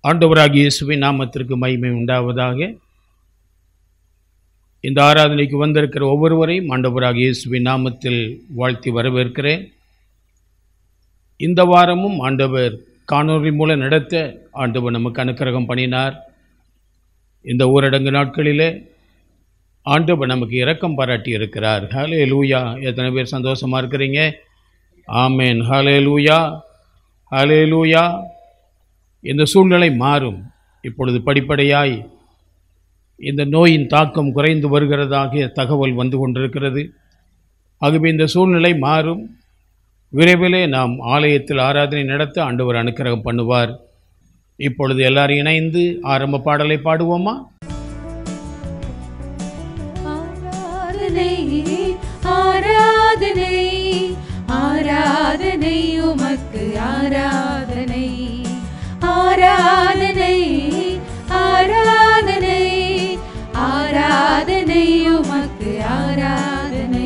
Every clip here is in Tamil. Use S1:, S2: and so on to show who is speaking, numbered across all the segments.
S1: ஆண்டவராகிய இயேசுவின் நாமத்திற்கு மகிமை உண்டாவதாக இந்த ஆராதனைக்கு வந்திருக்கிற ஒவ்வொருவரையும் ஆண்டவராகிய இயேசுவின் நாமத்தில் வாழ்த்தி வரவேற்கிறேன் இந்த வாரமும் ஆண்டவர் காணொளி மூலம் நடத்த ஆண்டவர் நமக்கு அனுக்கிரகம் பண்ணினார் இந்த ஊரடங்கு நாட்களிலே ஆண்டவர் நமக்கு இரக்கம் பாராட்டி இருக்கிறார் ஹலே லூயா எத்தனை பேர் சந்தோஷமாக இருக்கிறீங்க ஆமேன் ஹலே லூயா ஹலே லூயா இந்த சூழ்நிலை மாறும் இப்பொழுது படிப்படியாய் இந்த நோயின் தாக்கம் குறைந்து வருகிறதாக தகவல் வந்து கொண்டிருக்கிறது ஆகவே இந்த சூழ்நிலை மாறும் விரைவிலே நாம் ஆலயத்தில் ஆராதனை நடத்த ஆண்டவர் அனுக்கிரகம் பண்ணுவார் இப்பொழுது எல்லாரும் இணைந்து ஆரம்ப பாடலை பாடுவோமா
S2: ஆராதனை ஆராதனை ஆராதனை உமக்கு ஆராதனை ஆராதனை ஆராதனை ஆராதனை உமக்கு ஆராதனை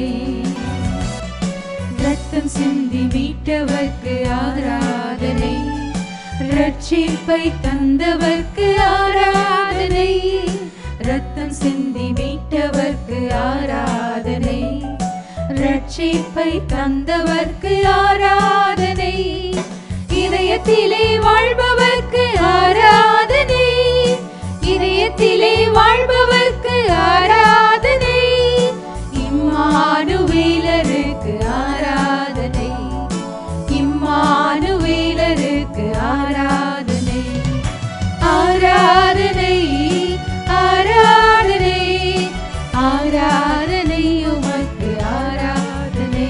S2: ரத்தம் சிந்தி மீட்டவர்க்கு ஆராதனை ரட்சிப்பை தந்தவர்க்கு ஆராதனை ரத்தம் சிந்தி மீட்டவர்க்கு ஆராதனை ரட்சிப்பை தந்தவர்க்கு ஆராதனை இதயத்திலே வாழ்பவர்க்கு ஆராதனை இதயத்திலே வாழ்பவர்க்கு ஆராதனை இம்மானுவேலருக்கு ஆராதனை இம்மானுவேலருக்கு ஆராதனை ஆராதனை ஆராதனை ஆராதனை உமக்கு ஆராதனை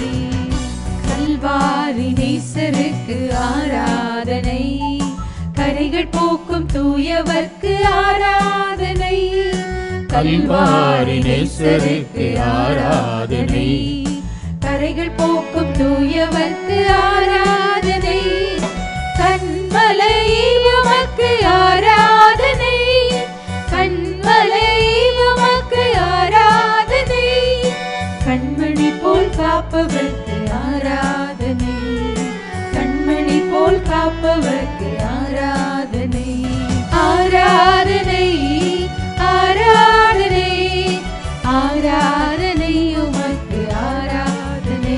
S2: கல்வாரி நேசருக்கு ஆராதனை கரைகள் போக்கும் தூயவர்க்கு ஆராதனை
S1: கல்வாரி நேசருக்கு ஆராதனை.
S2: கரைகள் போக்கும் தூயவர்க்கு ஆராதனை கண்மலை உமக்கு ஆராதனை கண்மலை உமக்கு ஆராதனை கண்மணி போல் காப்பவர்க்கு ஆராதனை கண்மணி போல் காப்பவர்க்கு ஆராதனை ஆராதனை ஆராதனை ஆராதனை உமக்கு ஆராதனை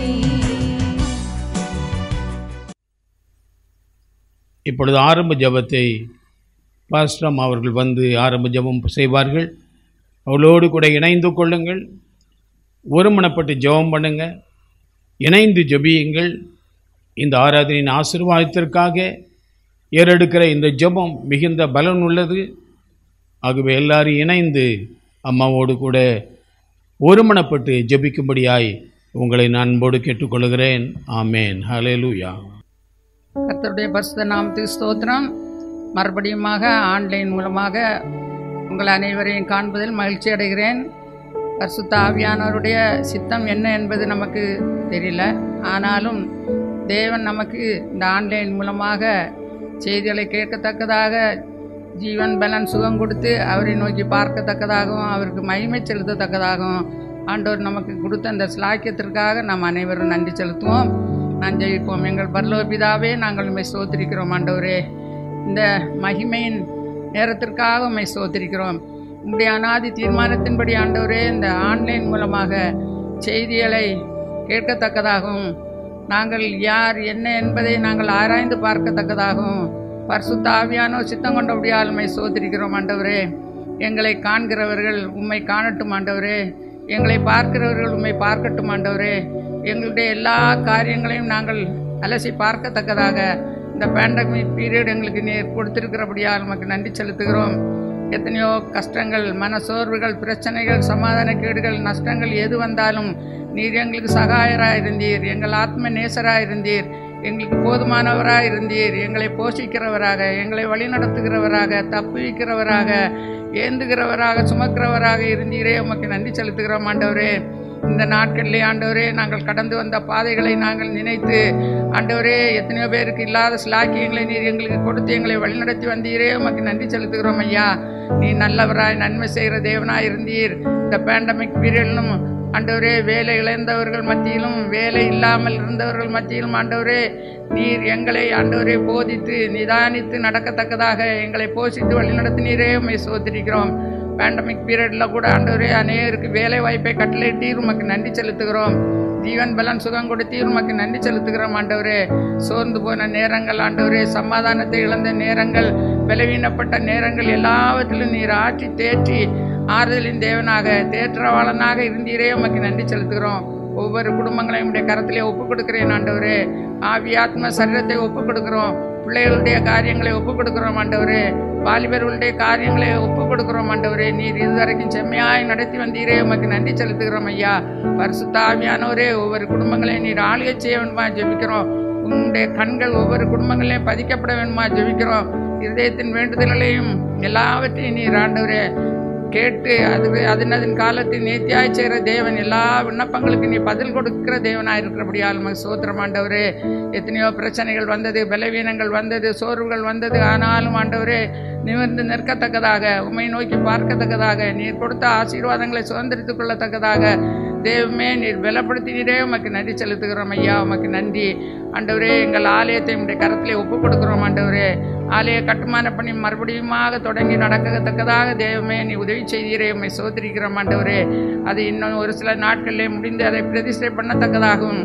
S1: இப்பொழுது ஆரம்ப ஜெபத்தை பாஸ்டம் அவர்கள் வந்து ஆரம்ப ஜெபம் செய்வார்கள் அவளோடு கூட இணைந்து கொள்ளுங்கள் ஒருமனப்பட்டு ஜெபம் பண்ணுங்க இணைந்து ஜெபியுங்கள் இந்த ஆராதனையின் ஆசீர்வாதத்திற்காக ஏறெடுக்கிற இந்த ஜெபம் மிகுந்த பலன் உள்ளது ஆகவே எல்லாரும் இணைந்து அம்மாவோடு கூட ஒருமனப்பட்டு ஜெபிக்கும்படியாய் உங்களை நான் அன்போடு கேட்டுக்கொள்கிறேன் ஆமேன் ஹalleluya
S3: கர்த்தருடைய பரிசுத்த நாமத்துக்கு ஸ்தோத்திரம் மறுபடியுமாக ஆன்லைன் மூலமாக உங்கள் அனைவரையும் காண்பதில் மகிழ்ச்சி அடைகிறேன் பரிசுத்த ஆவியானவருடைய சித்தம் என்ன என்பது நமக்கு தெரியல ஆனாலும் தேவன் நமக்கு இந்த ஆன்லைன் மூலமாக செய்திகளை கேட்கத்தக்கதாக ஜீவன் பலன் சுகம் கொடுத்து அவரை நோக்கி பார்க்கத்தக்கதாகவும் அவருக்கு மகிமை செலுத்தத்தக்கதாகவும் ஆண்டவர் நமக்கு கொடுத்த அந்த ஸ்லாக்கியத்திற்காக நாம் அனைவரும் நன்றி செலுத்துவோம் நான் ஜெயிப்போம் எங்கள் பரலோக பிதாவே நாங்கள் உண்மை சோத்திரிக்கிறோம் ஆண்டவரே இந்த மகிமையின் நேரத்திற்காக உண்மை சோத்திரிக்கிறோம் உங்களுடைய அனாதி தீர்மானத்தின்படி ஆண்டவரே இந்த ஆன்லைன் மூலமாக செய்திகளை கேட்கத்தக்கதாகவும் நாங்கள் யார் என்ன என்பதை நாங்கள் ஆராய்ந்து பார்க்கத்தக்கதாகவும் பரிசுத்த ஆவியானோ சித்தம் கொண்டபடியால் உண்மை சோத்திரிக்கிறோம் ஆண்டவரே எங்களை காண்கிறவர்கள் உம்மை காணட்டும் ஆண்டவரே எங்களை பார்க்கிறவர்கள் உம்மை பார்க்கட்டும் ஆண்டவரே எங்களுடைய எல்லா காரியங்களையும் நாங்கள் அலசி பார்க்கத்தக்கதாக இந்த பேண்டமிக் பீரியட் எங்களுக்கு நீர் கொடுத்திருக்கிறபடியால் நமக்கு நன்றி செலுத்துகிறோம் எத்தனையோ கஷ்டங்கள் மனசோர்வுகள் பிரச்சனைகள் சமாதானக்கேடுகள் நஷ்டங்கள் எது வந்தாலும் நீர் எங்களுக்கு சகாயராக இருந்தீர் எங்கள் ஆத்ம நேசராக இருந்தீர் எங்களுக்கு போதுமானவராக இருந்தீர் எங்களை போஷிக்கிறவராக எங்களை வழிநடத்துகிறவராக தப்புவிக்கிறவராக ஏந்துகிறவராக சுமக்கிறவராக இருந்தீரே உமக்கு நன்றி செலுத்துகிறோம் ஆண்டவரே இந்த நாட்களிலே ஆண்டவரே நாங்கள் கடந்து வந்த பாதைகளை நாங்கள் நினைத்து ஆண்டவரே எத்தனையோ பேருக்கு இல்லாத சிலாக்கியங்களை நீர் எங்களுக்கு கொடுத்து எங்களை வழிநடத்தி வந்தீரே உமக்கு நன்றி செலுத்துகிறோம் ஐயா நீ நல்லவராய் நன்மை செய்கிற தேவனாய் இருந்தீர் இந்த பேண்டமிக் பீரியட்லும் ஆண்டவரே வேலை இழந்தவர்கள் மத்தியிலும் வேலை இல்லாமல் இருந்தவர்கள் மத்தியிலும் ஆண்டவரே நீர் எங்களை ஆண்டவரே போதித்து நிதானித்து நடக்கத்தக்கதாக எங்களை போஷித்து வழிநடத்தினீரே உண்மை சோதரிக்கிறோம் பேண்டமிக் பீரியடில் கூட ஆண்டவரே அநேகருக்கு வேலை வாய்ப்பை கட்டளையிட்டீர் உமக்கு நன்றி செலுத்துகிறோம் ஜீவன் பலன் சுகம் கொடுத்தீர் உமக்கு நன்றி செலுத்துகிறோம் ஆண்டவரே சோர்ந்து போன நேரங்கள் ஆண்டவரே சமாதானத்தை இழந்த நேரங்கள் பலவீனப்பட்ட நேரங்கள் எல்லாவற்றிலும் நீர் ஆற்றி தேற்றி ஆறுதலின் தேவனாக தேற்றவாளனாக இருந்தீரே உமக்கு நன்றி செலுத்துகிறோம் ஒவ்வொரு குடும்பங்களையும் உடைய கரத்திலே ஒப்புக் கொடுக்கிறேன் ஆண்டவரே ஆவியாத்ம சரீரத்தை ஒப்புக் கொடுக்கிறோம் பிள்ளைகளுடைய காரியங்களை ஒப்புக் கொடுக்கிறோம் ஆண்டவரே வாலிபர்களுடைய காரியங்களை ஒப்புக் கொடுக்கிறோம் ஆண்டவரே நீர் இதுவரைக்கும் செம்மையாய் நடத்தி வந்தீரே உமக்கு நன்றி செலுத்துகிறோம் ஐயா பரிசுத்த ஆவியானவரே ஒவ்வொரு குடும்பங்களையும் நீர் ஆளுகை செய்ய வேண்டுமா ஜெபிக்கிறோம் உன்னுடைய கண்கள் ஒவ்வொரு குடும்பங்களையும் பதிக்கப்பட வேண்டுமா ஜெபிக்கிறோம் இருதயத்தின் வேண்டுதல்களையும் எல்லாவற்றையும் நீர் ஆண்டவரே கேட்டு அது அதனதின் காலத்தில் நேர்த்தியாய் செய்கிற தேவன் எல்லா விண்ணப்பங்களுக்கு நீ பதில் கொடுக்கிற தேவனாக இருக்கிறபடியால் மக சோத்திரம் ஆண்டவரே எத்தனையோ பிரச்சனைகள் வந்தது பலவீனங்கள் வந்தது சோர்வுகள் வந்தது ஆனாலும் ஆண்டவரே நிமிர்ந்து நிற்கத்தக்கதாக உம்மை நோக்கி பார்க்கத்தக்கதாக நீர் கொடுத்த ஆசீர்வாதங்களை சுதந்திரித்துக் கொள்ளத்தக்கதாக தேவமே நீர் பலப்படுத்தினீரே உமக்கு நன்றி செலுத்துகிறோம் ஐயா உமக்கு நன்றி ஆண்டவரே எங்கள் ஆலயத்தை உடைய கரத்திலே ஒப்புக் கொடுக்கிறோம் ஆண்டவரே ஆலய கட்டுமான பணி மறுபடியுமாக தொடங்கி நடக்கத்தக்கதாக தேவமே நீ உதவி செய்தீரே உம்மை சோதரிக்கிறோம் ஆண்டவரே அது இன்னும் ஒரு சில நாட்களிலே முடிந்து அதை பிரதிஷ்டை பண்ணத்தக்கதாகவும்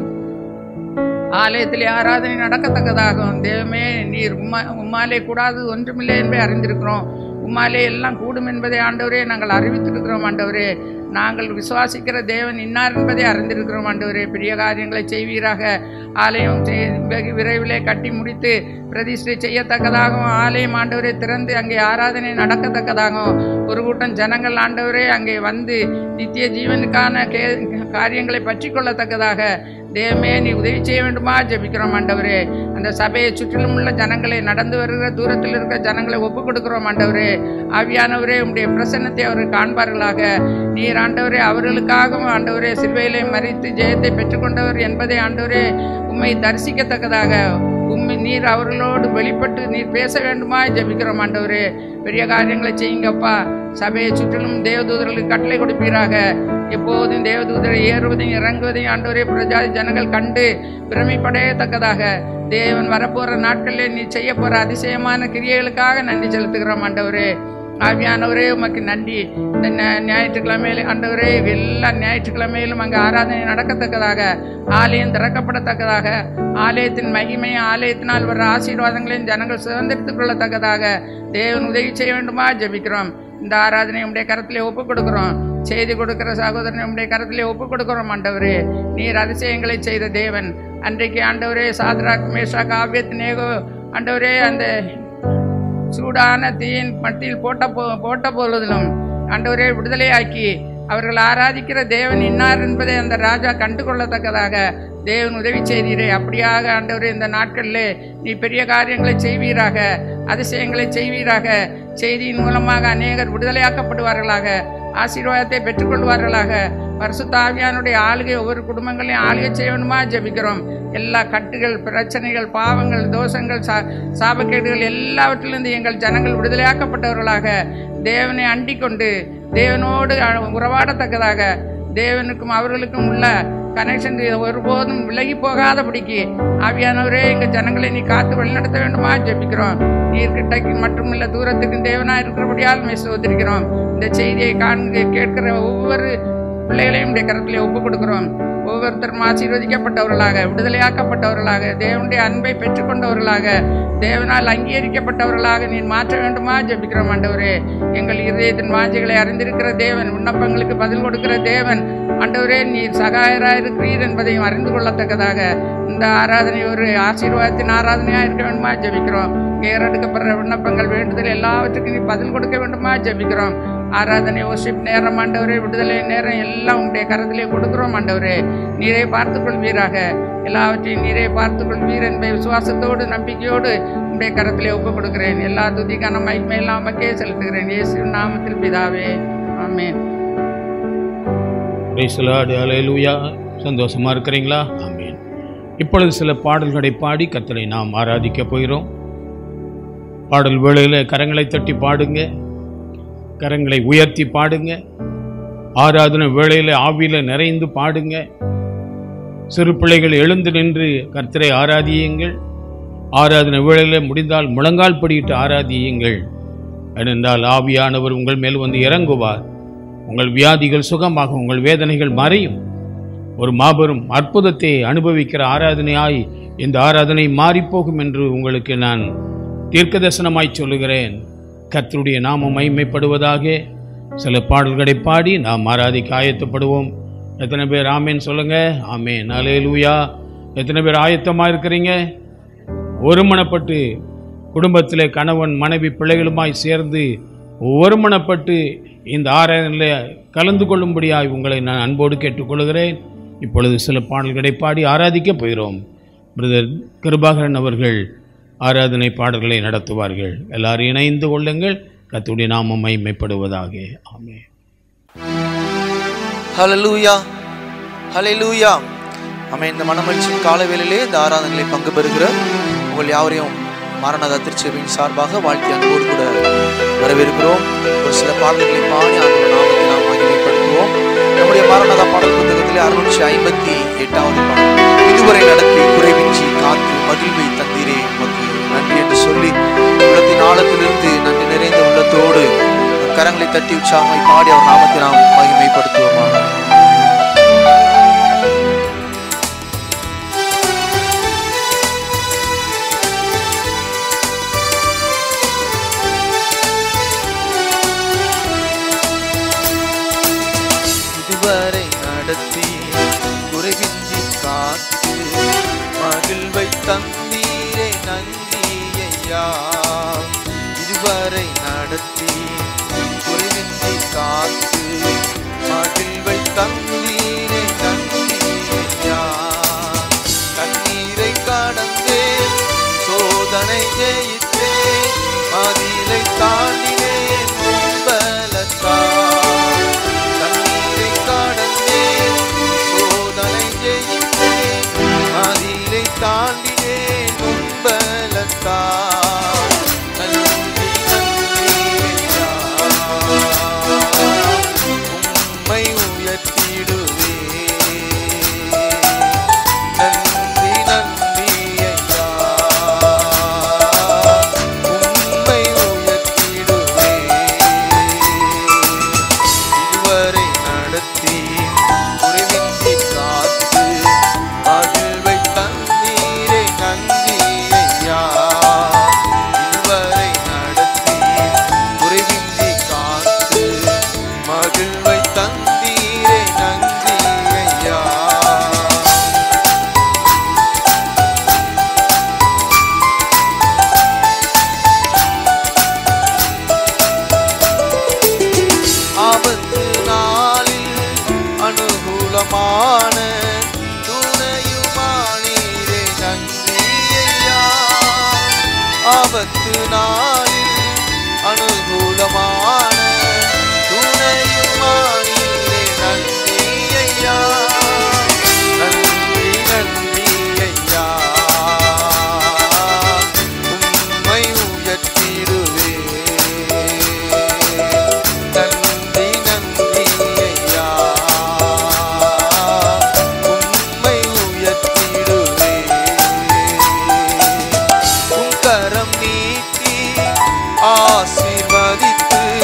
S3: ஆலயத்திலே ஆராதனை நடக்கத்தக்கதாகும் தேவமே நீர் உம்மா உம்மாலே கூடாது ஒன்றுமில்லை என்பதை அறிந்திருக்கிறோம் உம்மாலே எல்லாம் கூடும் என்பதை ஆண்டவரே நாங்கள் அறிவித்திருக்கிறோம் ஆண்டவரே நாங்கள் விசுவாசிக்கிற தேவன் இன்னார் என்பதை அறிந்திருக்கிறோம் ஆண்டவரே பெரிய காரியங்களை செய்வீராக ஆலயம் செய்- வெகு விரைவிலே கட்டி முடித்து பிரதிஷ்டை செய்யத்தக்கதாகவும் ஆலயம் ஆண்டவரே திறந்து அங்கே ஆராதனை நடக்கத்தக்கதாகவும் ஒரு கூட்டம் ஜனங்கள் ஆண்டவரே அங்கே வந்து நித்திய ஜீவனுக்கான கே காரியங்களை பற்றி கொள்ளத்தக்கதாக தேவமே நீ உதவி செய்ய வேண்டுமா ஜெபிக்கிறோம் ஆண்டவரே அந்த சபையை சுற்றிலும் உள்ள ஜனங்களை நடந்து வருகிற தூரத்தில் இருக்கிற ஜனங்களை ஒப்புக் கொடுக்கிறோம் ஆண்டவரே ஆவியானவரே உம்முடைய பிரசன்னத்தை அவர்கள் காண்பார்களாக நீர் ஆண்டவரே அவர்களுக்காகவும் ஆண்டவரே சிலுவையிலே மறித்து ஜெயத்தை பெற்றுக்கொண்டவர் என்பதை ஆண்டவரே உம்மை தரிசிக்கத்தக்கதாக உண்மை நீர் அவர்களோடு வெளிப்பட்டு நீர் பேச வேண்டுமா ஜெபிக்கிறோம் ஆண்டவரே பெரிய காரியங்களை செய்யுங்கப்பா சபையை சுற்றிலும் தேவதூதர்களுக்கு கட்டளை கொடுப்பீராக எப்போதும் தேவதூதரை ஏறுவதையும் இறங்குவதையும் ஆண்டவரே பிரஜாதி ஜனங்கள் கண்டு பிரமிப்படையத்தக்கதாக தேவன் வரப்போற நாட்களிலே நீ செய்ய போற அதிசயமான கிரியைகளுக்காக நன்றி செலுத்துகிறோம் ஆண்டவரே ஆவியானவரே உமக்கு நன்றி இந்த ஞா- ஞாயிற்றுக்கிழமையில ஆண்டவரே எல்லா ஞாயிற்றுக்கிழமையிலும் அங்கே ஆராதனை நடக்கத்தக்கதாக ஆலயம் திறக்கப்படத்தக்கதாக ஆலயத்தின் மகிமையும் ஆலயத்தினால் வர ஆசீர்வாதங்களையும் ஜனங்கள் சுதந்திரித்துக் கொள்ளத்தக்கதாக தேவன் உதவி செய்ய வேண்டுமா ஜெபிக்கிறோம் இந்த ஆராதனை உடைய கரத்திலே ஒப்புக் கொடுக்கிறோம் செய்தி கொடுக்கிற சகோதரனை உடைய கரத்திலே ஒப்புக் கொடுக்கிறோம் ஆண்டவரே நீர் அதிசயங்களை செய்த தேவன் அன்றைக்கு ஆண்டவரே சாத்ராக் மேஷாக் ஆபியத் நேகோ ஆண்டவரே அந்த சூடான தீயின் மத்தியில் போட்ட போ போட்ட பொழுதிலும் ஆண்டவரே விடுதலையாக்கி அவர்கள் ஆராதிக்கிற தேவன் இன்னார் என்பதை அந்த ராஜா கண்டு கொள்ளத்தக்கதாக தேவன் உதவி செய்தீரே அப்படியாக ஆண்டவரே இந்த நாட்களிலே நீ பெரிய காரியங்களை செய்வீராக அதிசயங்களை செய்வீராக செய்தியின் மூலமாக அநேகர் விடுதலையாக்கப்படுவார்களாக ஆசீர்வாதத்தை பெற்றுக்கொள்வார்களாக பரிசுத்த ஆவியானுடைய ஆளுகை ஒவ்வொரு குடும்பங்களையும் ஆளுகை செய்யணுமா ஜெபிக்கிறோம் எல்லா கட்டுகள் பிரச்சனைகள் பாவங்கள் தோஷங்கள் சா சாபக்கேடுகள் எல்லாவற்றிலிருந்து எங்கள் ஜனங்கள் விடுதலையாக்கப்பட்டவர்களாக தேவனை அண்டிக் கொண்டு தேவனோடு அ- உறவாடத்தக்கதாக தேவனுக்கும் அவர்களுக்கும் உள்ள கனெக்ஷன் ஒருபோதும் விலகி போகாதபடிக்கு ஆவியானவரே எங்கள் ஜனங்களை நீ காத்து வழிநடத்த வேண்டுமா ஜெபிக்கிறோம் நீர்கிட்டக்கு மட்டுமில்ல தூரத்துக்கு தேவனாக இருக்கிறபடியால் மே சோதரிக்கிறோம் இந்த செய்தியை காண்க கேட்கிற ஒவ்வொரு பிள்ளைகளையும் உடைய கரத்திலே ஒப்புக் கொடுக்கிறோம் ஒவ்வொருத்தரும் ஆசீர்வதிக்கப்பட்டவர்களாக விடுதலையாக்கப்பட்டவர்களாக தேவனுடைய அன்பை பெற்றுக்கொண்டவர்களாக தேவனால் அங்கீகரிக்கப்பட்டவர்களாக நீர் மாற்ற வேண்டுமா ஜெபிக்கிறோம் ஆண்டவரே எங்கள் இருதயத்தின் வாஞ்சைகளை அறிந்திருக்கிற தேவன் விண்ணப்பங்களுக்கு பதில் கொடுக்கிற தேவன் ஆண்டவரே நீர் சகாயராயிருக்கிறீர் என்பதையும் அறிந்து கொள்ளத்தக்கதாக இந்த ஆராதனை ஒரு ஆசீர்வாதத்தின் ஆராதனையாக இருக்க வேண்டுமா ஜெபிக்கிறோம் ஏறெடுக்கப்படுற விண்ணப்பங்கள் வேண்டுதல் எல்லாவற்றுக்கும் நீ பதில் கொடுக்க வேண்டுமா ஜெபிக்கிறோம் ஆராதனை ஓஷிப் நேரம் ஆண்டவரே விடுதலை நேரம் எல்லாம் உங்களுடைய கரத்திலே கொடுக்கிறோம் ஆண்டவரே நீரே பார்த்துக் கொள்வீராக எல்லாவற்றையும் நீரே பார்த்துக் கொள்வீர் என்பதை விசுவாசத்தோடு நம்பிக்கையோடு உங்களுடைய கரத்திலே ஒப்புக் கொடுக்கிறேன் எல்லா துதிக்கான மகிமை எல்லாம் மக்கே செலுத்துகிறேன் இயேசு நாமத்தில் பிதாவே ஆமென்
S1: பிரைசலாடு அலையலூயா சந்தோஷமா இருக்கிறீங்களா ஆமீன் இப்பொழுது சில பாடல்களை பாடி கர்த்தரை நாம் ஆராதிக்க போகிறோம் பாடல் வேளையில் கரங்களை தட்டி பாடுங்க கரங்களை உயர்த்தி பாடுங்க ஆராதனை வேளையில ஆவியில நிறைந்து பாடுங்க சிறு பிள்ளைகள் எழுந்து நின்று கர்த்தரை ஆராதியுங்கள் ஆராதனை வேளையில முடிந்தால் முழங்கால் படியிட்டு ஆராதியுங்கள் ஏனென்றால் ஆவியானவர் உங்கள் மேல் வந்து இறங்குவார் உங்கள் வியாதிகள் சுகமாக உங்கள் வேதனைகள் மறையும் ஒரு மாபெரும் அற்புதத்தை அனுபவிக்கிற ஆராதனையாய் இந்த ஆராதனை மாறிப்போகும் என்று உங்களுக்கு நான் தீர்க்கதரிசனமாய் சொல்லுகிறேன் கர்த்தருடைய நாமம் மைமைப்படுவதாக சில பாடல்களை பாடி நாம் ஆராதிக்க ஆயத்தப்படுவோம் எத்தனை பேர் ஆமேன் சொல்லுங்க ஆமேன் அலேலூயா எத்தனை பேர் ஆயத்தமா இருக்கிறீங்க ஒருமனப்பட்டு குடும்பத்திலே கணவன் மனைவி பிள்ளைகளுமாய் சேர்ந்து ஒருமனப்பட்டு இந்த ஆராதனையில் கலந்து கொள்ளும்படியாய் உங்களை நான் அன்போடு கேட்டுக்கொள்கிறேன் இப்பொழுது சில பாடல்களை பாடி ஆராதிக்க போகிறோம் பிரதர் கிருபாகரன் அவர்கள் ஆராதனை பாடல்களை நடத்துவார்கள் எல்லாரும் இணைந்து கொள்ளுங்கள் கர்த்தருடைய நாமம் மைமைப்படுவதாக ஆமென்
S4: ஹalleluya ஹalleluya ஆமென் இந்த மனமகிழ்ச்சியின் காலவேளையிலே இந்த ஆராதனைகளை பங்கு பெறுகிற உங்கள் யாவரையும் மாரணத திருச்சபையின் சார்பாக வாழ்க்கை அன்போடு கூட வரவேற்கிறோம் ஒரு சில பாடல்களை பாடி ஆண்டவர் நாமத்தை நாம் மகிமைப்படுத்துவோம் நம்முடைய மாரணத பாடல் புத்தகத்திலே அறுநூற்றி ஐம்பத்தி எட்டாவது பாடல் இதுவரை நடத்தி குறைவின்றி காத்து மகிழ்வை தந்தீரே உமக்கு நன்றி என்று சொல்லி உள்ளத்தின் ஆழத்திலிருந்து நன்றி நிறைந்த உள்ளத்தோடு நம் கரங்களை தட்டி உற்சாகமாய் பாடி அவர் நாமத்தை நாம் மகிமைப்படுத்துவோமாக இதுவரை நடத்தி குறைவின்றி காத்து மகிழ்வை தந்தீரே நன்றி ஐயா இதுவரை நடத்தி குறைவின்றி காத்து மகிழ்வை தந்தீரே நன்றி ஐயா கண்ணீரை கடந்தே சோதனை ஜெயித்தே மதிலை தாண்டினேன் பலத்தால் கண்ணீரை கடந்தேன் சோதனை ஜெயித்தேன் மதிலை தாண்டினேன் பலத்தால் நன்றி நன்றி ஐயா. உம்மை உயர்த்திடுவேன் நன்றி நன்றி ஐயா உம்மை உயர்த்திடுவேன் இதுவரை நடத்தி குறைவின்றி காத்து மகிழ்வை தந்தீரே நன்றி ஐயா இதுவரை நடத்தி குறைவின்றி காத்து மகிழ்வை தந்தீரே நன்றி ஐயா ஆபத்து நாளில் அனுகூலமான துணையுமானீரே நன்றி ஐயா ஆபத்து நாளில் அனுகூலமான துணையுமானீரே நன்றி ஐயா நன்றி நன்றி ஐயா உம்மை உயர்த்திடுவேன் நன்றி நன்றி ஐயா உம்மை உயர்த்திடுவேன் உம் கரம் நீட்டி ஆசீர்வதித்து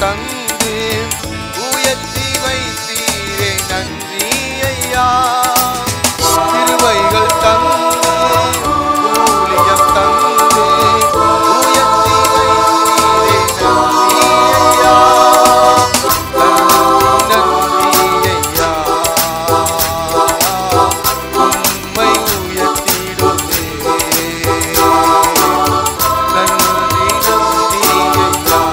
S4: தந்து உயர்த்தி வைத்தீரே நன்றி ஐயா திருவைகள் தந்து ஊழியம் தந்து உயர்த்தி வைத்தீரே நன்றி ஐயா நன்றி ஐயா உம்மை உயர்த்திடுவே நன்றி நன்றி ஐயா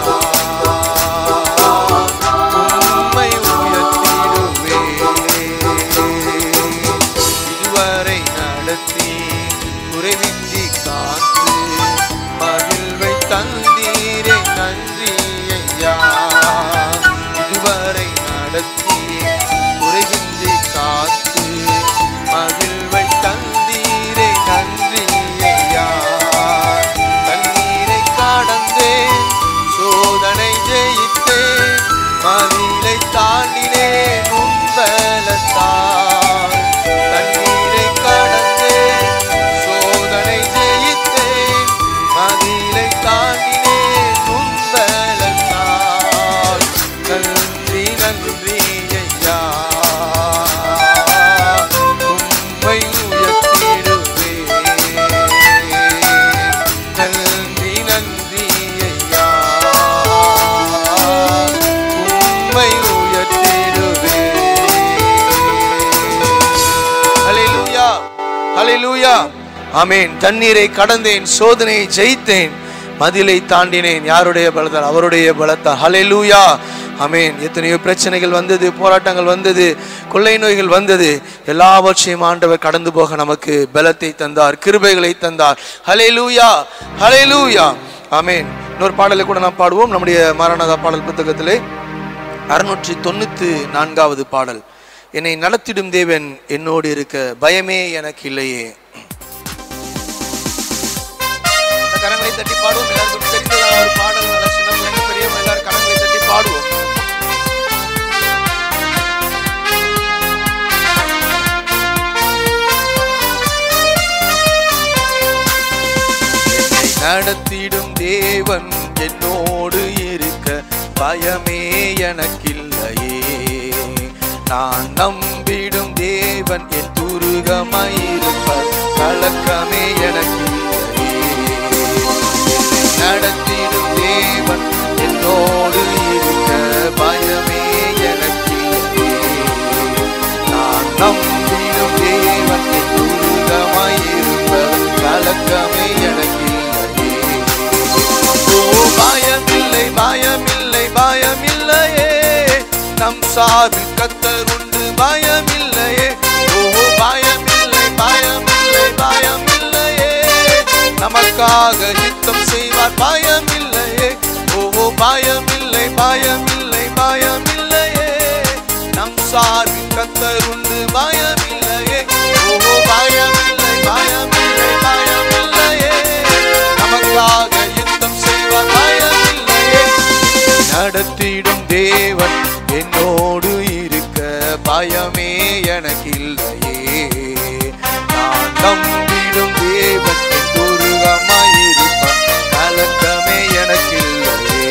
S4: உம்மை உயர்த்திடுவே இதுவரை நடத்தி குறைவின்றி காத்து மகிழ்வை தந்தீரே நன்றி ஐயா இதுவரை நடத்தி குறைவின்றி காத்து மகிழ்வை தந்தீரே நன்றி ஐயா தண்ணீரை கடந்தேன் சோதனை ஜெயித்தேன் மதிலை தாண்டினேன் உன்பலத்தால் தண்ணீரை கடந்தேன் சோதனை ஜெயித்தேன் மதிலை தாண்டினேன் உன்பலத்தால் நன்றி நன்றி ஐயா உம்மை உயர்த்திடுவேன் நன்றி நன்றி ஐயா உம்மை உயர்த்திடுவேன் ஹalleluya ஹalleluya ஆமென் தண்ணீரை கடந்தேன் சோதனையை ஜெயித்தேன் மதிலை தாண்டினேன் யாருடைய பலத்தால் அவருடைய பலத்தால் ஹalleluya ஆமென் எத்தனையோ பிரச்சனைகள் வந்தது போராட்டங்கள் வந்தது கொள்ளை நோய்கள் வந்தது எல்லாவற்றையும் ஆண்டவர் கடந்து போக நமக்கு பலத்தை தந்தார் கிருபைகளை தந்தார் ஹalleluya ஹalleluya ஆமென் இன்னொரு பாடலை கூட நாம் பாடுவோம் நம்முடைய மாரணதா பாடல் புத்தகத்திலே அறுநூற்றி தொண்ணூத்தி நான்காவது பாடல் என்னை நடத்திடும் தேவன் என்னோடு இருக்க பயமே எனக்கு இல்லையே இந்த கரங்களை தட்டி பாடுவோம் எல்லாருக்கும் தெரிந்ததான ஒரு பாடல் நல்ல சின்ன பிள்ளைங்க பெரியவங்க எல்லாரும் கரங்களை தட்டி பாடுவோம் என்னை நடத்திடும் தேவன் என்னோடு இருக்க பயமே எனக்கில்லையே நான் நம்பிடும் தேவன் என் துருகமாயிருப்பார் கலக்கமே எனக்கில்லையே என்னை நடத்திடும் தேவன் என்னோடு இருக்க பயமே எனக்கில்லையே நான் நம்பிடும் தேவன் என் துருகமாயிருப்பார் கலக்கமே எனக்கில்லையே ஓ பயமில்லை பயமில்லை பயமில்லையே நம் சார்பில் கத்தர் உண்டு பயமில்லையே ஓ பயமில்லை பயமில்லை பயமில்லையே நமக்காக யுத்தம் செய்வார் பயமில்லையே ஓ பயமில்லை பயமில்லை பயமில்லையே நம் சார்பில் கத்தர் உண்டு பயமில்லையே ஓ பயமில்லை பயமில்லை பயமில்லையே நமக்காக யுத்தம் செய்வார் பயமில்லையே நடத்திடும் தேவன் என்னோடு இருக்க பயமே எனக்கு இல்லையே நான் நம்பிடும் தேவன் என் துருகமாயிருப்பார் கலக்கமே எனக்கு இல்லையே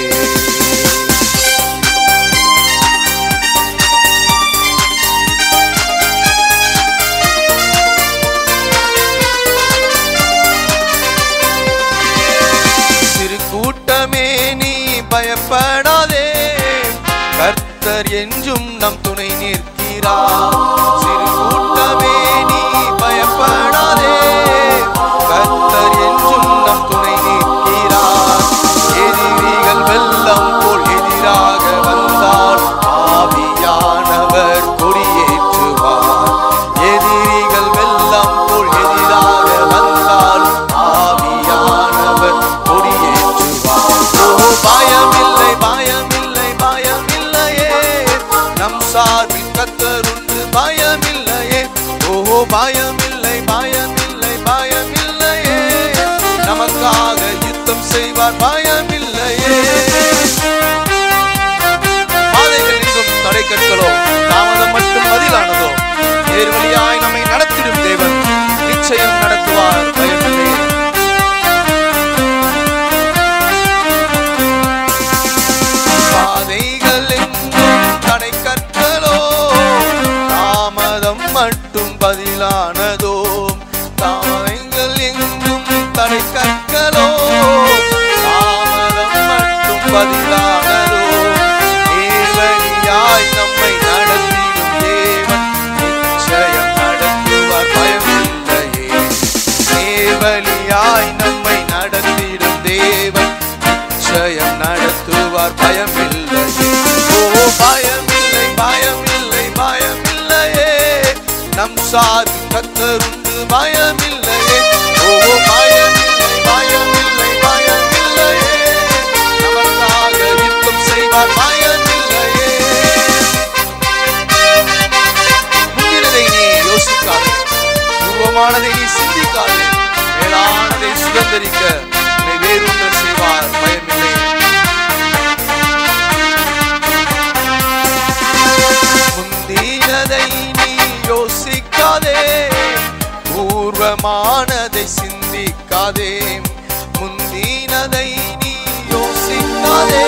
S4: சிறு கூட்டமே நீ பயப்படாதே கர்த்தர் என்றும் நம் துணை நிற்கிறார் சிறு கூட்டமே நீ பயப்படாதே கர்த்தர் என்றும் நம் துணை நிற்கிறார் எதிரிகள் வெள்ளம் போல் எதிராக வந்தால் ஆவியானவர் கொடியேற்றுவார் எதிரிகள் வெள்ளம் போல் எதிராக வந்தால் ஆவியானவர் கொடியேற்றுவார் ஓ பயமில்லை பயமில்லை பயமில்லையே நம் சார்பில் கத்தருண்டு பயமில்லையே ஓ பயமில்லை பயமில்லை பயமில்லையே நமக்காக யுத்தம் செய்வார் பயமில்லையே பாதைகள் எங்கும் தடை கற்களோ தாமதம் மட்டும் பதிலானதோ நேர்வழியாய் நம்மை நடத்திடும் தேவன் நிச்சயம் நடத்துவார் பயமில்லை செய்வார் பயமில்லை ஓ பயமில்லை பயமில்லை பயமில்லையே நம் சார் கத்தருண்டு பயமில்லையே ஓ பயமில்லை பயமில்லை பயமில்லையே நமக்காக யுத்தம் செய்வார் பயமில்லையே முந்தினதை நீ யோசிக்காதே பூர்வமானதை நீ சிந்திக்காதே மேலானதை சுதந்திரிக்க உன்னை வேறொன்று செய்வார் பயமில்லை முந்தினதை நீ யோசிக்காதே பூர்வமானதை சிந்திக்காதே முந்தினதை நீ யோசிக்காதே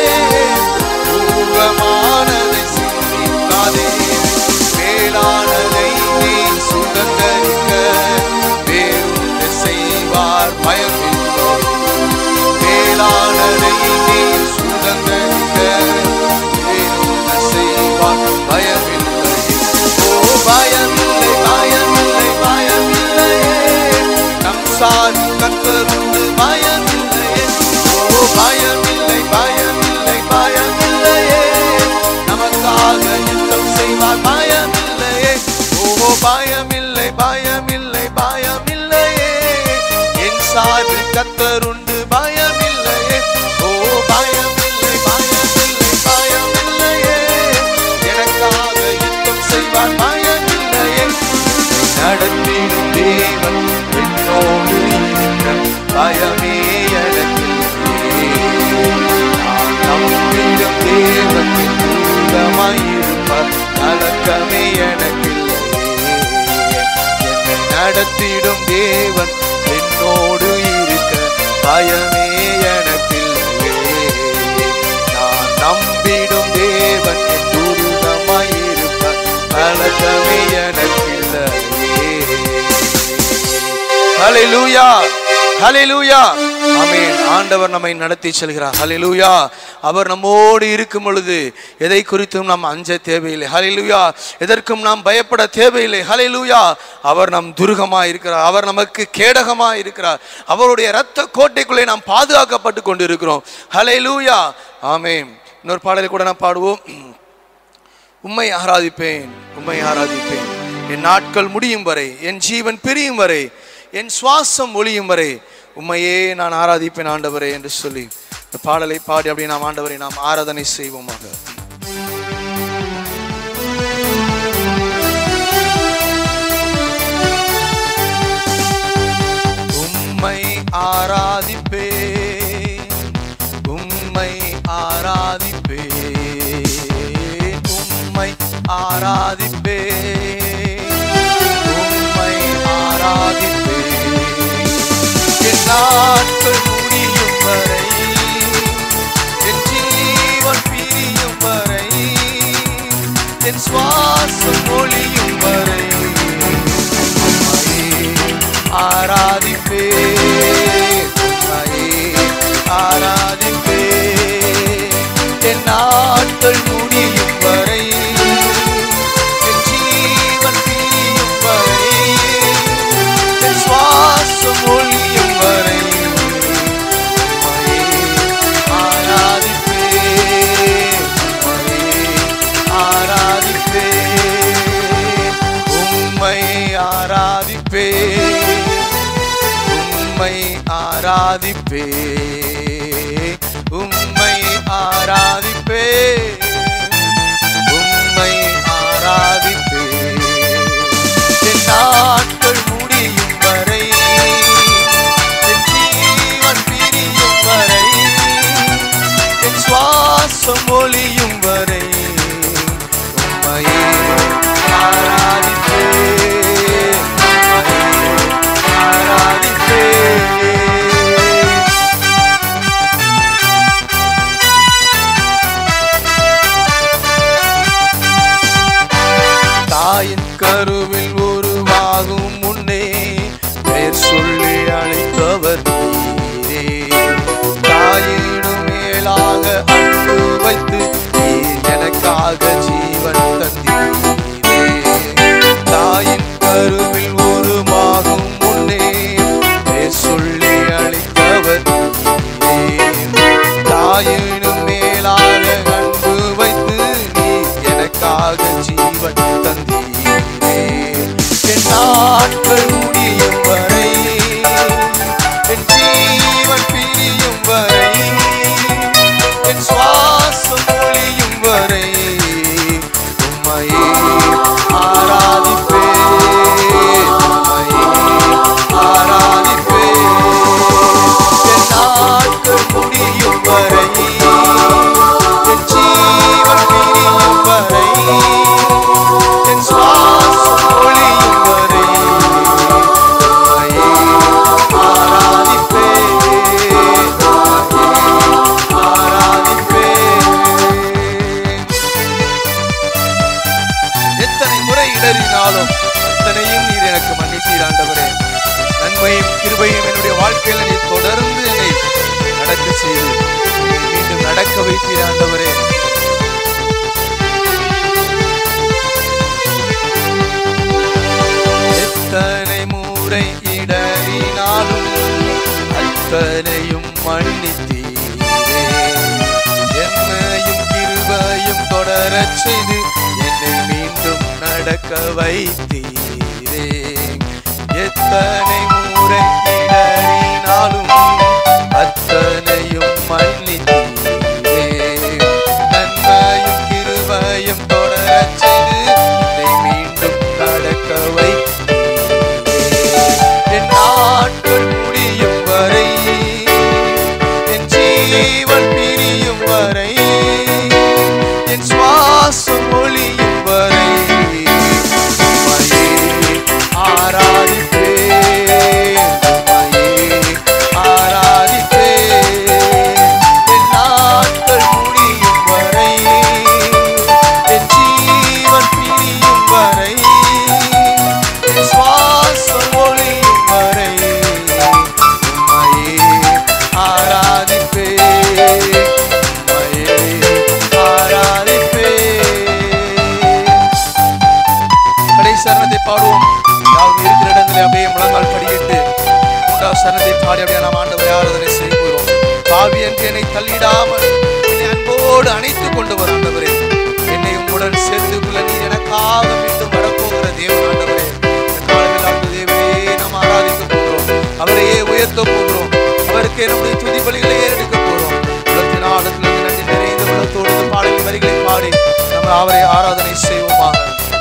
S4: பூர்வமானதை சிந்திக்காதே மேலானதை நீ சுதந்திரிக்க வேறொன்று செய்வார் பயமில்லை மேலானதை நீ சுதந்திரிக்க வேறொன்று செய்வார் பயமில்லை ஓ பயமில்லை பயமில்லை பயமில்லையே நம் சாதி கத்தருந்து பயமில்லையே ஓ பயமில்லை பயமில்லை பயமில்லையே நமக்காக யுத்தம் செய்வார் பயமில்லையே ஓ பயமில்லை பயமில்லை பயமில்லையே என் சார்பில் கத்தருண்டு பயமில்லையே ஓ பயமில்லை பயமில்லை பயமில்லையே எனக்காக யுத்தம் செய்வார் பயமில்லையே நடத்திடும் தேவன் என்னோடு இருக்க பயமே எனக்கில்லையே நான் நம்பிடும் தேவன் தூரமாயிருப்பார் கலக்கமே எனக்கில்லையே என்னை நடத்திடும் தேவன் என்னோடு இருக்க பயமே எனக்கில்லையே நான் நம்பிடும் தேவன் என் துரிதமாயிருப்பார் கலக்கமே எனக்கில்லையே ஹalleluya ஹalleluya ஆமென் ஆண்டவர் நம்மை நடத்தி செல்கிறார் ஹalleluya அவர் நம்மோடு இருக்கும் பொழுது எதை குறித்தும் நாம் அஞ்ச தேவையில்லை ஹalleluya எதற்கும் நாம் பயப்பட தேவையில்லை ஹalleluya அவர் நம் துருகமா இருக்கிறார் அவர் நமக்கு கேடகமா இருக்கிறார் அவருடைய இரத்த கோட்டைக்குள்ளே நாம் பாதுகாக்கப்பட்டு கொண்டு இருக்கிறோம் ஹalleluya ஆமென் இன்னொரு பாடலை கூட நாம் பாடுவோம் உம்மை ஆராதிப்பேன் உம்மை ஆராதிப்பேன் என் நாட்கள் முடியும் வரை என் ஜீவன் பிரியும் வரை என் சுவாசம் ஒளியும் வரை உம்மையே நான் ஆராதிப்பேன் ஆண்டவரே என்று சொல்லி இந்த பாடலை பாடி அப்படியே நாம் ஆண்டவரை நாம் ஆராதனை செய்வோமாக உம்மை ஆராதிப்பேன் உம்மை ஆராதிப்பேன் உம்மை ஆராதிப்பேன் உம்மை ஆராதிப்பேன் என் நாட்கள் முடியும் வரை என் ஜீவன் பிரியும் வரை என் சுவாசம் ஒளியும் வரை உம்மையே ஆராதிப்பேன் உம்மையே ஆராதிப்பேன் என் நாட்கள் முடியும் வரை என் ஜீவன் பிரியும் வரை என் சுவாசம் ஒளியும் வரை உம்மையே ஆராதிப்பேன் உம்மையே ஆராதிப்பேன் உம்மை ஆராதிப்பேன் உம்மை ஆராதிப்பேன் உம்மை ஆராதிப்பேன் உம்மை ஆராதிப்பேன் என் நாட்கள் முடியும் வரை என் ஜீவன் பிரியும் வரை என் சுவாசம் ஒளியும் வரை உம்மையே ஆராதிப்பேன் உம்மையே ஆராதிப்பேன் தாயின் கருவில் உருவாகும் முன்னே பேர் சொல்லி அழைத்தவர் நீரே தாயினும் மேலாக அன்பு வைத்து நீர் எனக்காக ஜீவன் தந்தீரே தாயின் கருவில் உருவாகும் முன்னே பேர் சொல்லி அழைத்தவர் நீரே தாயினும் மேலாக செய்து மீண்டும் நடக்க வைத்தீர் ஆண்டவரே எத்தனை முறை இடறினாலும் அத்தனையும் மன்னித்தீரே என்னையும் கிருபையும் தொடரச் செய்து என்னை மீண்டும் நடக்க வைத்தீரே எத்தனை முறை இடறினாலும் அத்தனையும் மன்னித்தீரே நன்மையும் கிருபையும் தொடரச் செய்து என்னை மீண்டும் நடக்க வைத்தீரே என் நாட்கள் முடியும் வரை என் ஜீவன் பிரியும் வரை என் சுவாசம் ஒளியும் வரை உம்மையே ஆராதிப்பேன் உம்மையே ஆராதிப்பேன் என் நாட்கள் முடியும் வரை என் ஜீவன் பிரியும் வரை என் சுவாசம் ஒளியும் வரை உம்மையே ஆராதிப்பேன் உம்மையே ஆராதிப்பேன் கடைசி சரணத்தை பாடுவோம் யாரும் இருக்கிற இடங்களில் அப்படியே முழங்கால் படியிட்டு மூன்றாவது சரணத்தை பாடி அப்படியே நாம் ஆண்டவரை ஆராதனை செய்கிறோம் பாவி என்று என்னை தள்ளிடாமல் என்னை அன்போடு அணைத்துக் கொண்டு வர ஆண்டவரே என்னை உம்முடன் சேர்த்துக் கொள்ள நீர் எனக்காக மீண்டும் வரப்போகிற தேவன் ஆண்டவரே இந்த காலவில் ஆண்டு தேவனே நாம் ஆராதிக்க போகிறோம் அவரையே உயர்த்த போகிறோம் அவருக்கு நம்முடைய துதி பலிகளை ஏறெடுக்க போகிறோம் உலகத்தின் ஆழத்திலிருந்து நன்றி நிறைந்த உள்ளத்தோடு இந்த பாடலின் வரிகளை பாடி நம்ம அவரை ஆராதனை செய்வோமாக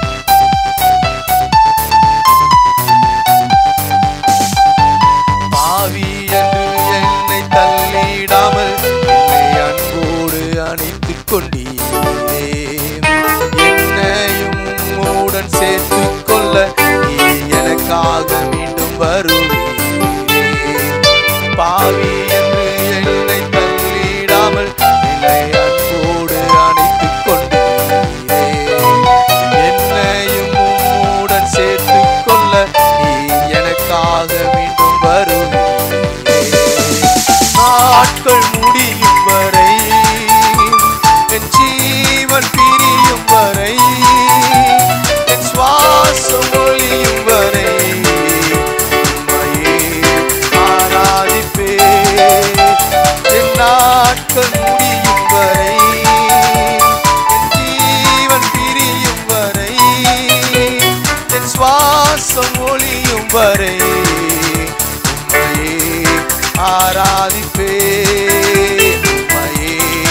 S4: பாவி என்று என்னை தள்ளிடாமல் என்னை அன்போடு அணைத்துக் கொண்டீரே என்னையும் உடன் சேர்த்துக் கொள்ள நீ எனக்காக மீண்டும் வருவீரே பாவி என்று என்னை தள்ளிடாமல் என்னை அன்போடு அணைத்துக் கொண்டீரே என்னையும் உம்முடன் சேர்த்துக் கொள்ள நீ எனக்காக மீண்டும் வருவீரே நாட்கள் முடியும் வரை என் ஜீவன் பிரியும் வரை என் சுவாசம் ஒளியும் வரை உம்மையே ஆராதிப்பேன் என் நாட்கள் முடியும் வரை என் ஜீவன் பிரியும் வரை என் சுவாசம் ஒளியும் வரை உம்மையே ஆராதிப்பேன் உம்மையே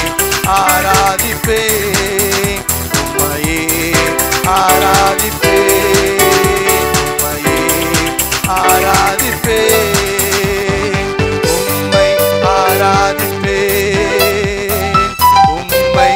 S4: ஆராதிப்பேன் உம்மையே ஆராதிப்பேன் உம்மையே ஆராதிப்பேன் உம்மை ஆராதிப்பேன் உம்மை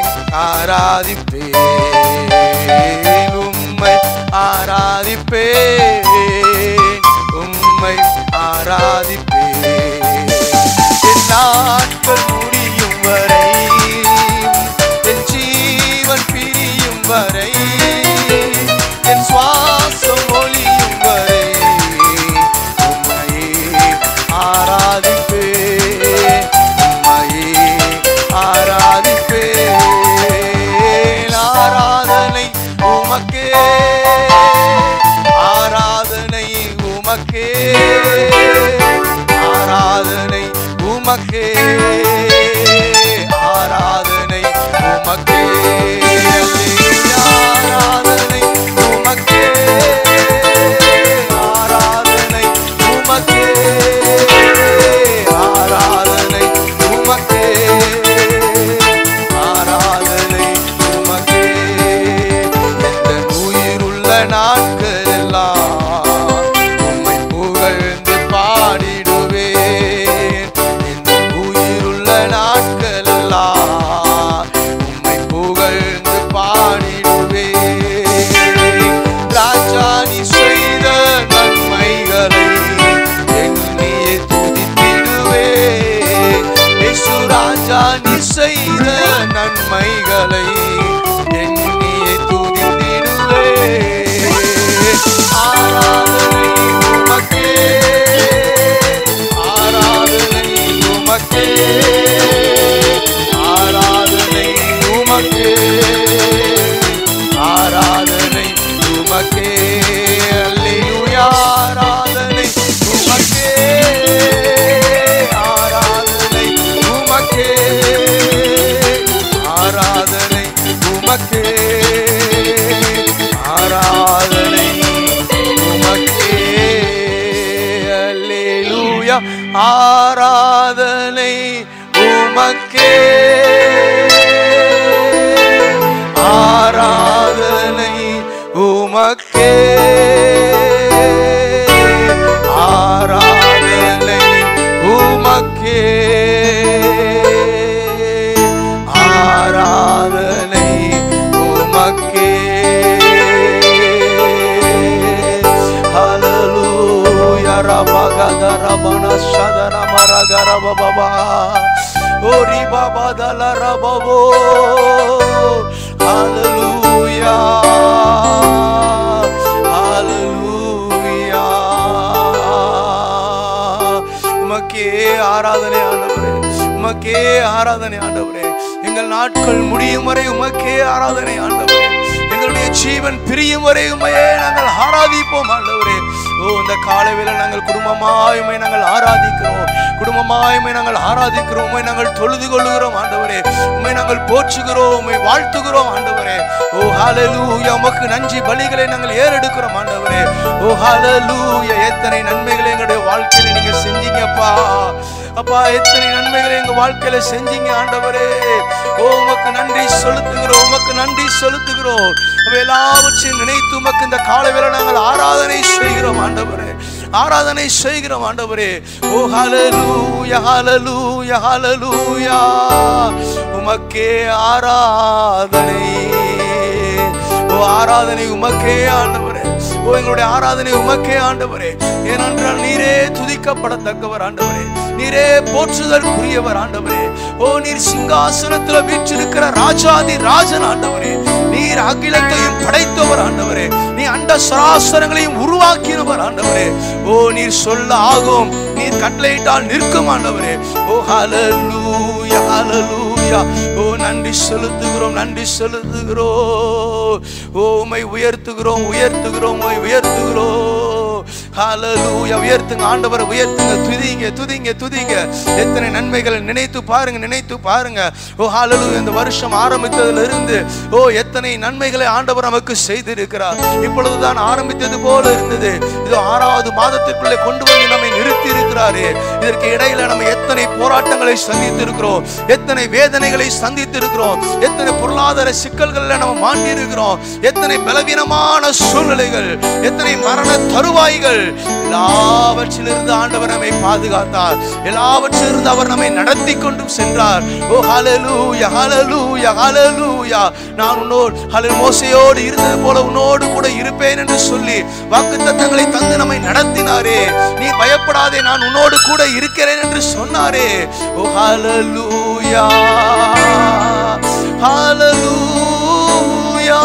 S4: ஆராதிப்பேன் உம்மை ஆராதிப்பேன் உம்மை ஆராதிப்பேன் என் நாட்கள் முடியும் வரை என் ஜீவன் பிரியும் வரை என் சுவாசம் ஒளியும் வரை உம்மையே ஆராதிப்பேன் உம்மையே ஆராதிப்பேன் ஆராதனை உமக்கே ஆராதனை உமக்கே ஆராதனை உமக்கே ஆராதனை உமக்கே ஆராதனை உமக்கே ஆராதனை உமக்கே ஆராதனை உமக்கே ஆராதனை உமக்கே எந்த உயிருள்ள நாட்கள் எல்லாம் உம்மை புகழ்ந்து பாடிடுவேன் இந்த உயிருள்ள நாட்கள் எல்லாம் உம்மை புகழ்ந்து பாடிடுவேன் ராஜா நீ செய்த நன்மைகளை எண்ணியே துதித்திடுவேன் இயேசு ராஜா நீ செய்த நன்மைகளை எண்ணியே துதித்திடுவேன் ஆராதனை உமக்கே ஆராதனை உமக்கே உமக்கே ஆராதனை உமக்கே ஆராதனை உமக்கே ஆராதனை உமக்கே ஹalleluya ரபகத ரபன சதன மரகர பபா ஓரி பாபா தல ரபவோ ஹalleluya ஹalleluya உமக்கே ஆராதனை ஆண்டவரே உமக்கே ஆராதனை ஆண்டவரே எங்கள் நாட்கள் முடியும் வரை உமக்கே ஆராதனை ஆண்டவரே எங்களுடைய ஜீவன் பிரியும் வரை உமையே நாங்கள் ஆராதிப்போம் ஆண்டவரே ஓ இந்த காலவேளை நாங்கள் குடும்பமாய் உம்மை நாங்கள் ஆராதிக்கிறோம் குடும்பமாய் உம்மை நாங்கள் ஆராதிக்கிறோம் உம்மை நாங்கள் தொழுது கொள்ளுகிறோம் ஆண்டவரே உம்மை நாங்கள் போற்றுகிறோம் உம்மை வாழ்த்துகிறோம் ஆண்டவரே ஓ ஹalleluya உமக்கு நன்றி பலிகளை நாங்கள் ஏறெடுக்கிறோம் ஆண்டவரே ஓ ஹalleluya எத்தனை நன்மைகளை எங்களுடைய வாழ்க்கையில நீங்க செஞ்சீங்கப்பா அப்பா எத்தனை நன்மைகளை எங்க வாழ்க்கையில செஞ்சீங்க ஆண்டவரே ஓ உமக்கு நன்றி செலுத்துகிறோம் உமக்கு நன்றி செலுத்துகிறோம் அவை எல்லாவற்றையும் நினைத்து உமக்கு இந்த காலவேளை நாங்கள் ஆராதனை செய்கிறோம் ஆண்டவரே ஆராதனை செய்கிறோம் ஆண்டவரே ஓ ஹalleluya ஹalleluya ஹalleluya உமக்கே ஆராதனை ஓ ஆராதனை உமக்கே ஆண்டவரே ஓ எங்களுடைய ஆராதனை உமக்கே ஆண்டவரே ஏனென்றால் நீரே துதிக்கப்படத்தக்கவர் ஆண்டவரே நீரே போற்றுதற்குரியவர் ஆண்டவரே ஓ நீர் சிங்காசனத்துல வீற்றிருக்கிற ராஜாதி ராஜன் ஆண்டவரே நீர் அகிலத்தையும் படைத்தவர் ஆண்டவரே நீ அண்ட சராசரங்களையும் உருவாக்கினவர் ஆண்டவரே ஓ நீர் சொல்ல ஆகும் நீர் கட்டளையிட்டால் நிற்கும் ஆண்டவரே ஓ ஹalleluya ஹalleluya ஓ நன்றி செலுத்துகிறோம் நன்றி செலுத்துகிறோம் ஓ உம்மை உயர்த்துகிறோம் உயர்த்துகிறோம் உம்மை உயர்த்துகிறோம் ஹalleluya உயர்த்துங்க ஆண்டவரை உயர்த்துங்க துதிங்க துதிங்க துதிங்க எத்தனை நன்மைகளை நினைத்து பாருங்க நினைத்து பாருங்க ஓ ஹalleluya இந்த வருஷம் ஆரம்பித்ததுல இருந்து ஓ எத்தனை நன்மைகளை ஆண்டவர் நமக்கு செய்திருக்கிறார் இப்பொழுதுதான் ஆரம்பித்தது போல இருந்தது இது ஆறாவது மாதத்திற்குள்ளே கொண்டு வந்து நம்மை நிறுத்தி இருக்கிறாரு இதற்கு இடையில நம்ம எத்தனை போராட்டங்களை சந்தித்து இருக்கிறோம் எத்தனை வேதனைகளை சந்தித்து இருக்கிறோம் எத்தனை பொருளாதார சிக்கல்கள்ல நம்ம மாட்டி இருக்கிறோம் எத்தனை பலவீனமான சூழ்நிலைகள் எத்தனை மரண தருவாய்கள் எல்லாவற்றிலிருந்து ஆண்டவர் நம்மை பாதுகாத்தார் எல்லாவற்றிலிருந்து அவர் நம்மை நடத்தி கொண்டும் சென்றார் ஓ ஹalleluya ஹalleluya ஹalleluya நான் உன்னோடு ஹalleluya மோசையோடு இருந்தது போல உன்னோடு கூட இருப்பேன் என்று சொல்லி வாக்குத்தத்தங்களை தந்து நம்மை நடத்தினாரே நீ பயப்படாதே நான் உன்னோடு கூட இருக்கிறேன் என்று சொன்னாரே ஓ ஹalleluya ஹalleluya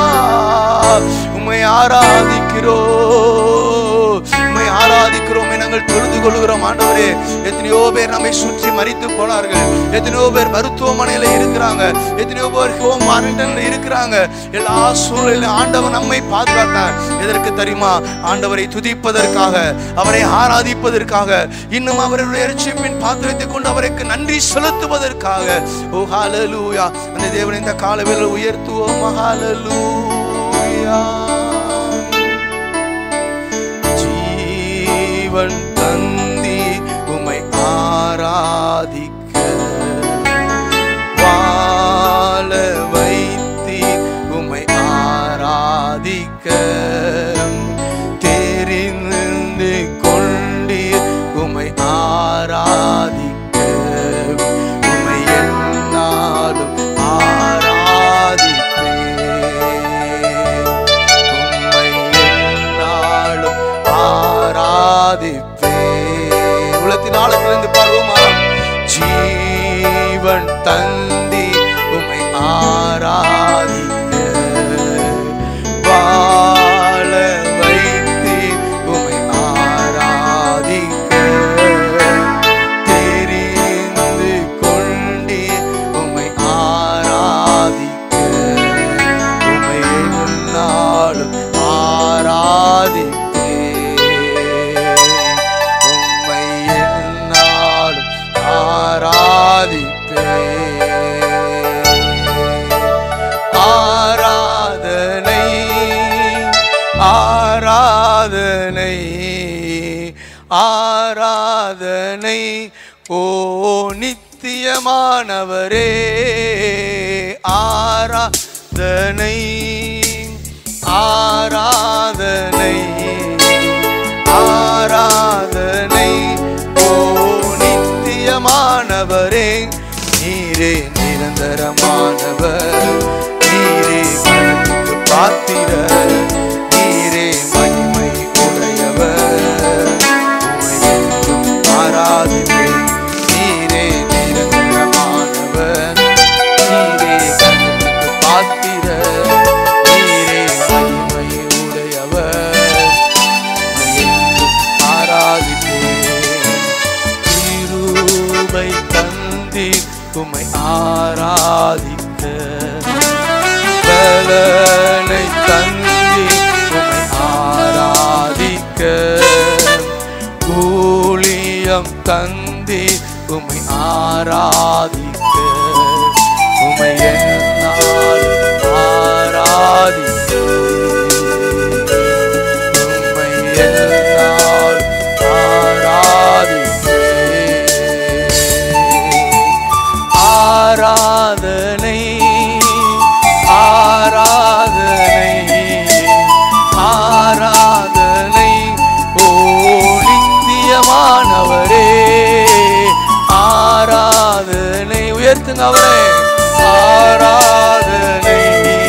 S4: உம்மை ஆராதிக்கிறோம் உம்மை ஆராதிக்கிறோம் நாங்கள் தொழுது கொள்கிறோம் ஆண்டவரே எத்தனையோ பேர் நம்மை சுற்றி மறித்து போனார்கள் எத்தனையோ பேர் மருத்துவமனையில இருக்கிறாங்க எத்தனையோ பேர் ஹோம் குவாரண்டைன்ல இருக்கிறாங்க எல்லா சூழ்நிலையிலும் ஆண்டவர் நம்மை பாதுகாத்தார் எதற்கு தெரியுமா ஆண்டவரை துதிப்பதற்காக அவரை ஆராதிப்பதற்காக இன்னும் அவருடைய ரட்சிப்பின் பாத்திரத்தை கொண்டு அவருக்கு நன்றி செலுத்துவதற்காக ஓ ஹalleluya அந்த தேவனை இந்த காலவேளை உயர்த்துவோம் ஹalleluya ஜீவன் தந்தி உமை ஆராதிக்க வாழ வைத்தி உமை ஆராதிக்க தெரிந்து கொண்டீர் உமை ஆராதிக்க உமை என்னாலும் ஆராதிப்பேன் உம்மை எந்நாளும் ஆராதிப்பேன் உள்ளத்தின் ஆழத்திலிருந்து பாடுவோமா ஜீவன் தந்தி உம்மை ஆராதிக்க வாழ வைத்தி உம்மை ஆராதிக்க தெரிந்து கொண்டே உம்மை ஆராதிக்க உம்மை எந்நாளும் ஆராதிப்பேன் உம்மை எந்நாளும் ஆராதிப்பேன் ஆராதனை ஆராதனை ஆராதனை ஓ நித்திய நித்தியமானவரே ஆராதனை ஆராதனை ஆராதனை ஓ நித்தியமானவரே நீரே நிரந்தரமானவர் நீரே மனதுக்கு பாத்திர நீரே மகிமை உடையவர் உம்மை என்றும் ஆராதிப்பேன் நீரே நிரந்தரமானவர் நீரே கனத்துக்கு பாத்திர நீரே மகிமை உடையவர் ஆராதிப்பேன் தந்தி உமை ஆராதிக்க பலனை தந்தி உமை ஆராதிக்க ஊழியம் தந்தி உமை ஆராதிக்க உமை என்னால் ஆராதிக்க உம்மை என்னால் ஆராதிப்பேன். ஆராதனை ஆராதனை ஆராதனை ஓ நித்தியமானவரே ஆராதனை உயர்த்துங்க அவரே ஆராதனை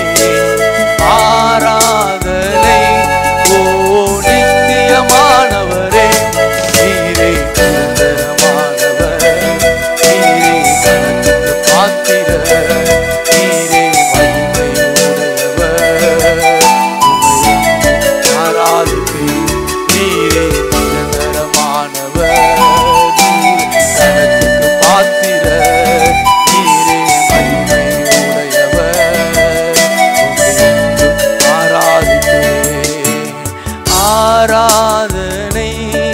S4: ஆராதனை ஓ நித்தியமானவரே நீரே நிரந்தரமானவர் நீரே கணத்துக்கு பாத்திர நீரே மகிமை உடையவர் உம்மை ஆராதிப்பேன் நீரே நிரந்தரமானவர் நீரே கணத்துக்கு பாத்திர நீரே மகிமை உடையவர் உம்மை ஆராதிப்பேன் ஆராதனை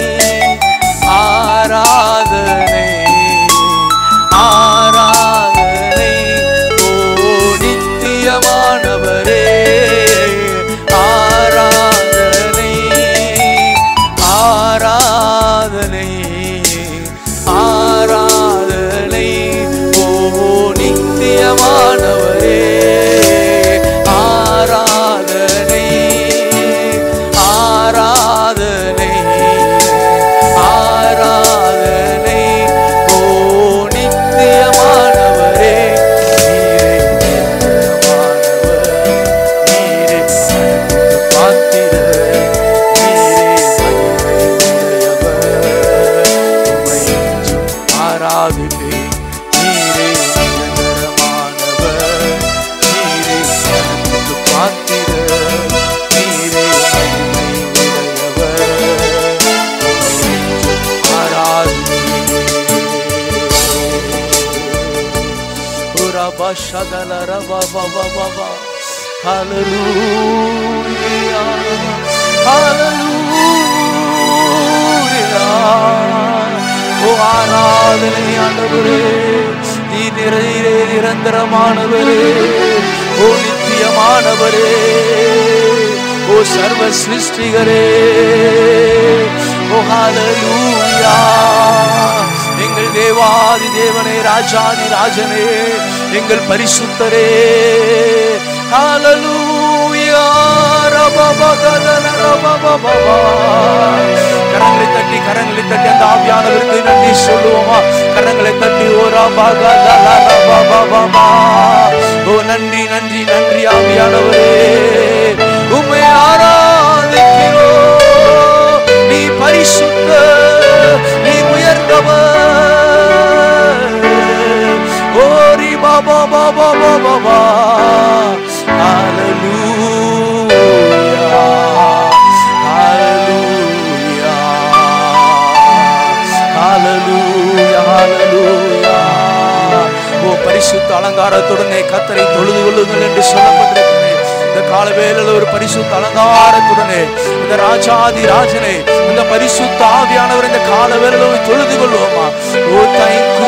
S4: ஆராதனை ஆராதனை ஓ நித்தியமானவரே ஆராதனை ஆராதனை ஆராதனை ஓ நித்தியமானவரே ஆராதனை ஆராதனை ஆராதனை ஓ நித்தியமானவரே நீரே நிரந்தரமானவர் நீரே கணக்கு பாத்திர நீரே மகிமை உடையவர் உம்மை என்றும் ஆராதிப்பேன் நீரே நிரந்தரமானவர் நீரே கணக்கு பாத்திர நீரே மகிமை உடையவர் உம்மை என்றும் ஆராதிப்பேன் Uraba shadala raba ba ba ba ba. Hallelujah. Hallelujah. ஓ ஆராதனை ஆண்டவரே நீ நிறையே நிரந்தரமானவரே ஓ நித்தியமானவரே ஓ சர்வ சிருஷ்டிகரே ஓ ஹalleluya எங்கள் தேவாதி தேவனே ராஜாதி ராஜனே எங்கள் பரிசுத்தரே ஹalleluya ரபபகதன ரபபபா கரங்களை தட்டி கரங்களை தட்டி அந்த ஆவியானவருக்கு நன்றி சொல்லுவோமா கரங்களை தட்டி ஓ ரபகதல ரபபபா ஓ நன்றி நன்றி நன்றி ஆவியானவரே உம்மை ஆராதிக்கிறோம் நீ பரிசுத்த நீ உயர்ந்தவர் ஓரி பாபா பாபா பாபா பா ஹalleluya ஹalleluya ஹalleluya ஓ பரிசுத்த அலங்காரத்துடனே கத்தரை தொழுது கொள்ளுங்கள் என்று சொல்லப்பட்டிருக்கிறது இந்த காலவேளையில் ஒரு பரிசுத்த அலங்காரத்துடனே இந்த ராஜாதி ராஜனே இந்த பரிசுத்த ஆவியானவர் இந்த காலவேளையில் தொழுது கொள்வோமா ஓ தேங்க்யூ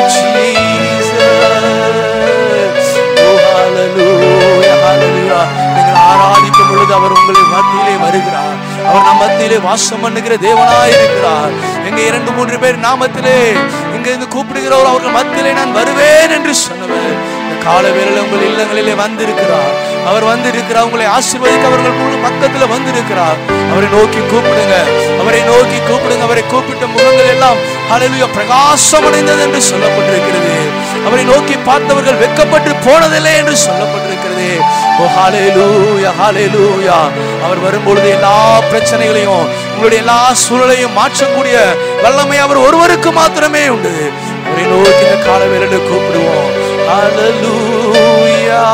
S4: ஜீசஸ் ஓ ஹalleluya ஹalleluya நீங்கள் ஆராதிக்கும் பொழுது அவர் உங்களை மத்தியிலே வருகிறார் அவர் நம் மத்தியிலே வாசம் பண்ணுகிற தேவனாய் இருக்கிறார் எங்க இரண்டு மூன்று பேர் நாமத்திலே இங்க அங்கிருந்து கூப்பிடுகிறவர் அவர்கள் மத்தியிலே நான் வருவேன் என்று சொன்னவர் இந்த கால வேளையில உங்கள் இல்லங்களிலே வந்திருக்கிறார் அவர் வந்திருக்கிறார் உங்களை ஆசீர்வதிக்க அவர்கள் முழு பக்கத்துல வந்திருக்கிறார் அவரை நோக்கி கூப்பிடுங்க அவரை நோக்கி கூப்பிடுங்க அவரை கூப்பிட்ட முகங்கள் எல்லாம் ஹalleluya பிரகாசம் அடைந்தது என்று சொல்லப்பட்டிருக்கிறது அவரை நோக்கி பார்த்தவர்கள் வெட்கப்பட்டு போனதில்லை என்று சொல்லப்பட்டிருக்கிறது ஓ ஹalleluya ஹalleluya அவர் வரும்பொழுது எல்லா பிரச்சனைகளையும் உங்களுடைய எல்லா சூழலையும் மாற்றக்கூடிய வல்லமை அவர் ஒருவருக்கு மாத்திரமே உண்டு அவரை நோக்கி இந்த கால வேளையில கூப்பிடுவோம் ஹalleluya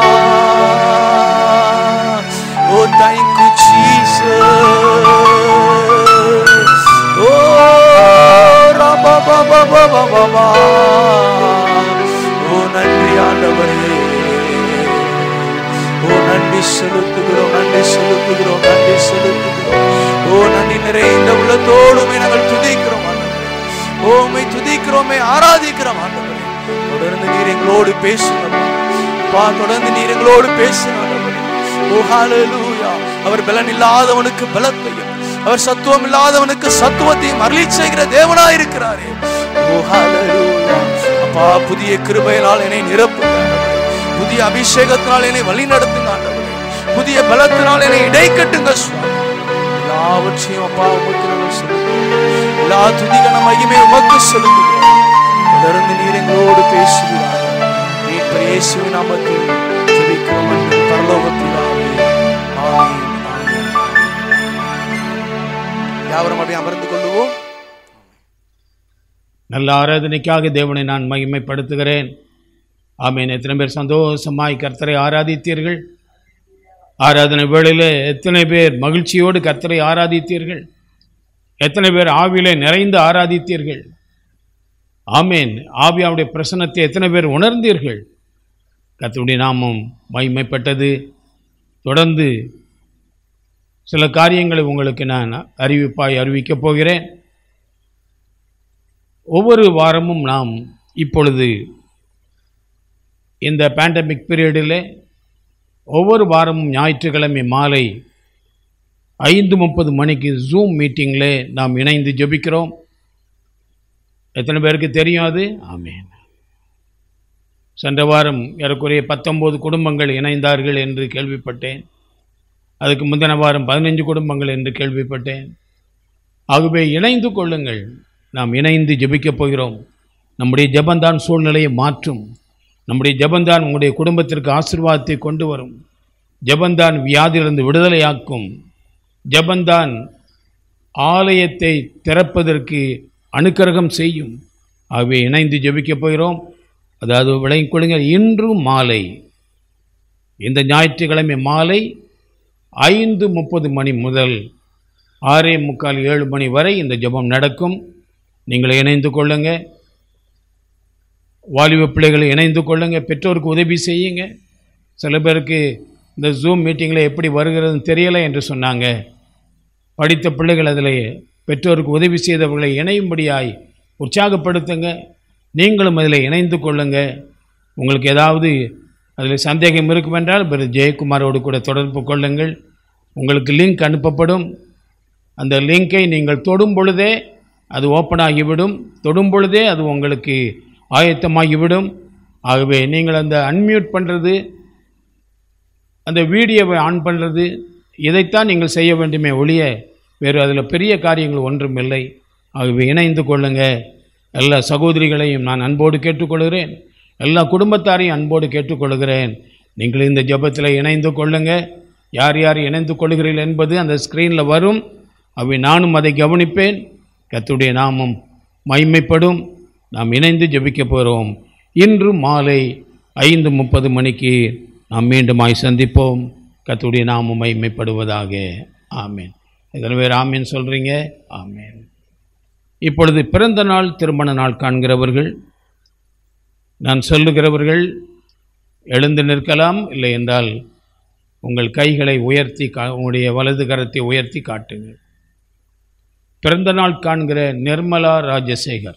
S4: ஓ thank you jesus ஓ ரபா பா பா பா பா பா பா ஓ நன்றி ஆண்டவரே ஓ நன்றி செலுத்துகிறோம் நன்றி செலுத்துகிறோம் நன்றி செலுத்துகிறோம் ஓ நன்றி நிறைந்த உள்ளத்தோடுமே நாங்கள் துதிக்கிறோம் ஆண்டவரே ஓ உம்மை துதிக்கிறோமே ஆராதிக்கிறோம் ஆண்டவரே தொடர்ந்து நீர் எங்களோடு பேசுங்க பா தொடர்ந்து நீர் எங்களோடு பேசுங்க ஆண்டவரே ஓ ஹalleluya அவர் பலன் இல்லாதவனுக்கு பலத்தையும் அவர் சத்துவம் இல்லாதவனுக்கு சத்துவத்தையும் அருளி செய்கிற தேவனாய் இருக்கிறாரே ஓ ஹalleluya அப்பா புதிய கிருபையினால் என்னை நிரப்புங்க ஆண்டவரே. புதிய அபிஷேகத்தினால் என்னை வழி நடத்துங்க ஆண்டவரே புதிய பலத்தினால் என்னை இடைக்கட்டுங்க சுவாமி எல்லாவற்றையும் அப்பா உமக்கு நாங்கள் செலுத்துகிறோம் எல்லா துதிகன மகிமை உமக்கு செலுத்துகிறோம் தொடர்ந்து நீர் எங்களோடு பேசுகிறார் நீர் பிரேசுவி நாமத்தில் ஜெபிக்கிறோம் என்று பரலோகத்திலாவே ஆமென் ஆமென் யாவரும் அப்படியே அமர்ந்து கொள்ளுவோம்
S1: நல்ல ஆராதனைக்காக தேவனை நான் மகிமைப்படுத்துகிறேன் ஆமீன் எத்தனை பேர் சந்தோஷமாய் கர்த்தரை ஆராதித்தீர்கள் ஆராதனை வேளையில் எத்தனை பேர் மகிழ்ச்சியோடு கர்த்தரை ஆராதித்தீர்கள் எத்தனை பேர் ஆவியிலே நிறைந்து ஆராதித்தீர்கள் ஆமேன் ஆவியாவுடைய பிரசன்னத்தை எத்தனை பேர் உணர்ந்தீர்கள் கர்த்தருடைய நாமம் மகிமைப்பட்டது தொடர்ந்து சில காரியங்களை உங்களுக்கு நான் அறிவிப்பாய் அறிவிக்கப் போகிறேன் ஒவ்வொரு வாரமும் நாம் இப்பொழுது இந்த பேண்டமிக் பீரியடில் ஒவ்வொரு வாரமும் ஞாயிற்றுக்கிழமை மாலை ஐந்து முப்பது மணிக்கு ஜூம் மீட்டிங்கில் நாம் இணைந்து ஜெபிக்கிறோம் எத்தனை பேருக்கு தெரியும் அது ஆமேன் சென்ற வாரம் ஏறக்குறைய பத்தொம்போது குடும்பங்கள் இணைந்தார்கள் என்று கேள்விப்பட்டேன் அதுக்கு முந்தின வாரம் பதினஞ்சு குடும்பங்கள் என்று கேள்விப்பட்டேன் ஆகவே இணைந்து கொள்ளுங்கள் நாம் இணைந்து ஜெபிக்கப் போகிறோம் நம்முடைய ஜெபந்தான் சூழ்நிலையை மாற்றும் நம்முடைய ஜெபந்தான் உங்களுடைய குடும்பத்திற்கு ஆசீர்வாதத்தை கொண்டு வரும் ஜெபந்தான் வியாதியிலிருந்து விடுதலையாக்கும் ஜெபந்தான் ஆலயத்தை திறப்பதற்கு அனுக்கிரகம் செய்யும் ஆகவே இணைந்து ஜெபிக்கப் போகிறோம் அதாவது விளங்கிக் கொள்ளுங்கள் இன்று மாலை இந்த ஞாயிற்றுக்கிழமை மாலை ஐந்து முப்பது மணி முதல் ஆறே முக்கால் ஏழு மணி வரை இந்த ஜெபம் நடக்கும் நீங்கள் இணைந்து கொள்ளுங்க வாலிப பிள்ளைகளை இணைந்து கொள்ளுங்க பெற்றோருக்கு உதவி செய்யுங்க சில பேருக்கு இந்த ஜூம் மீட்டிங்கில் எப்படி வருகிறதுன்னு தெரியலை என்று சொன்னாங்க படித்த பிள்ளைகள் அதில் பெற்றோருக்கு உதவி செய்தவர்களை இணையும்படியாய் உற்சாகப்படுத்துங்க நீங்களும் அதில் இணைந்து கொள்ளுங்க உங்களுக்கு ஏதாவது அதில் சந்தேகம் இருக்கும் என்றால் பிறகு ஜெயக்குமாரோடு கூட தொடர்பு கொள்ளுங்கள் உங்களுக்கு லிங்க் அனுப்பப்படும் அந்த லிங்கை நீங்கள் தொடும் பொழுதே அது ஓப்பன் ஆகிவிடும் தொடும் பொழுதே அது உங்களுக்கு ஆயத்தமாகிவிடும் ஆகவே நீங்கள் அந்த அன்மியூட் பண்ணுறது அந்த வீடியோவை ஆன் பண்ணுறது இதைத்தான் நீங்கள் செய்ய வேண்டுமே ஒழிய வேறு அதில் பெரிய காரியங்கள் ஒன்றும் இல்லை ஆகவே இணைந்து கொள்ளுங்க எல்லா சகோதரிகளையும் நான் அன்போடு கேட்டுக்கொள்கிறேன் எல்லா குடும்பத்தாரையும் அன்போடு கேட்டுக்கொள்கிறேன் நீங்கள் இந்த ஜெபத்தில் இணைந்து கொள்ளுங்க யார் யார் இணைந்து கொள்கிறீர்கள் என்பது அந்த ஸ்க்ரீனில் வரும் அவை நானும் அதை கவனிப்பேன் கர்த்தருடைய நாமம் மைமைப்படும் நாம் இணைந்து ஜெபிக்க போகிறோம் இன்று மாலை ஐந்து முப்பது மணிக்கு நாம் மீண்டுமாய் சந்திப்போம் கர்த்தருடைய நாமம் மைமைப்படுவதாக ஆமேன் எத்தனை பேர் ஆமேன் சொல்கிறீங்க ஆமேன் இப்பொழுது பிறந்த நாள் திருமண நாள் காண்கிறவர்கள் நான் சொல்லுகிறவர்கள் எழுந்து நிற்கலாம் இல்லை என்றால் உங்கள் கைகளை உயர்த்தி கா உங்களுடைய வலது கரத்தை உயர்த்தி காட்டுங்கள் பிறந்த நாள் காண்கிற நிர்மலா ராஜசேகர்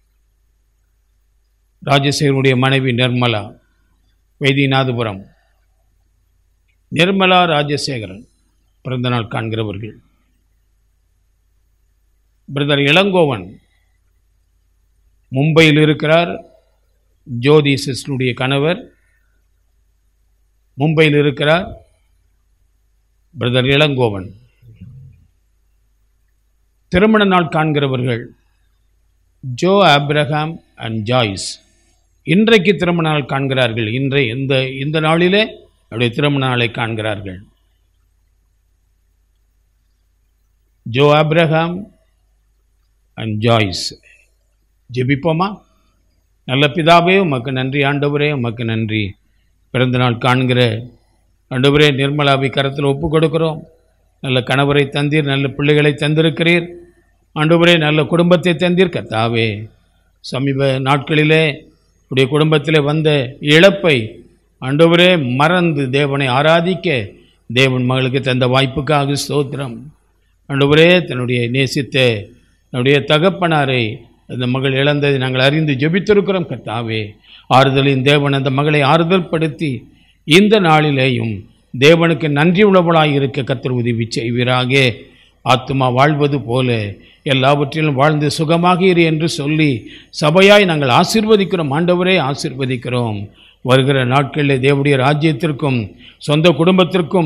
S1: ராஜசேகருடைய மனைவி நிர்மலா வைத்தியநாதபுரம் நிர்மலா ராஜசேகரன் பிறந்த நாள் காண்கிறவர்கள் பிரதர் இளங்கோவன் மும்பையில் இருக்கிறார் ஜோதி சிஸ்டருடைய கணவர் மும்பையில் இருக்கிறார் பிரதர் இளங்கோவன் திருமண நாள் காண்கிறவர்கள் ஜோ ஆப்ரஹாம் அண்ட் ஜாய்ஸ் இன்றைக்கு திருமண நாள் காண்கிறார்கள் இன்றைய இந்த இந்த நாளிலே அவருடைய திருமண நாளை காண்கிறார்கள் ஜோ ஆப்ரஹாம் அண்ட் ஜாய்ஸ் ஜெபிப்போமா நல்ல பிதாவே உமக்கு நன்றி ஆண்டவரே உமக்கு நன்றி பிறந்த நாள் காண்கிற ஆண்டவரே நிர்மலாவை கரத்தில் ஒப்பு கொடுக்கிறோம் நல்ல கணவரை தந்தீர் நல்ல பிள்ளைகளை தந்திருக்கிறீர் ஆண்டவரே நல்ல குடும்பத்தை தந்தீர் கத்தாவே சமீப நாட்களிலே உடைய குடும்பத்திலே வந்த இழப்பை ஆண்டவரே மறந்து தேவனை ஆராதிக்க தேவன் மகளுக்கு தந்த வாய்ப்புக்காக ஸ்தோத்திரம் ஆண்டவரே தன்னுடைய நேசித்த தன்னுடைய தகப்பனாரை அந்த மகள் இழந்ததை நாங்கள் அறிந்து ஜெபித்திருக்கிறோம் கர்த்தாவே ஆறுதலின் தேவன் அந்த மகளை ஆறுதல் படுத்தி இந்த நாளிலேயும் தேவனுக்கு நன்றி உழவளாய் இருக்க கர்த்தர் உதவி செய்வீராக ஆத்துமா வாழ்வது போல எல்லாவற்றிலும் வாழ்ந்து சுகமாக இரு என்று சொல்லி சபையாய் நாங்கள் ஆசீர்வதிக்கிறோம் ஆண்டவரே ஆசீர்வதிக்கிறோம் வருகிற நாட்களில் தேவனுடைய ராஜ்யத்திற்கும் சொந்த குடும்பத்திற்கும்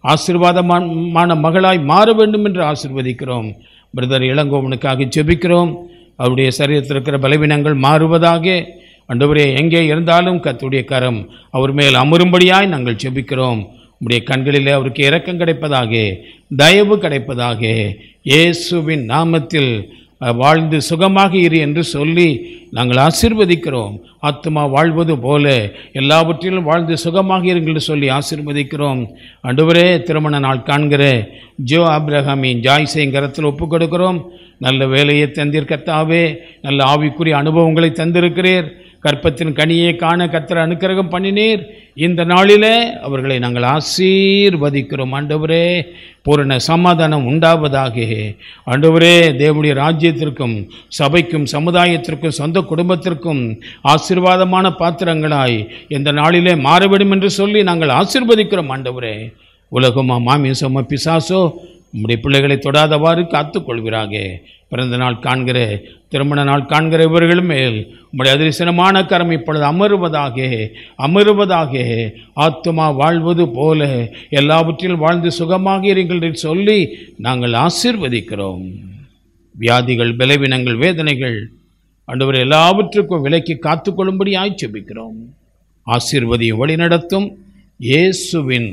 S1: ஆசீர்வாதமான மகளாய் மாற வேண்டும் என்று ஆசீர்வதிக்கிறோம் பிரதர் இளங்கோவனுக்காக ஜெபிக்கிறோம் அவருடைய சரீரத்தில் இருக்கிற பலவீனங்கள் மாறுவதாக ஆண்டவரே எங்கே இருந்தாலும் கர்த்தருடைய கரம் அவர் மேல் அமரும்படியாய் நாங்கள் ஜெபிக்கிறோம் உம்முடைய கண்களிலே அவருக்கு இரக்கம் கிடைப்பதாக தயவு கிடைப்பதாக இயேசுவின் நாமத்தில் அஹ், வாழ்ந்து சுகமாக இரு என்று சொல்லி நாங்கள் ஆசீர்வதிக்கிறோம் ஆத்மா வாழ்வது போல எல்லாவற்றிலும் வாழ்ந்து சுகமாக இருங்கள் என்று சொல்லி ஆசீர்வதிக்கிறோம் ஆண்டவரே திருமண நாள் காண்கிற ஜோ ஆப்ரஹாமின் ஜாய்ஸை கரத்தில் ஒப்புக் கொடுக்கிறோம் நல்ல வேலையை தந்தீர் கர்த்தாவே நல்ல ஆவிக்குரிய அனுபவங்களை தந்திருக்கிறீர் கற்பத்தின் கனியை காண கர்த்தர் அனுக்கிரகம் பண்ணினீர் இந்த நாளிலே அவர்களை நாங்கள் ஆசீர்வதிக்கிறோம் ஆண்டவரே பூரண சமாதானம் உண்டாவதாக ஆண்டவரே தேவனுடைய ராஜ்யத்திற்கும் சபைக்கும் சமுதாயத்திற்கும் சொந்த குடும்பத்திற்கும் ஆசீர்வாதமான பாத்திரங்களாய் இந்த நாளிலே மாற வேண்டும் என்று சொல்லி நாங்கள் ஆசீர்வதிக்கிறோம் ஆண்டவரே உலகமா மாமிசமோ பிசாசோ உம்முடைய பிள்ளைகளை தொடாதவாறு காத்துக்கொள்வீராக பிறந்த நாள் காண்கிற திருமண நாள் காண்கிற இவர்கள் மேல் உம்முடைய அதிர்சனமான கரம் இப்பொழுது அமருவதாக அமருவதாக ஆத்துமா வாழ்வது போல எல்லாவற்றிலும் வாழ்ந்து சுகமாக இருங்கள் என்று சொல்லி நாங்கள் ஆசீர்வதிக்கிறோம் வியாதிகள் பலவீனங்கள் வேதனைகள் ஆண்டவர் எல்லாவற்றுக்கும் விலைக்கு காத்துக்கொள்ளும்படி ஆய்ச்சபிக்கிறோம் ஆசீர்வதியும் வழிநடத்தும் இயேசுவின்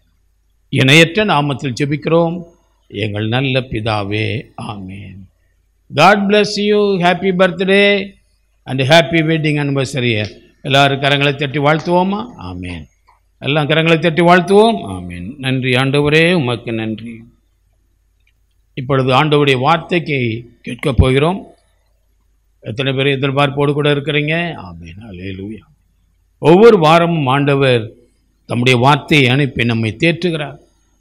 S1: இணையற்ற நாமத்தில் ஜெபிக்கிறோம் எங்கள் நல்ல பிதாவே amen God bless you happy birthday and happy wedding anniversary எல்லாரும் கரங்களை தட்டி வாழ்த்துவோமா ஆமென் எல்லாம் கரங்களை தட்டி வாழ்த்துவோம் ஆமென் நன்றி ஆண்டவரே உமக்கு நன்றி இப்பொழுது ஆண்டவருடைய வார்த்தைக்கு கேட்கப் போகிறோம் எத்தனை பேர் எதிர்பார்ப்போடு கூட இருக்கிறீங்க ஆமென் அல்லேலூயா ஒவ்வொரு வாரமும் ஆண்டவர் தம்முடைய வார்த்தையை அனுப்பி நம்மை தேற்றுகிறார்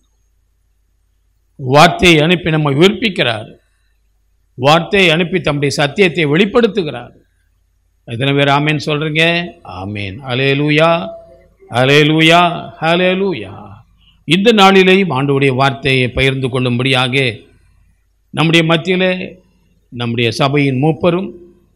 S1: வார்த்தையை அனுப்பி நம்மை உயிர்ப்பிக்கிறார் வார்த்தையை அனுப்பி தம்முடைய சத்தியத்தை வெளிப்படுத்துகிறார் எத்தனை பேர் ஆமேன் சொல்றீங்க ஆமேன் அலேலூயா அலேலூயா ஹலேலூயா இந்த நாளிலேயும் ஆண்டவருடைய வார்த்தையை பகிர்ந்து கொள்ளும்படியாக நம்முடைய மத்தியிலே நம்முடைய சபையின் மூப்பரும்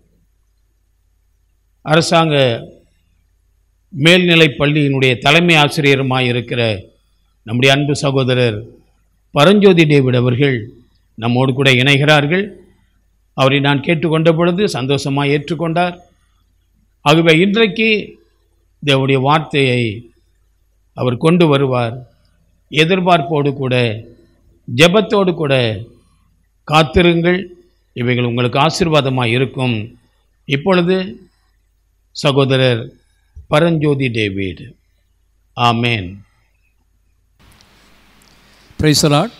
S1: அரசாங்க மேல்நிலைப் பள்ளியினுடைய தலைமை ஆசிரியருமாய் இருக்கிற நம்முடைய அன்பு சகோதரர் பரஞ்சோதி டேவிட் அவர்கள் நம்மோடு கூட இணைகிறார்கள் அவரை நான் கேட்டுக்கொண்ட பொழுது சந்தோஷமாக ஏற்றுக்கொண்டார் ஆகவே இன்றைக்கு தேவனுடைய வார்த்தையை அவர் கொண்டு வருவார் எதிர்பார்ப்போடு கூட ஜெபத்தோடு கூட காத்திருங்கள் இவைகள் உங்களுக்கு ஆசீர்வாதமாக இருக்கும் இப்பொழுது சகோதரர் பரஞ்சோதி டேவிட் ஆமேன்
S5: பிரைசலாட்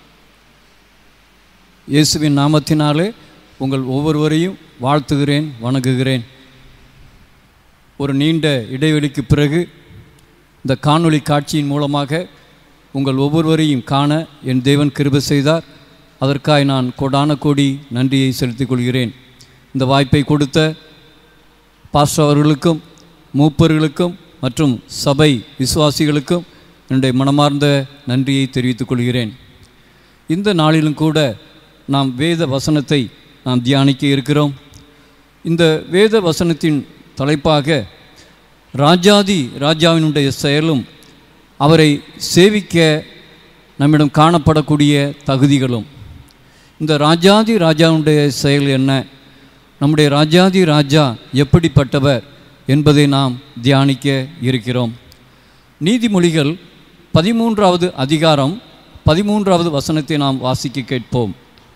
S5: இயேசுவின் நாமத்தினாலே உங்கள் ஒவ்வொருவரையும் வாழ்த்துகிறேன் வணங்குகிறேன் ஒரு நீண்ட இடைவெளிக்கு பிறகு இந்த காணொளி காட்சியின் மூலமாக உங்கள் ஒவ்வொருவரையும் காண என் தேவன் கிருபை செய்தார் அதற்காய் நான் கோடான கோடி நன்றியை செலுத்திக் கொள்கிறேன் இந்த வாய்ப்பை கொடுத்த பாஸ்டர் அவர்களுக்கும் மூப்பர்களுக்கும் மற்றும் சபை விசுவாசிகளுக்கும் என்னுடைய மனமார்ந்த நன்றியை தெரிவித்துக் கொள்கிறேன் இந்த நாளிலும் கூட நாம் வேத வசனத்தை நாம் தியானிக்க இருக்கிறோம் இந்த வேத வசனத்தின் தலைப்பாக ராஜாதி ராஜாவினுடைய செயலும் அவரை சேவிக்க நம்மிடம் காணப்படக்கூடிய தகுதிகளும் இந்த ராஜாதி ராஜாவுடைய செயல் என்ன நம்முடைய ராஜாதி ராஜா எப்படிப்பட்டவர் என்பதை நாம் தியானிக்க இருக்கிறோம் நீதிமொழிகள் பதிமூன்றாவது அதிகாரம் பதிமூன்றாவது வசனத்தை நாம் வாசிக்க கேட்போம்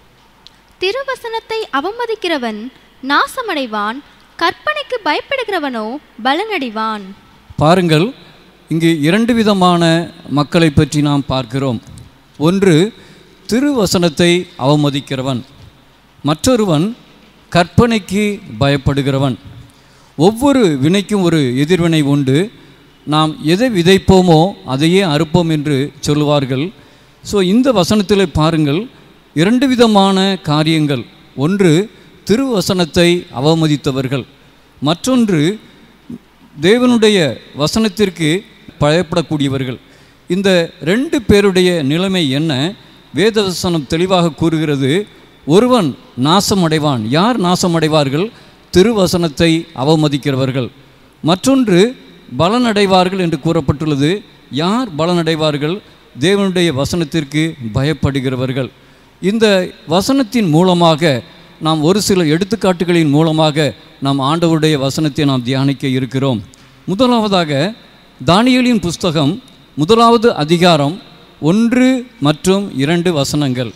S6: திருவசனத்தை அவமதிக்கிறவன் நாசமடைவான் கற்பனைக்கு பயப்படுகிறவனோ பலனடைவான்
S5: பாருங்கள் இங்கு இரண்டு விதமான மக்களை பற்றி நாம் பார்க்கிறோம் ஒன்று திருவசனத்தை அவமதிக்கிறவன் மற்றொருவன் கற்பனைக்கு பயப்படுகிறவன் ஒவ்வொரு வினைக்கும் ஒரு எதிர்வினை உண்டு நாம் எதை விதைப்போமோ அதையே அறுப்போம் என்று சொல்லுவார்கள் ஸோ இந்த வசனத்தில் பாருங்கள் இரண்டு விதமான காரியங்கள் ஒன்று திருவசனத்தை அவமதித்தவர்கள் மற்றொன்று தேவனுடைய வசனத்திற்கு பயப்படக்கூடியவர்கள் இந்த ரெண்டு பேருடைய நிலைமை என்ன வேதவசனம் தெளிவாக கூறுகிறது ஒருவன் நாசமடைவான் யார் நாசமடைவார்கள் திருவசனத்தை அவமதிக்கிறவர்கள் மற்றொன்று பலனடைவார்கள் என்று கூறப்பட்டுள்ளது யார் பலனடைவார்கள் தேவனுடைய வசனத்திற்கு பயப்படுகிறவர்கள் இந்த வசனத்தின் மூலமாக நாம் ஒரு சில எடுத்துக்காட்டுகளின் மூலமாக நாம் ஆண்டவருடைய வசனத்தை நாம் தியானிக்க இருக்கிறோம் முதலாவதாக தானியேலின் புஸ்தகம் முதலாவது அதிகாரம் ஒன்று மற்றும் இரண்டு வசனங்கள்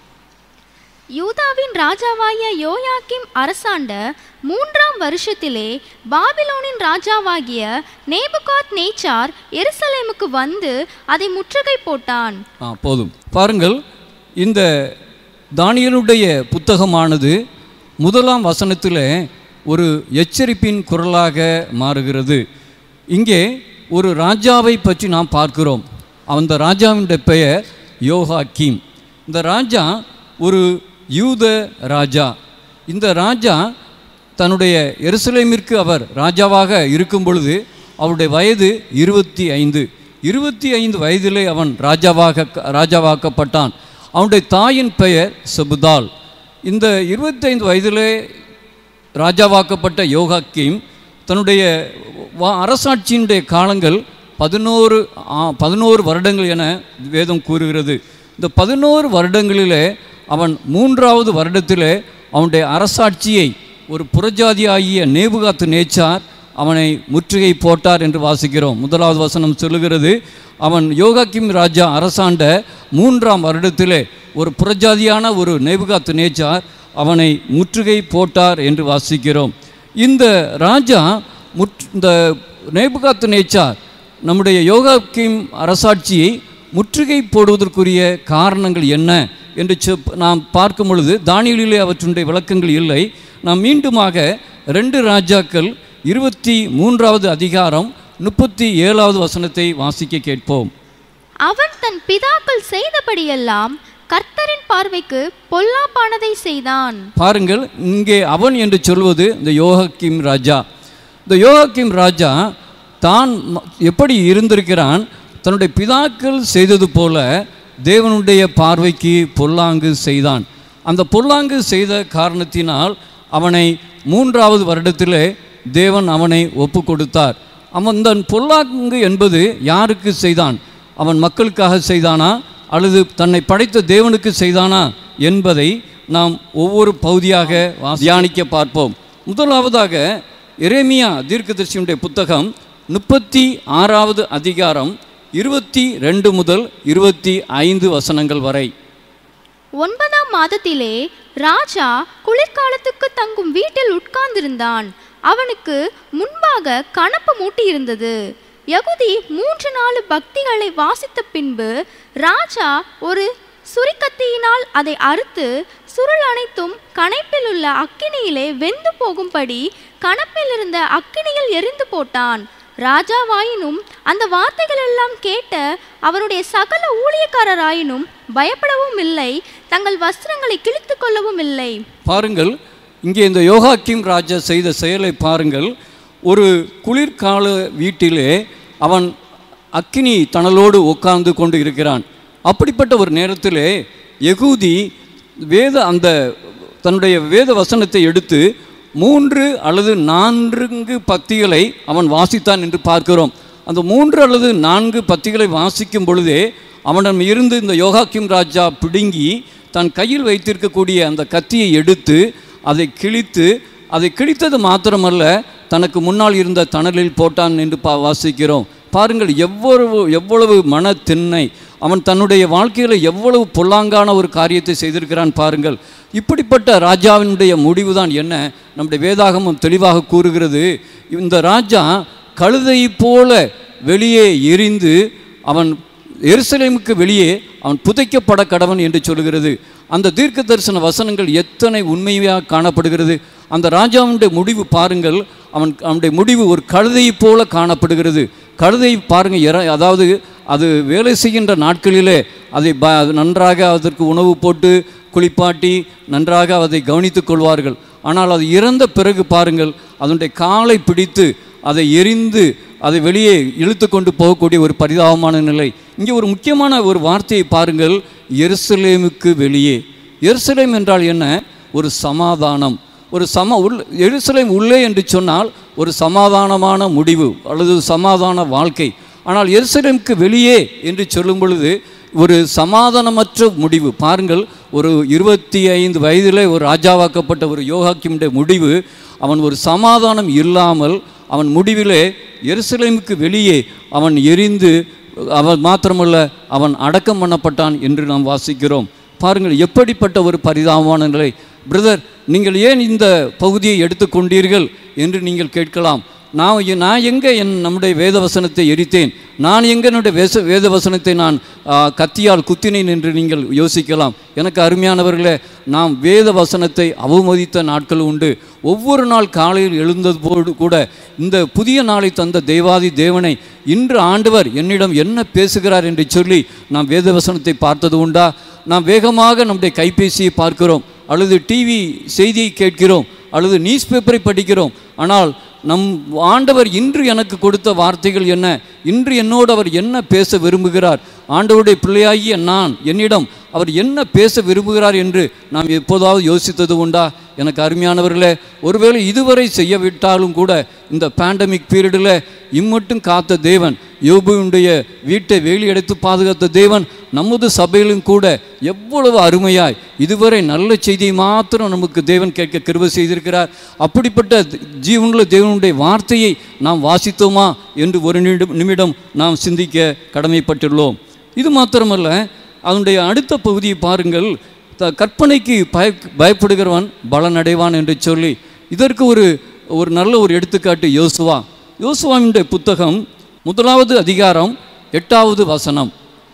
S6: யூதாவின் ராஜாவாகிய யோயாக்கிம் அரசாண்ட மூன்றாம் வருஷத்திலே பாபிலோனின் ராஜாவாகிய நேபுகாத் நேச்சார் எருசலேமுக்கு வந்து அதை முற்றுகை போட்டான்
S5: ஆ போதும் பாருங்கள் இந்த தானியலுடைய புத்தகமானது முதலாம் வசனத்தில் ஒரு எச்சரிப்பின் குரலாக மாறுகிறது இங்கே ஒரு ராஜாவை பற்றி நாம் பார்க்கிறோம் அந்த ராஜாவினுடைய பெயர் யோகாக்கீம் இந்த ராஜா ஒரு யூத ராஜா இந்த ராஜா தன்னுடைய எருசலேமிற்கு அவர் ராஜாவாக இருக்கும் பொழுது அவருடைய வயது இருபத்தி ஐந்து இருபத்தி ஐந்து வயதிலே அவன் ராஜாவாக ராஜாவாக்கப்பட்டான் அவனுடைய தாயின் பெயர் செபுதால் இந்த இருபத்தைந்து வயதிலே ராஜாவாக்கப்பட்ட யோகாக்கீம் தன்னுடைய வா- அரசாட்சியினுடைய காலங்கள் பதினோரு ஆ- பதினோரு வருடங்கள் என வேதம் கூறுகிறது இந்த பதினோரு வருடங்களிலே அவன் மூன்றாவது வருடத்திலே அவனுடைய அரசாட்சியை ஒரு புறஜாதியாகிய நேபுகாத்து நேச்சார் அவனை முற்றுகை போட்டார் என்று வாசிக்கிறோம் முதலாவது வசனம் சொல்லுகிறது அவன் யோகாக்கிம் ராஜா அரசாண்ட மூன்றாம் வருடத்திலே ஒரு புறஜாதியான ஒரு நேபுகாத்து நேச்சார் அவனை முற்றுகை போட்டார் என்று வாசிக்கிறோம் இந்த ராஜா முற் இந்த நேபுகாத்து நேச்சார் நம்முடைய யோகாக்கிம் அரசாட்சியை முற்றுகை போடுவதற்குரிய காரணங்கள் என்ன என்று சொப் நாம் பார்க்கும் பொழுது தானியலிலே அவற்றுடைய விளக்கங்கள் இல்லை நாம் மீண்டுமாக ரெண்டு ராஜாக்கள் இருபத்தி மூன்றாவது அதிகாரம் முப்பத்தி ஏழாவது வசனத்தை வாசிக்க கேட்போம்
S6: அவன் தன் பிதாக்கள் செய்தபடியெல்லாம் கர்த்தரின் பார்வைக்கு பொல்லாப்பானதை செய்தான்
S5: பாருங்கள் இங்கே அவன் என்று சொல்வது இந்த யோகக்கிம் ராஜா இந்த யோகக்கிம் ராஜா தான் ம- எப்படி இருந்திருக்கிறான் தன்னுடைய பிதாக்கள் செய்தது போல தேவனுடைய பார்வைக்கு பொல்லாங்கு செய்தான் அந்த பொல்லாங்கு செய்த காரணத்தினால் அவனை மூன்றாவது வருடத்திலே தேவன் அவனை ஒப்பு கொடுத்தார் அவன் தன் பொல்லாங்கு என்பது யாருக்கு செய்தான் அவன் மக்களுக்காக செய்தானா அல்லது தன்னை படைத்த தேவனுக்கு செய்தானா என்பதை நாம் ஒவ்வொரு பகுதியாக வா- தியானிக்க பார்ப்போம் முதலாவதாக எரேமியா தீர்க்கதரிசியுடைய புத்தகம் முப்பத்தி ஆறாவது அதிகாரம் இருபத்தி ரெண்டு முதல் இருபத்தி ஐந்து வசனங்கள் வரை
S6: ஒன்பதாம் மாதத்திலே ராஜா குளிர்காலத்துக்கு தங்கும் வீட்டில் உட்கார்ந்திருந்தான் அவனுக்கு முன்பாக கணப்பு மூட்டியிருந்தது யகுதி மூன்று நாலு பக்திகளை வாசித்த பின்பு ராஜா ஒரு சுரிக்கத்தியினால் அதை அறுத்து சுருள் அனைத்தும் கணைப்பில் உள்ள அக்கினியிலே வெந்து போகும்படி கணப்பில் இருந்த அக்கினியில் எரிந்து போட்டான் ராஜாவாயினும் அந்த வார்த்தைகள் எல்லாம் கேட்ட அவருடைய சகல ஊழியக்காரராயினும் பயப்படவும் இல்லை தங்கள் வஸ்திரங்களை கிழித்து கொள்ளவும் இல்லை
S5: பாருங்கள் இங்கே இந்த யோகாக்கிம் ராஜா செய்த செயலை பாருங்கள் ஒரு குளிர்கால வீட்டிலே அவன் அக்கினி தணலோடு உட்கார்ந்து கொண்டு இருக்கிறான் அப்படிப்பட்ட ஒரு நேரத்திலே யகூதி வேத அந்த தன்னுடைய வேத வசனத்தை எடுத்து மூன்று அல்லது நான்கு பத்திகளை அவன் வாசித்தான் என்று பார்க்கிறோம் அந்த மூன்று அல்லது நான்கு பத்திகளை வாசிக்கும் பொழுதே அவனிடம் இருந்து இந்த யோகாக்கிம் ராஜா பிடுங்கி தன் கையில் வைத்திருக்கக்கூடிய அந்த கத்தியை எடுத்து அதை கிழித்து அதை கிழித்தது மாத்திரமல்ல தனக்கு முன்னால் இருந்த தணலில் போட்டான் என்று பா வாசிக்கிறோம் பாருங்கள் எவ்வளவு எவ்வளவு மன திண்ணை அவன் தன்னுடைய வாழ்க்கையில் எவ்வளவு பொல்லாங்கான ஒரு காரியத்தை செய்திருக்கிறான் பாருங்கள் இப்படிப்பட்ட ராஜாவினுடைய முடிவு தான் என்ன நம்முடைய வேதாகமம் தெளிவாக கூறுகிறது இந்த ராஜா கழுதையைப் போல வெளியே எரிந்து அவன் எருசலேமுக்கு வெளியே அவன் புதைக்கப்பட கடவன் என்று சொல்கிறது அந்த தீர்க்க தரிசன வசனங்கள் எத்தனை உண்மையாக காணப்படுகிறது அந்த ராஜாவுடைய முடிவு பாருங்கள் அவன் அவனுடைய முடிவு ஒரு கழுதையைப் போல காணப்படுகிறது கழுதை பாருங்கள் இற அதாவது அது வேலை செய்கின்ற நாட்களிலே அதை ப நன்றாக அதற்கு உணவு போட்டு குளிப்பாட்டி நன்றாக அதை கவனித்துக் கொள்வார்கள் ஆனால் அது இறந்த பிறகு பாருங்கள் அதனுடைய காலை பிடித்து அதை எரிந்து அதை வெளியே இழுத்து கொண்டு போகக்கூடிய ஒரு பரிதாபமான நிலை இங்கே ஒரு முக்கியமான ஒரு வார்த்தையை பாருங்கள் எருசலேமுக்கு வெளியே எருசலேம் என்றால் என்ன ஒரு சமாதானம் ஒரு சம உள் எருசலேம் உள்ளே என்று சொன்னால் ஒரு சமாதானமான முடிவு அல்லது சமாதான வாழ்க்கை ஆனால் எருசலேமுக்கு வெளியே என்று சொல்லும் பொழுது ஒரு சமாதானமற்ற முடிவு பாருங்கள் ஒரு இருபத்தி ஐந்து வயதிலே ஒரு ராஜாவாக்கப்பட்ட ஒரு யோகாக்கியமுடைய முடிவு அவன் ஒரு சமாதானம் இல்லாமல் அவன் முடிவிலே எருசலேமுக்கு வெளியே அவன் எரிந்து அவன் மாத்திரமல்ல அவன் அடக்கம் பண்ணப்பட்டான் என்று நாம் வாசிக்கிறோம் பாருங்கள் எப்படிப்பட்ட ஒரு பரிதாபமான நிலை பிரதர் நீங்கள் ஏன் இந்த பகுதியை எடுத்துக்கொண்டீர்கள் என்று நீங்கள் கேட்கலாம் நான் எ- நான் எங்கே என் நம்முடைய வேத வசனத்தை எரித்தேன் நான் எங்கே என்னுடைய வேச வேத வசனத்தை நான் ஆ, கத்தியால் குத்தினேன் என்று நீங்கள் யோசிக்கலாம் எனக்கு அருமையானவர்களே நாம் வேத வசனத்தை அவமதித்த நாட்கள் உண்டு ஒவ்வொரு நாள் காலையில் எழுந்தது போது கூட இந்த புதிய நாளை தந்த தெய்வாதி தேவனை இன்று ஆண்டவர் என்னிடம் என்ன பேசுகிறார் என்று சொல்லி நாம் வேத வசனத்தை பார்த்தது உண்டா நாம் வேகமாக நம்முடைய கைபேசியை பார்க்கிறோம் அல்லது டிவி செய்தியை கேட்கிறோம் அல்லது நியூஸ் பேப்பரை படிக்கிறோம் ஆனால் நம் ஆண்டவர் இன்று எனக்கு கொடுத்த வார்த்தைகள் என்ன இன்று என்னோடு அவர் என்ன பேச விரும்புகிறார் ஆண்டவருடைய பிள்ளையாகிய நான் என்னிடம் அவர் என்ன பேச விரும்புகிறார் என்று நாம் எப்போதாவது யோசித்தது உண்டா எனக்கு அருமையானவர்களே ஒருவேளை இதுவரை செய்யவிட்டாலும் கூட இந்த பேண்டமிக் பீரியடில் இம்மட்டும் காத்த தேவன் யோபுவினுடைய வீட்டை வேலியடைத்து பாதுகாத்த தேவன் நமது சபையிலும் கூட எவ்வளவு அருமையாய் இதுவரை நல்ல செய்தியை மாத்திரம் நமக்கு தேவன் கேட்க கிருபை செய்திருக்கிறார் அப்படிப்பட்ட ஜீவனுள்ள தேவனுடைய வார்த்தையை நாம் வாசித்தோமா என்று ஒரு நிமிடம் நிமிடம் நாம் சிந்திக்க கடமைப்பட்டுள்ளோம் இது மாத்திரமல்ல அதனுடைய அடுத்த பகுதியை பாருங்கள் த கற்பனைக்கு பய பயப்படுகிறவன் பலனடைவான் என்று சொல்லி இதற்கு ஒரு ஒரு நல்ல ஒரு எடுத்துக்காட்டு யோசுவா யோசுவாவினுடைய புத்தகம் முதலாவது அதிகாரம் எட்டாவது வசனம்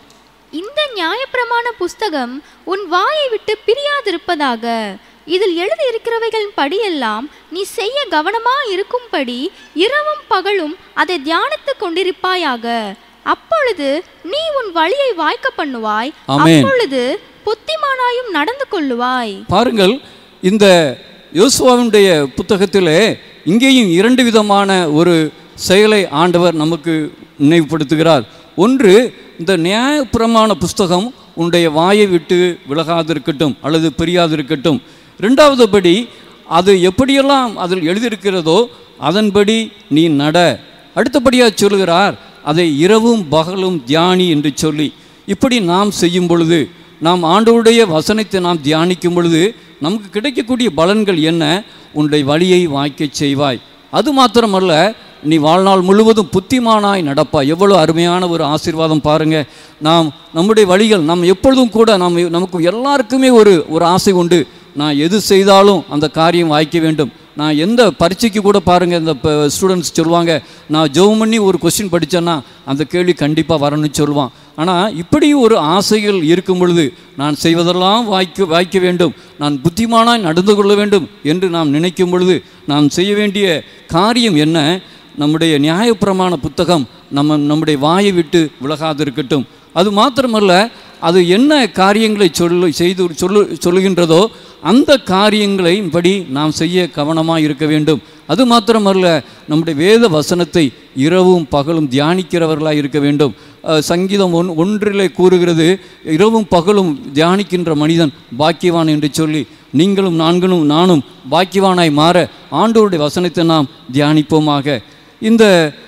S6: இந்த நியாயப்பிரமாண புஸ்தகம் உன் வாயை விட்டு பிரியாதிருப்பதாக இதில் எழுதியிருக்கிறவைகளின் படியெல்லாம் நீ செய்ய கவனமா இருக்கும்படி இரவும் பகலும் அதை தியானித்துக் கொண்டிருப்பாயாக அப்பொழுது நீ உன் வழியை வாய்க்க பண்ணுவாய்
S5: ஆமென்.
S6: அப்பொழுது புத்திமானாயும் நடந்து கொள்ளுவாய்
S5: பாருங்கள் இந்த யோசுவாவினுடைய புத்தகத்திலே இங்கேயும் இரண்டு விதமான ஒரு செயலை ஆண்டவர் நமக்கு நினைவுபடுத்துகிறார் ஒன்று இந்த நியாயப்பிரமாண புஸ்தகம் உன்னுடைய வாயை விட்டு விலகாதிருக்கட்டும் அல்லது பிரியாதிருக்கட்டும் ரெண்டாவதுபடி அது எப்படியெல்லாம் அதில் எழுதியிருக்கிறதோ அதன்படி நீ நட அடுத்தபடியாக சொல்கிறார் அதை இரவும் பகலும் தியானி என்று சொல்லி இப்படி நாம் செய்யும் பொழுது நாம் ஆண்டவருடைய வசனத்தை நாம் தியானிக்கும் பொழுது நமக்கு கிடைக்கக்கூடிய பலன்கள் என்ன உன்னுடைய வழியை வாய்க்கச் செய்வாய் அது மாத்திரமல்ல நீ வாழ்நாள் முழுவதும் புத்திமானாய் நடப்பாய் எவ்வளோ அருமையான ஒரு ஆசீர்வாதம் பாருங்க நாம் நம்முடைய வழிகள் நாம் எப்பொழுதும் கூட நாம் நமக்கு எல்லாருக்குமே ஒரு ஒரு ஆசை உண்டு நான் எது செய்தாலும் அந்த காரியம் வாய்க்க வேண்டும் நான் எந்த பரீட்சைக்கு கூட பாருங்கள் இந்த ஸ்டூடெண்ட்ஸ் சொல்லுவாங்க நான் ஜெபம் பண்ணி ஒரு கொஸ்டின் படித்தேன்னா அந்த கேள்வி கண்டிப்பாக வரணும்னு சொல்லுவான் ஆனால் இப்படி ஒரு ஆசைகள் இருக்கும் பொழுது நான் செய்வதெல்லாம் வாய்க்க வாய்க்க வேண்டும் நான் புத்திமானாய் நடந்து கொள்ள வேண்டும் என்று நாம் நினைக்கும் பொழுது நாம் செய்ய வேண்டிய காரியம் என்ன நம்முடைய நியாயப்பிரமாண புத்தகம் நம்ம நம்முடைய வாயை விட்டு விலகாதிருக்கட்டும் அது மாத்திரமல்ல அது என்ன காரியங்களை சொல்லு செய்து சொல்லு சொல்லுகின்றதோ அந்த காரியங்களை படி நாம் செய்ய கவனமாக இருக்க வேண்டும் அது மாத்திரமல்ல நம்முடைய வேத வசனத்தை இரவும் பகலும் தியானிக்கிறவர்களாக இருக்க வேண்டும் அஹ், சங்கீதம் ஒன் ஒன்றிலே கூறுகிறது இரவும் பகலும் தியானிக்கின்ற மனிதன் பாக்கியவான் என்று சொல்லி நீங்களும் நான்களும் நானும் பாக்கியவானாய் மாற ஆண்டவருடைய வசனத்தை நாம் தியானிப்போமாக இந்த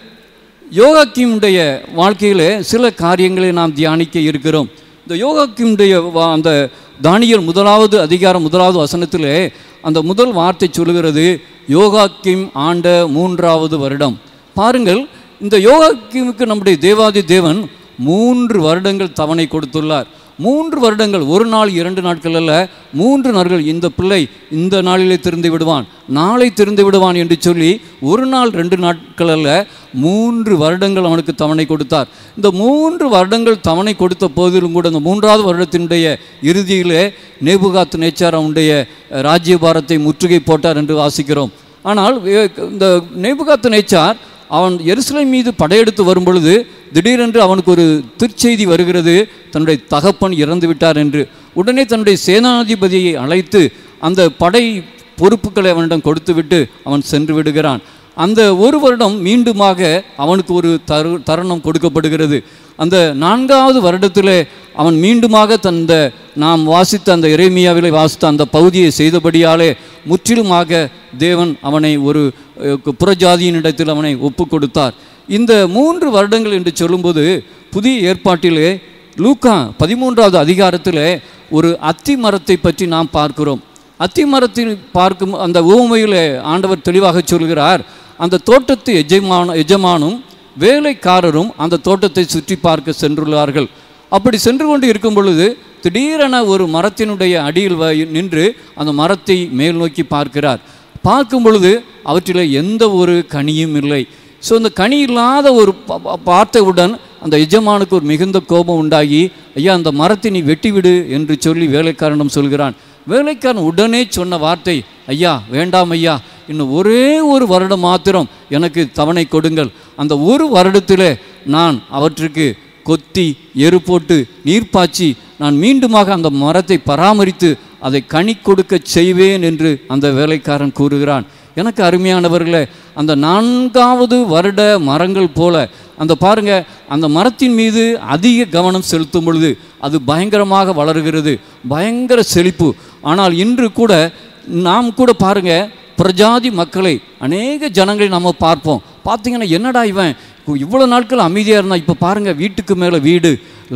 S5: யோகாக்கியமுடைய வாழ்க்கையில் சில காரியங்களை நாம் தியானிக்க இருக்கிறோம் இந்த யோகாக்கியமுடைய வா- அந்த தானியல் முதலாவது அதிகாரம் முதலாவது வசனத்தில் அந்த முதல் வார்த்தை சொல்லுகிறது யோகாக்கிம் ஆண்ட மூன்றாவது வருடம் பாருங்கள் இந்த யோகாக்கியமுக்கு நம்முடைய தேவாதி தேவன் மூன்று வருடங்கள் தவணை கொடுத்துள்ளார் மூன்று வருடங்கள் ஒரு நாள் இரண்டு நாட்கள் அல்ல மூன்று நாட்கள் இந்த பிள்ளை இந்த நாளிலே திருந்து விடுவான் நாளை திருந்து விடுவான் என்று சொல்லி ஒரு நாள் ரெண்டு நாட்கள் அல்ல மூன்று வருடங்கள் அவனுக்கு தவணை கொடுத்தார் இந்த மூன்று வருடங்கள் தவணை கொடுத்த போதிலும் கூட இந்த மூன்றாவது வருடத்தினுடைய இறுதியிலே நேபுகாத் நேச்சார் அவனுடைய ராஜ்யபாரத்தை முற்றுகை போட்டார் என்று வாசிக்கிறோம் ஆனால் வே- இந்த நேபுகாத் நேச்சார் அவன் எருசலேம் மீது படையெடுத்து வரும் பொழுது திடீரென்று அவனுக்கு ஒரு திருச்செய்தி வருகிறது தன்னுடைய தகப்பன் இறந்து விட்டார் என்று உடனே தன்னுடைய சேனாதிபதியை அழைத்து அந்த படை பொறுப்புகளை அவனிடம் கொடுத்துவிட்டு அவன் சென்று விடுகிறான் அந்த ஒரு வருடம் மீண்டுமாக அவனுக்கு ஒரு தரு தருணம் கொடுக்கப்படுகிறது அந்த நான்காவது வருடத்திலே அவன் மீண்டுமாக தந்த நாம் வாசித்த அந்த இறைமியாவிலே வாசித்த அந்த பகுதியை செய்தபடியாலே முற்றிலுமாக தேவன் அவனை ஒரு அஹ், புறஜாதியினிடத்தில் அவனை ஒப்பு கொடுத்தார் இந்த மூன்று வருடங்கள் என்று சொல்லும்போது புதிய ஏற்பாட்டிலே லூக்கா பதிமூன்றாவது அதிகாரத்திலே ஒரு அத்தி மரத்தை பற்றி நாம் பார்க்கிறோம் அத்தி மரத்தில் பார்க்கும் அந்த ஊமையில் ஆண்டவர் தெளிவாக சொல்கிறார் அந்த தோட்டத்து எஜமான எஜமானும் வேலைக்காரரும் அந்த தோட்டத்தை சுற்றி பார்க்க சென்றுள்ளார்கள் அப்படி சென்று கொண்டு இருக்கும் பொழுது திடீரென ஒரு மரத்தினுடைய அடியில் வ- நின்று அந்த மரத்தை மேல் நோக்கி பார்க்கிறார் பார்க்கும் பொழுது அவற்றில் எந்த ஒரு கனியும் இல்லை ஸோ அந்த கனி இல்லாத ஒரு ப- ப- பார்த்தவுடன் அந்த எஜமானுக்கு ஒரு மிகுந்த கோபம் உண்டாகி ஐயா அந்த மரத்தை நீ வெட்டிவிடு என்று சொல்லி வேலைக்காரனிடம் சொல்கிறான் வேலைக்காரன் உடனே சொன்ன வார்த்தை ஐயா வேண்டாம் ஐயா இன்னும் ஒரே ஒரு வருடம் மாத்திரம் எனக்கு தவணை கொடுங்கள் அந்த ஒரு வருடத்திலே நான் அவற்றுக்கு கொத்தி எரு போட்டு நீர் பாய்ச்சி நான் மீண்டுமாக அந்த மரத்தை பராமரித்து அதை கனி கொடுக்கச் செய்வேன் என்று அந்த வேலைக்காரன் கூறுகிறான் எனக்கு அருமையானவர்களே அந்த நான்காவது வருட மரங்கள் போல அந்த பாருங்க அந்த மரத்தின் மீது அதிக கவனம் செலுத்தும் பொழுது அது பயங்கரமாக வளருகிறது பயங்கர செழிப்பு ஆனால் இன்று கூட நாம் கூட பாருங்க பிரஜாதி மக்களை அநேக ஜனங்களை நம்ம பார்ப்போம் பார்த்தீங்கன்னா என்னடா இவன் இவ்வளோ நாட்கள் அமைதியாக இருந்தான் இப்போ பாருங்க வீட்டுக்கு மேலே வீடு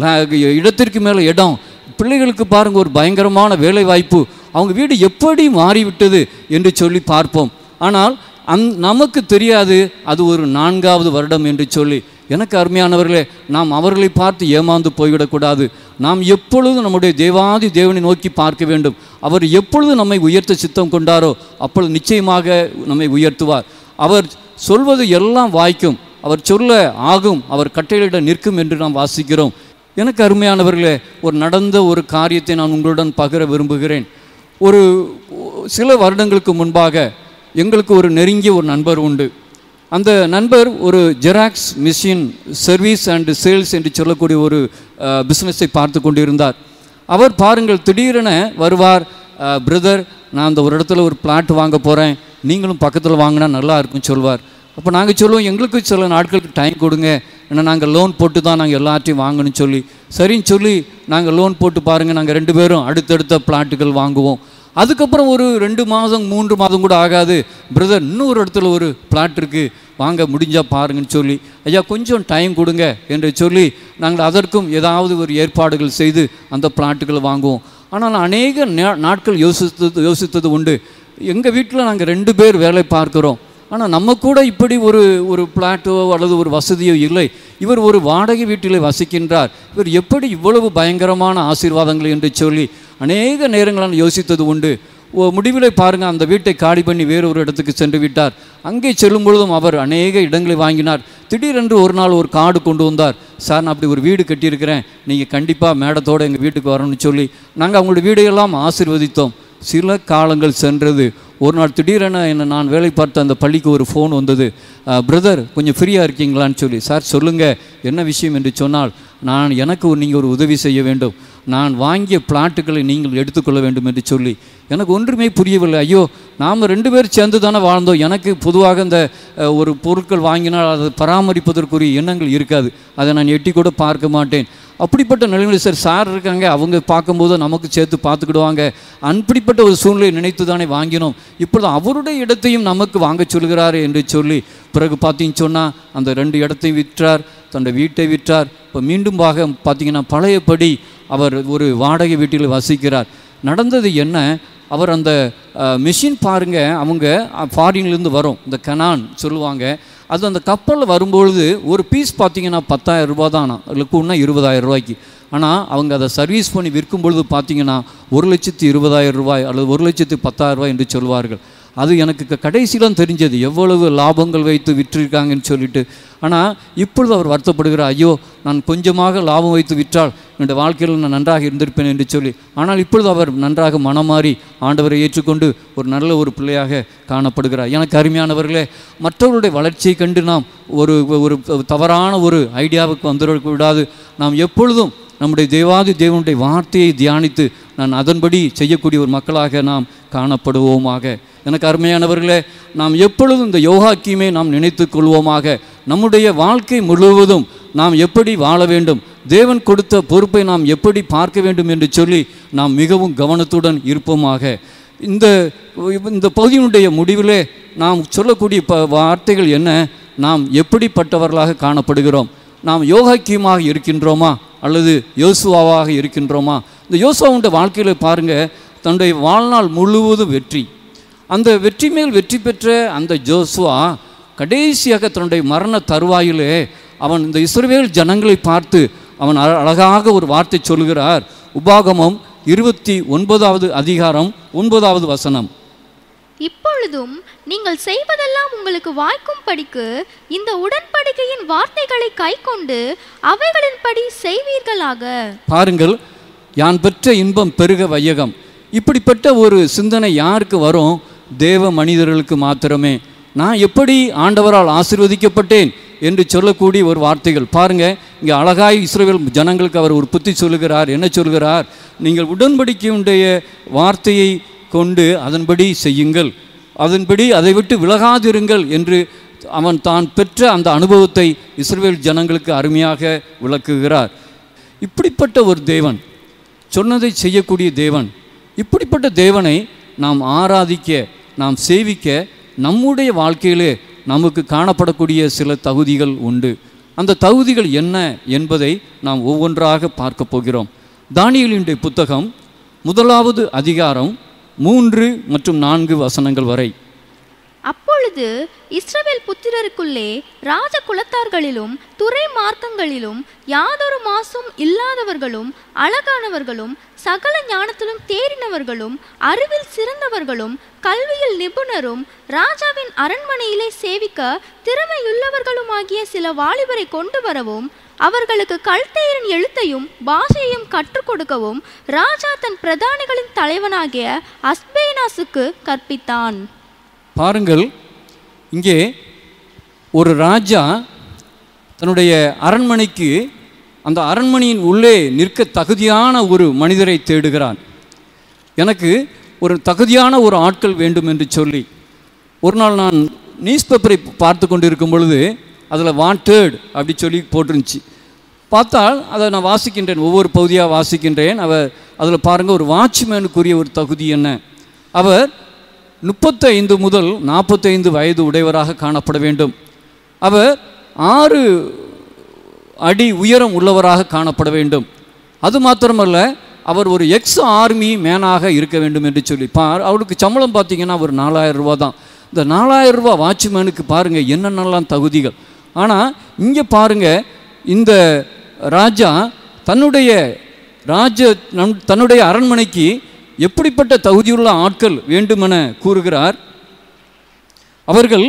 S5: ல- இடத்திற்கு மேலே இடம் பிள்ளைகளுக்கு பாருங்க ஒரு பயங்கரமான வேலை வாய்ப்பு அவங்க வீடு எப்படி மாறிவிட்டது என்று சொல்லி பார்ப்போம் ஆனால் அந் நமக்கு தெரியாது அது ஒரு நான்காவது வருடம் என்று சொல்லி எனக்கு அருமையானவர்களே நாம் அவர்களை பார்த்து ஏமாந்து போய்விடக்கூடாது நாம் எப்பொழுதும் நம்முடைய தேவாதி தேவனை நோக்கி பார்க்க வேண்டும் அவர் எப்பொழுது நம்மை உயர்த்த சித்தம் கொண்டாரோ அப்பொழுது நிச்சயமாக நம்மை உயர்த்துவார் அவர் சொல்வது எல்லாம் வாய்க்கும் அவர் சொல்ல ஆகும் அவர் கட்டளையிட நிற்கும் என்று நாம் வாசிக்கிறோம் எனக்கு அருமையானவர்களே ஒரு நடந்த ஒரு காரியத்தை நான் உங்களுடன் பகிர விரும்புகிறேன் ஒரு சில வருடங்களுக்கு முன்பாக எங்களுக்கு ஒரு நெருங்கிய ஒரு நண்பர் உண்டு அந்த நண்பர் ஒரு xerox machine service and sales என்று சொல்லக்கூடிய ஒரு பிஸ்னஸை பார்த்து கொண்டிருந்தார் அவர் பாருங்கள் திடீரென வருவார் பிரதர் நான் அந்த ஒரு இடத்துல ஒரு பிளாட் வாங்க போகிறேன் நீங்களும் பக்கத்தில் வாங்கினா நல்லா இருக்கும்னு சொல்வார் அப்போ நாங்கள் சொல்லுவோம் எங்களுக்கு சில நாட்களுக்கு டைம் கொடுங்க ஏன்னா நாங்கள் லோன் போட்டு தான் நாங்கள் எல்லாத்தையும் வாங்கணும்னு சொல்லி சரின்னு சொல்லி நாங்கள் லோன் போட்டு பாருங்கள் நாங்கள் ரெண்டு பேரும் அடுத்தடுத்த பிளாட்டுகள் வாங்குவோம் அதுக்கப்புறம் ஒரு ரெண்டு மாதம் மூன்று மாதம் கூட ஆகாது பிரதர் இன்னொரு இடத்துல ஒரு பிளாட் இருக்குது வாங்க முடிஞ்சால் பாருங்கன்னு சொல்லி ஐயா கொஞ்சம் டைம் கொடுங்க என்று சொல்லி நாங்கள் அதற்கும் ஏதாவது ஒரு ஏற்பாடுகள் செய்து அந்த பிளாட்டுகளை வாங்குவோம் ஆனால் அநேக நா- நாட்கள் யோசித்தது யோசித்தது உண்டு எங்கள் வீட்டில் நாங்கள் ரெண்டு பேர் வேலை பார்க்கிறோம் ஆனால் நம்ம கூட இப்படி ஒரு ஒரு பிளாட்டோ அல்லது ஒரு வசதியோ இல்லை இவர் ஒரு வாடகை வீட்டிலே வசிக்கின்றார் இவர் எப்படி இவ்வளவு பயங்கரமான ஆசீர்வாதங்கள் என்று சொல்லி அநேக நேரங்கள் நான் யோசித்தது உண்டு ஓ முடிவிலே பாருங்கள் அந்த வீட்டை காலி பண்ணி வேறு ஒரு இடத்துக்கு சென்று விட்டார் அங்கே செல்லும் பொழுதும் அவர் அநேக இடங்களை வாங்கினார் திடீரென்று ஒரு நாள் ஒரு கார்டு கொண்டு வந்தார் சார் நான் அப்படி ஒரு வீடு கட்டியிருக்கிறேன் நீங்கள் கண்டிப்பாக மேடத்தோடு எங்கள் வீட்டுக்கு வரணும்னு சொல்லி நாங்கள் அவங்களுடைய வீடையெல்லாம் ஆசீர்வதித்தோம் சில காலங்கள் சென்றது ஒரு நாள் திடீரென என்ன நான் வேலை பார்த்த அந்த பள்ளிக்கு ஒரு ஃபோன் வந்தது பிரதர் கொஞ்சம் ஃப்ரீயாக இருக்கீங்களான்னு சொல்லி சார் சொல்லுங்கள் என்ன விஷயம் என்று சொன்னால் நான் எனக்கு ஒரு நீங்கள் ஒரு உதவி செய்ய வேண்டும் நான் வாங்கிய பிளாட்டுகளை நீங்கள் எடுத்துக்கொள்ள வேண்டும் என்று சொல்லி எனக்கு ஒன்றுமே புரியவில்லை ஐயோ நாம் ரெண்டு பேர் சேர்ந்து தானே வாழ்ந்தோம் எனக்கு பொதுவாக இந்த அஹ், ஒரு பொருட்கள் வாங்கினால் அதை பராமரிப்பதற்குரிய எண்ணங்கள் இருக்காது அதை நான் எட்டி கூட பார்க்க மாட்டேன் அப்படிப்பட்ட நிலைமையில் சார் சார் இருக்காங்க அவங்க பார்க்கும்போது நமக்கு சேர்த்து பார்த்துக்கிடுவாங்க அப்படிப்பட்ட ஒரு சூழ்நிலையை நினைத்து தானே வாங்கினோம் இப்பொழுது அவருடைய இடத்தையும் நமக்கு வாங்க சொல்கிறாரு என்று சொல்லி பிறகு பார்த்தீங்கன்னு சொன்னால் அந்த ரெண்டு இடத்தையும் விற்றார் தன்னுடைய வீட்டை விற்றார் இப்போ மீண்டும் பாக பார்த்தீங்கன்னா பழையபடி அவர் ஒரு வாடகை வீட்டில் வசிக்கிறார் நடந்தது என்ன அவர் அந்த மிஷின் பாருங்க அவங்க ஃபாரின்லேருந்து வரும் இந்த கனான் சொல்லுவாங்க அது அந்த கப்பலில் வரும்பொழுது ஒரு பீஸ் பார்த்தீங்கன்னா பத்தாயிரம் ரூபாய் தான் இல்லைக்குன்னா இருபதாயிரம் ரூபாய்க்கு ஆனால் அவங்க அதை சர்வீஸ் பண்ணி விற்கும் பொழுது பார்த்தீங்கன்னா ஒரு லட்சத்தி இருபதாயிரம் ரூபாய் அல்லது ஒரு லட்சத்தி பத்தாயிரம் ரூபாய் என்று சொல்வார்கள் அது எனக்கு க- கடைசியிலும் தெரிஞ்சது எவ்வளவு லாபங்கள் வைத்து விற்றிருக்காங்கன்னு சொல்லிட்டு ஆனால் இப்பொழுது அவர் வருத்தப்படுகிறார் ஐயோ நான் கொஞ்சமாக லாபம் வைத்து விற்றால் என்னுடைய வாழ்க்கையில் நான் நன்றாக இருந்திருப்பேன் என்று சொல்லி ஆனால் இப்பொழுது அவர் நன்றாக மனமாறி ஆண்டவரை ஏற்றுக்கொண்டு ஒரு நல்ல ஒரு பிள்ளையாக காணப்படுகிறார் எனக்கு அருமையானவர்களே மற்றவர்களுடைய வளர்ச்சியை கண்டு நாம் ஒரு ஒரு தவறான ஒரு ஐடியாவுக்கு வந்துட விடாது நாம் எப்பொழுதும் நம்முடைய தேவாதி தேவனுடைய வார்த்தையை தியானித்து நான் அதன்படி செய்யக்கூடிய ஒரு மக்களாக நாம் காணப்படுவோமாக எனக்கு அருமையானவர்களே நாம் எப்பொழுதும் இந்த யோகாக்கியமே நாம் நினைத்து கொள்வோமாக நம்முடைய வாழ்க்கை முழுவதும் நாம் எப்படி வாழ வேண்டும் தேவன் கொடுத்த பொறுப்பை நாம் எப்படி பார்க்க வேண்டும் என்று சொல்லி நாம் மிகவும் கவனத்துடன் இருப்போமாக இந்த இந்த பகுதியினுடைய முடிவிலே நாம் சொல்லக்கூடிய ப வார்த்தைகள் என்ன நாம் எப்படிப்பட்டவர்களாக காணப்படுகிறோம் நாம் யோகாக்கியமாக இருக்கின்றோமா அல்லது யோசுவாவாக இருக்கின்றோமா இந்த யோசுவாவுடைய வாழ்க்கையில் பாருங்கள் தன்னுடைய வாழ்நாள் முழுவதும் வெற்றி அந்த வெற்றி மேல் வெற்றி பெற்ற அந்த ஜோசுவா கடைசியாக தன்னுடைய மரண தருவாயிலே அவன் இந்த இஸ்ரவேல் ஜனங்களை பார்த்து அவன் அழ- அழகாக ஒரு வார்த்தை சொல்கிறார் உபாகமம் இருபத்தி ஒன்பதாவது அதிகாரம் ஒன்பதாவது வசனம்
S6: இப்பொழுதும் நீங்கள் செய்வதெல்லாம் உங்களுக்கு வாய்க்கும் படிக்கு இந்த உடன்படிக்கையின் வார்த்தைகளை கைக்கொண்டு அவைகளின்படி செய்வீர்களாக
S5: பாருங்கள் யான் பெற்ற இன்பம் பெருக வையகம் இப்படிப்பட்ட ஒரு சிந்தனை யாருக்கு வரும் தேவ மனிதர்களுக்கு மாத்திரமே நான் எப்படி ஆண்டவரால் ஆசீர்வதிக்கப்பட்டேன் என்று சொல்லக்கூடிய ஒரு வார்த்தைகள் பாருங்க இங்கே அழகாய் இஸ்ரவேல் ஜனங்களுக்கு அவர் ஒரு புத்தி சொல்லுகிறார் என்ன சொல்கிறார் நீங்கள் உடன்படிக்கையுடைய வார்த்தையை கொண்டு அதன்படி செய்யுங்கள் அதன்படி அதை விட்டு விலகாதிருங்கள் என்று அவன் தான் பெற்ற அந்த அனுபவத்தை இஸ்ரவேல் ஜனங்களுக்கு அருமையாக விளக்குகிறார் இப்படிப்பட்ட ஒரு தேவன் சொன்னதை செய்யக்கூடிய தேவன் இப்படிப்பட்ட தேவனை நாம் ஆராதிக்க நாம் சேவிக்க நம்முடைய வாழ்க்கையிலே நமக்கு காணப்படக்கூடிய சில தகுதிகள் உண்டு அந்த தகுதிகள் என்ன என்பதை நாம் ஒவ்வொன்றாக பார்க்க போகிறோம் தானியலினுடைய புத்தகம் முதலாவது அதிகாரம் மூன்று மற்றும் நான்கு வசனங்கள் வரை
S6: அப்பொழுது இஸ்ரவேல் புத்திரருக்குள்ளே ராஜ குலத்தார்களிலும் துறை மார்க்கங்களிலும் யாதொரு மாசும் இல்லாதவர்களும் அழகானவர்களும் சகல ஞானத்திலும் தேறினவர்களும் அறிவில் சிறந்தவர்களும் கல்வியில் நிபுணரும் ராஜாவின் அரண்மனையிலே சேவிக்க திறமையுள்ளவர்களுமாகிய சில வாலிபரை கொண்டு வரவும் அவர்களுக்கு கல்தேயரின் எழுத்தையும் பாஷையையும் கற்றுக் கொடுக்கவும் ராஜா தன் பிரதானிகளின் தலைவனாகிய அஸ்பேனாசுக்கு கற்பித்தான்
S5: பாருங்கள் இங்கே ஒரு ராஜா தன்னுடைய அரண்மனைக்கு அந்த அரண்மனையின் உள்ளே நிற்க தகுதியான ஒரு மனிதரை தேடுகிறான் எனக்கு ஒரு தகுதியான ஒரு ஆட்கள் வேண்டும் என்று சொல்லி ஒரு நாள் நான் நியூஸ் பேப்பரை பார்த்து கொண்டு இருக்கும் பொழுது அதில் வாண்டட் அப்படி சொல்லி போட்டிருந்துச்சு பார்த்தால் அதை நான் வாசிக்கின்றேன் ஒவ்வொரு பகுதியாக வாசிக்கின்றேன் அவர் அதில் பாருங்கள் ஒரு வாட்ச்மேனுக்குரிய ஒரு தகுதி என்ன அவர் முப்பத்தைந்து முதல் நாற்பத்தைந்து வயது உடையவராக காணப்பட வேண்டும் அவர் ஆறு அடி உயரம் உள்ளவராக காணப்பட வேண்டும் அது மாத்திரமல்ல அவர் ஒரு எக்ஸ் ஆர்மி மேனாக இருக்க வேண்டும் என்று சொல்லி பா அவருக்கு சம்பளம் பார்த்தீங்கன்னா ஒரு நாலாயிரம் ரூபா தான் இந்த நாலாயிரம் ரூபா வாட்ச்மேனுக்கு பாருங்கள் என்னென்னலாம் தகுதிகள் ஆனால் இங்கே பாருங்கள் இந்த ராஜா தன்னுடைய ராஜ நம் தன்னுடைய அரண்மனைக்கு எப்படிப்பட்ட தகுதியுள்ள ஆட்கள் வேண்டுமென கூறுகிறார் அவர்கள்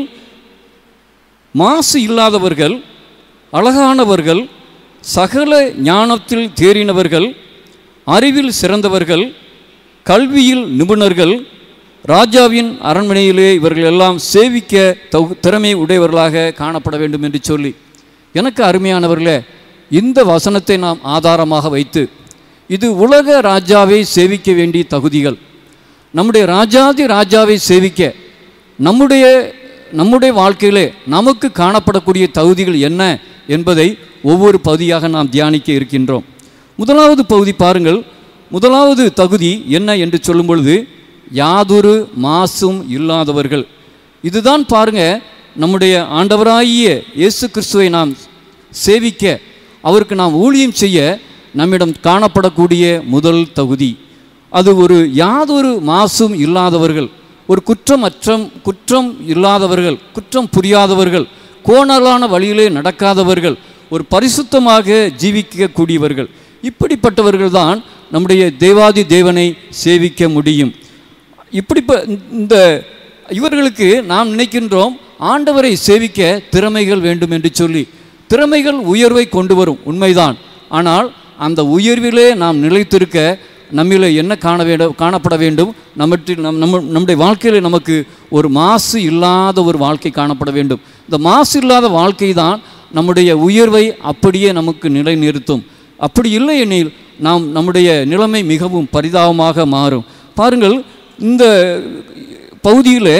S5: மாசு இல்லாதவர்கள் அழகானவர்கள் சகல ஞானத்தில் தேறினவர்கள் அறிவில் சிறந்தவர்கள் கல்வியில் நிபுணர்கள் ராஜாவின் அரண்மனையிலே இவர்கள் எல்லாம் சேவிக்க தகு திறமை உடையவர்களாக காணப்பட வேண்டும் என்று சொல்லி எனக்கு அருமையானவர்களே இந்த வசனத்தை நாம் ஆதாரமாக வைத்து இது உலக ராஜாவை சேவிக்க வேண்டிய தகுதிகள் நம்முடைய ராஜாதி ராஜாவை சேவிக்க நம்முடைய நம்முடைய வாழ்க்கையிலே நமக்கு காணப்படக்கூடிய தகுதிகள் என்ன என்பதை ஒவ்வொரு பகுதியாக நாம் தியானிக்க இருக்கின்றோம் முதலாவது பகுதி பாருங்கள் முதலாவது தகுதி என்ன என்று சொல்லும் பொழுது யாதொரு மாசும் இல்லாதவர்கள் இதுதான் பாருங்க நம்முடைய ஆண்டவராகிய இயேசு கிறிஸ்துவை நாம் சேவிக்க அவருக்கு நாம் ஊழியம் செய்ய நம்மிடம் காணப்படக்கூடிய முதல் தகுதி அது ஒரு யாதொரு மாசும் இல்லாதவர்கள் ஒரு குற்றம் அற்றம் குற்றம் இல்லாதவர்கள் குற்றம் புரியாதவர்கள் கோணலான வழியிலே நடக்காதவர்கள் ஒரு பரிசுத்தமாக ஜீவிக்கக்கூடியவர்கள் இப்படிப்பட்டவர்கள் தான் நம்முடைய தேவாதி தேவனை சேவிக்க முடியும் இப்படி இந்த இவர்களுக்கு நாம் நினைக்கின்றோம் ஆண்டவரை சேவிக்க திறமைகள் வேண்டும் என்று சொல்லி திறமைகள் உயர்வை கொண்டு வரும் உண்மைதான் ஆனால் அந்த உயர்விலே நாம் நிலைத்திருக்க நம்மிலே என்ன காண வேண்டும் காணப்பட வேண்டும் நம்மற்றில் நம் நம்ம நம்முடைய வாழ்க்கையில் நமக்கு ஒரு மாசு இல்லாத ஒரு வாழ்க்கை காணப்பட வேண்டும் இந்த மாசு இல்லாத வாழ்க்கை தான் நம்முடைய உயர்வை அப்படியே நமக்கு நிலைநிறுத்தும் அப்படி இல்லை எனில் நாம் நம்முடைய நிலைமை மிகவும் பரிதாபமாக மாறும் பாருங்கள் இந்த பகுதியில்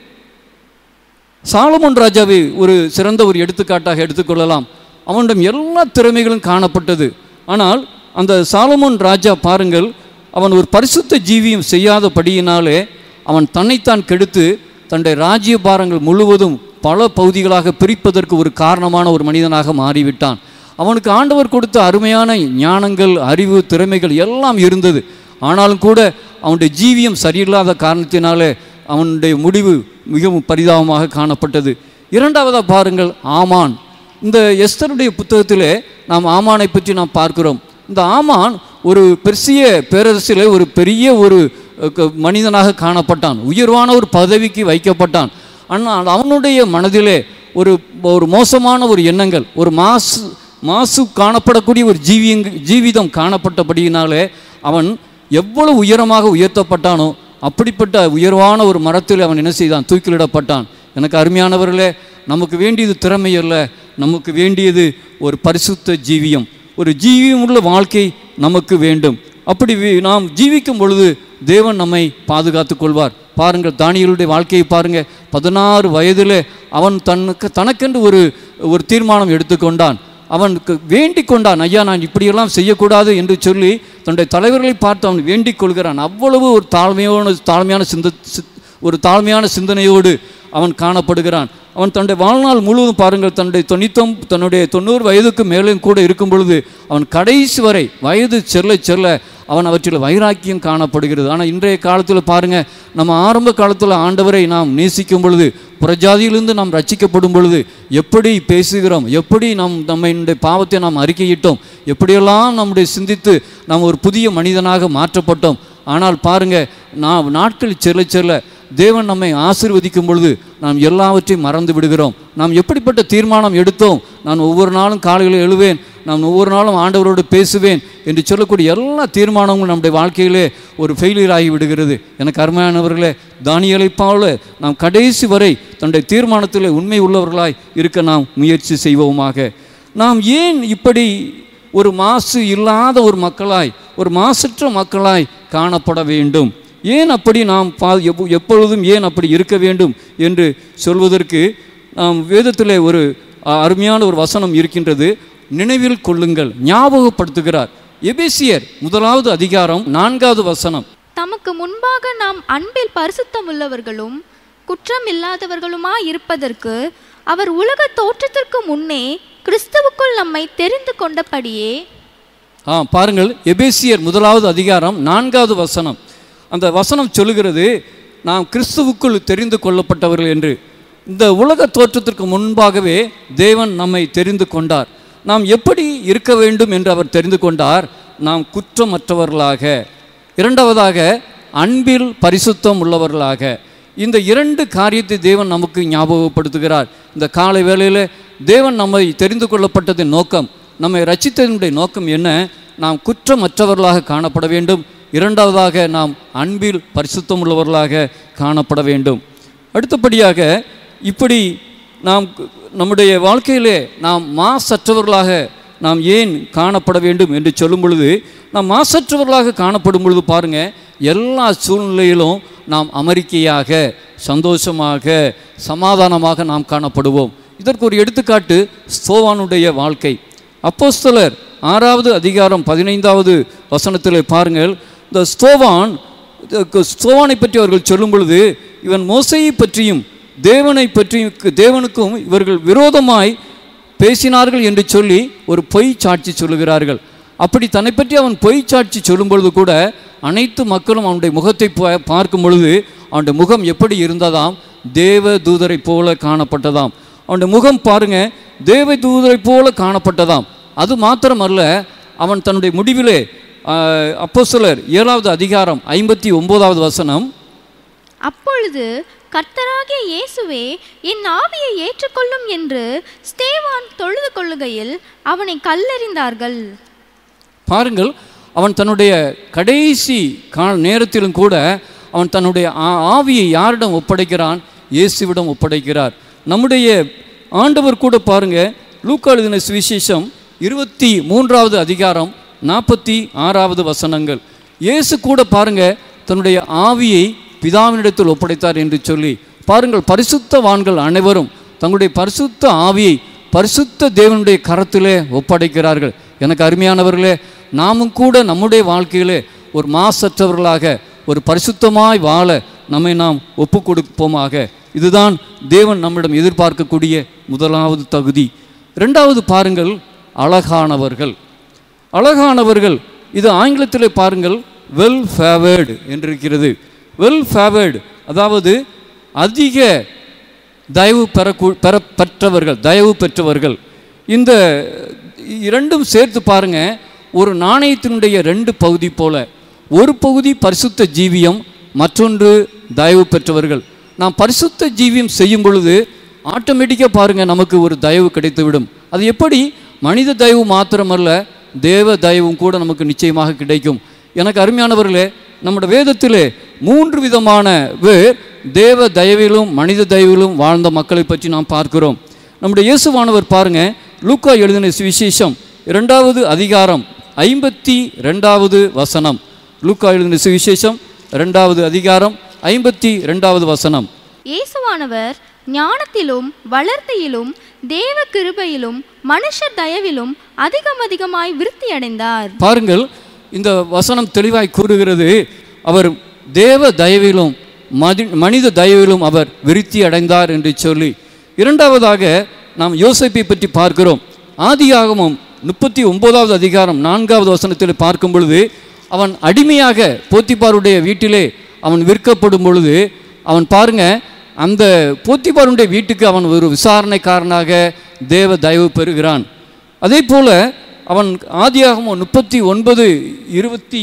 S5: சாலமோன் ராஜாவை ஒரு சிறந்த ஒரு எடுத்துக்காட்டாக எடுத்துக்கொள்ளலாம் அவனிடம் எல்லா திறமைகளும் காணப்பட்டது ஆனால் அந்த சாலமோன் ராஜா பாருங்கள் அவன் ஒரு பரிசுத்த ஜீவியம் செய்யாதபடியினாலே அவன் தன்னைத்தான் கெடுத்து தன்னுடைய ராஜ்ய பாரங்கள் முழுவதும் பல பகுதிகளாக பிரிப்பதற்கு ஒரு காரணமான ஒரு மனிதனாக மாறிவிட்டான் அவனுக்கு ஆண்டவர் கொடுத்த அருமையான ஞானங்கள் அறிவு திறமைகள் எல்லாம் இருந்தது ஆனாலும் கூட அவனுடைய ஜீவியம் சரியில்லாத காரணத்தினாலே அவனுடைய முடிவு மிகவும் பரிதாபமாக காணப்பட்டது இரண்டாவதாக பாருங்கள் ஆமான் இந்த எஸ்தருடைய புத்தகத்திலே நாம் ஆமானை பற்றி நாம் பார்க்கிறோம் இந்த ஆமான் ஒரு பெர்சிய பேரரசிலே ஒரு பெரிய ஒரு அஹ், க- மனிதனாக காணப்பட்டான் உயர்வான ஒரு பதவிக்கு வைக்கப்பட்டான் ஆனால் அவனுடைய மனதிலே ஒரு ஒரு மோசமான ஒரு எண்ணங்கள் ஒரு மாசு மாசு காணப்படக்கூடிய ஒரு ஜீவியங்க ஜீவிதம் காணப்பட்டபடியினாலே அவன் எவ்வளவு உயரமாக உயர்த்தப்பட்டானோ அப்படிப்பட்ட உயர்வான ஒரு மரத்தில் அவன் என்ன செய்தான் தூக்கிலிடப்பட்டான் எனக்கு அருமையானவர்களே நமக்கு வேண்டியது திறமை அல்ல நமக்கு வேண்டியது ஒரு பரிசுத்த ஜீவியம் ஒரு ஜீவியம் உள்ள வாழ்க்கை நமக்கு வேண்டும் அப்படி வி- நாம் ஜீவிக்கும் பொழுது தேவன் நம்மை பாதுகாத்துக் கொள்வார் பாருங்கள் தானியலுடைய வாழ்க்கையை பாருங்க பதினாறு வயதிலே அவன் தனக்கு தனக்கென்று ஒரு ஒரு தீர்மானம் எடுத்துக்கொண்டான் அவனுக்கு வேண்டிக் கொண்டான் ஐயா நான் இப்படியெல்லாம் செய்யக்கூடாது என்று சொல்லி தன்னுடைய தலைவர்களை பார்த்து அவன் வேண்டிக் கொள்கிறான் அவ்வளவு ஒரு தாழ்மையான தாழ்மையான சிந்த சி- ஒரு தாழ்மையான சிந்தனையோடு அவன் காணப்படுகிறான் அவன் தன்னுடைய வாழ்நாள் முழுவதும் பாருங்கள் தன்னுடைய தொண்ணூத்தொம் தன்னுடைய தொண்ணூறு வயதுக்கு மேலும் கூட இருக்கும் பொழுது அவன் கடைசி வரை வயது செல்ல செல்ல அவன் அவற்றில் வைராக்கியம் காணப்படுகிறது ஆனால் இன்றைய காலத்தில் பாருங்கள் நம்ம ஆரம்ப காலத்தில் ஆண்டவரை நாம் நேசிக்கும் பொழுது புறஜாதியிலிருந்து நாம் ரட்சிக்கப்படும் பொழுது எப்படி பேசுகிறோம் எப்படி நாம் நம்முடைய பாவத்தை நாம் அறிக்கையிட்டோம் எப்படியெல்லாம் நம்முடைய சிந்தித்து நாம் ஒரு புதிய மனிதனாக மாற்றப்பட்டோம் ஆனால் பாருங்க நாம் நாட்கள் செல்ல செல்ல தேவன் நம்மை ஆசீர்வதிக்கும் பொழுது நாம் எல்லாவற்றையும் மறந்து விடுகிறோம் நாம் எப்படிப்பட்ட தீர்மானம் எடுத்தோம் நான் ஒவ்வொரு நாளும் காலையில் எழுவேன் நான் ஒவ்வொரு நாளும் ஆண்டவரோடு பேசுவேன் என்று சொல்லக்கூடிய எல்லா தீர்மானங்களும் நம்முடைய வாழ்க்கையிலே ஒரு ஃபெயிலியர் ஆகி விடுகிறது எனக்கு அருமையானவர்களே தானியலைப் போல நாம் கடைசி வரை தன்னுடைய தீர்மானத்தில் உண்மை உள்ளவர்களாய் இருக்க நாம் முயற்சி செய்வோமாக நாம் ஏன் இப்படி ஒரு மாசு இல்லாத ஒரு மக்களாய் ஒரு மாசற்ற மக்களாய் காணப்பட வேண்டும் ஏன் அப்படி நாம் பா எப்போ- எப்பொழுதும் ஏன் அப்படி இருக்க வேண்டும் என்று சொல்வதற்கு நாம் வேதத்திலே ஒரு அ, அருமையான ஒரு வசனம் இருக்கின்றது நினைவில் கொள்ளுங்கள் ஞாபகப்படுத்துகிறார் எபேசியர் முதலாவது அதிகாரம் நான்காவது வசனம்
S6: தமக்கு முன்பாக நாம் அன்பில் பரிசுத்தமுள்ளவர்களும் குற்றமில்லாதவர்களுமாய் இருப்பதற்கு அவர் உலக தோற்றத்திற்கு முன்னே கிறிஸ்துவுக்குள் நம்மை தெரிந்து கொண்டபடியே
S5: ஆ பாருங்கள் எபேசியர் முதலாவது அதிகாரம் நான்காவது வசனம் அந்த வசனம் சொல்லுகிறது நாம் கிறிஸ்துவுக்குள் தெரிந்து கொள்ளப்பட்டவர்கள் என்று இந்த உலக தோற்றத்திற்கு முன்பாகவே தேவன் நம்மை தெரிந்து கொண்டார் நாம் எப்படி இருக்க வேண்டும் என்று அவர் தெரிந்து கொண்டார் நாம் குற்றமற்றவர்களாக இரண்டாவதாக அன்பில் பரிசுத்தம் உள்ளவர்களாக இந்த இரண்டு காரியத்தை தேவன் நமக்கு ஞாபகப்படுத்துகிறார் இந்த காலை வேளையில் தேவன் நம்மை தெரிந்து கொள்ளப்பட்டதின் நோக்கம் நம்மை ரட்சித்ததனுடைய நோக்கம் என்ன நாம் குற்றமற்றவர்களாக காணப்பட வேண்டும் இரண்டாவதாக நாம் அன்பில் பரிசுத்தம் உள்ளவர்களாக காணப்பட வேண்டும் அடுத்தபடியாக இப்படி நாம் நம்முடைய வாழ்க்கையிலே நாம் மாசற்றவர்களாக நாம் ஏன் காணப்பட வேண்டும் என்று சொல்லும் பொழுது நாம் மாசற்றவர்களாக காணப்படும் பொழுது பாருங்க எல்லா சூழ்நிலையிலும் நாம் அமெரிக்கையாக சந்தோஷமாக சமாதானமாக நாம் காணப்படுவோம் இதற்கு ஒரு எடுத்துக்காட்டு ஸ்தோவானுடைய வாழ்க்கை அப்போஸ்தலர் ஆறாவது அதிகாரம் பதினைந்தாவது வசனத்தில் பாருங்கள் இந்த ஸ்தோவான் இந்த ஸ்தோவானை பற்றி அவர்கள் சொல்லும் பொழுது இவன் மோசையை பற்றியும் தேவனை பற்றியும் தேவனுக்கும் இவர்கள் விரோதமாய் பேசினார்கள் என்று சொல்லி ஒரு பொய் சாட்சி சொல்லுகிறார்கள் அப்படி தன்னை பற்றி அவன் பொய் சாட்சி சொல்லும் பொழுது கூட அனைத்து மக்களும் அவனுடைய முகத்தை பா- பார்க்கும் பொழுது அவனுடைய முகம் எப்படி இருந்ததாம் தேவ தூதரை போல காணப்பட்டதாம் அவனுடைய முகம் பாருங்க தேவ தூதரை போல காணப்பட்டதாம் அது மாத்திரமல்ல அவன் தன்னுடைய முடிவிலே அப்போஸ்தலர் ஏழாவது அதிகாரம் ஐம்பத்தி ஒன்பதாவது வசனம்
S6: அப்பொழுது கர்த்தராகிய இயேசுவே என் ஆவியை ஏற்றுக்கொள்ளும் என்று ஸ்தேவான் தொழுது கொள்ளுகையில் அவனை கல்லெறிந்தார்கள்
S5: பாருங்கள் அவன் தன்னுடைய கடைசி கா நேரத்திலும் கூட அவன் தன்னுடைய ஆ- ஆவியை யாரிடம் ஒப்படைக்கிறான் இயேசுவிடம் ஒப்படைக்கிறார் நம்முடைய ஆண்டவர் கூட பாருங்க லூக்கா எழுதின சுவிசேஷம் இருபத்தி மூன்றாவது அதிகாரம் நாற்பத்தி ஆறாவது வசனங்கள் இயேசு கூட பாருங்க தன்னுடைய ஆவியை பிதாவினிடத்தில் ஒப்படைத்தார் என்று சொல்லி பாருங்கள் பரிசுத்தவான்கள் அனைவரும் தங்களுடைய பரிசுத்த ஆவியை பரிசுத்த தேவனுடைய கரத்திலே ஒப்படைக்கிறார்கள் எனக்கு அருமையானவர்களே நாமும் கூட நம்முடைய வாழ்க்கையிலே ஒரு மாசற்றவர்களாக ஒரு பரிசுத்தமாய் வாழ நம்மை நாம் ஒப்பு கொடுப்போமாக இதுதான் தேவன் நம்மிடம் எதிர்பார்க்கக்கூடிய முதலாவது தகுதி ரெண்டாவது பாருங்கள் அழகானவர்கள் அழகானவர்கள் இது ஆங்கிலத்தில் பாருங்கள் வெல் ஃபேவர்டு என்றிருக்கிறது வெல் ஃபேவர்டு அதாவது அதிக தயவு பெறக்கூ பெற பெற்றவர்கள் தயவு பெற்றவர்கள் இந்த இரண்டும் சேர்த்து பாருங்க ஒரு நாணயத்தினுடைய ரெண்டு பகுதி போல ஒரு பகுதி பரிசுத்த ஜீவியம் மற்றொன்று தயவு பெற்றவர்கள் நாம் பரிசுத்த ஜீவியம் செய்யும் பொழுது ஆட்டோமேட்டிக்காக பாருங்க நமக்கு ஒரு தயவு கிடைத்துவிடும் அது எப்படி மனித தயவு மாத்திரமல்ல தேவ தயவும் கூட நமக்கு நிச்சயமாக கிடைக்கும் எனக்கு அருமையானவர்களே நம்முடைய வேதத்திலே மூன்று விதமான பேர் தேவ தயவிலும் மனித தயவிலும் வாழ்ந்த மக்களை பற்றி நாம் பார்க்கிறோம் நம்முடைய இயேசுவானவர் பாருங்க லூக்கா எழுதின சுவிசேஷம் இரண்டாவது அதிகாரம் ஐம்பத்தி ரெண்டாவது வசனம் லூக்கா எழுதின சுவிசேஷம் இரண்டாவது அதிகாரம் ஐம்பத்தி ரெண்டாவது வசனம்
S6: இயேசுவானவர் ஞானத்திலும் வளர்த்தியிலும் தேவ கிருபையிலும் மனுஷர் தயவிலும் அதிகம் அதிகமாய் விருத்தி அடைந்தார்
S5: பாருங்கள் இந்த வசனம் தெளிவாய் கூறுகிறது அவர் தேவ தயவிலும் மதி மனித தயவிலும் அவர் விருத்தி அடைந்தார் என்று சொல்லி இரண்டாவதாக நாம் யோசேப்பை பற்றி பார்க்கிறோம் ஆதியாகமம் முப்பத்தி ஒன்பதாவது அதிகாரம் நான்காவது வசனத்தில் பார்க்கும் பொழுது அவன் அடிமையாக போத்திபாருடைய வீட்டிலே அவன் விற்கப்படும் பொழுது அவன் பாருங்க அந்த போத்திபாருடைய வீட்டுக்கு அவன் ஒரு விசாரணைக்காரனாக தேவ தயவு பெறுகிறான் அதே போல அவன் ஆதியாகமம் முப்பத்தி ஒன்பது இருபத்தி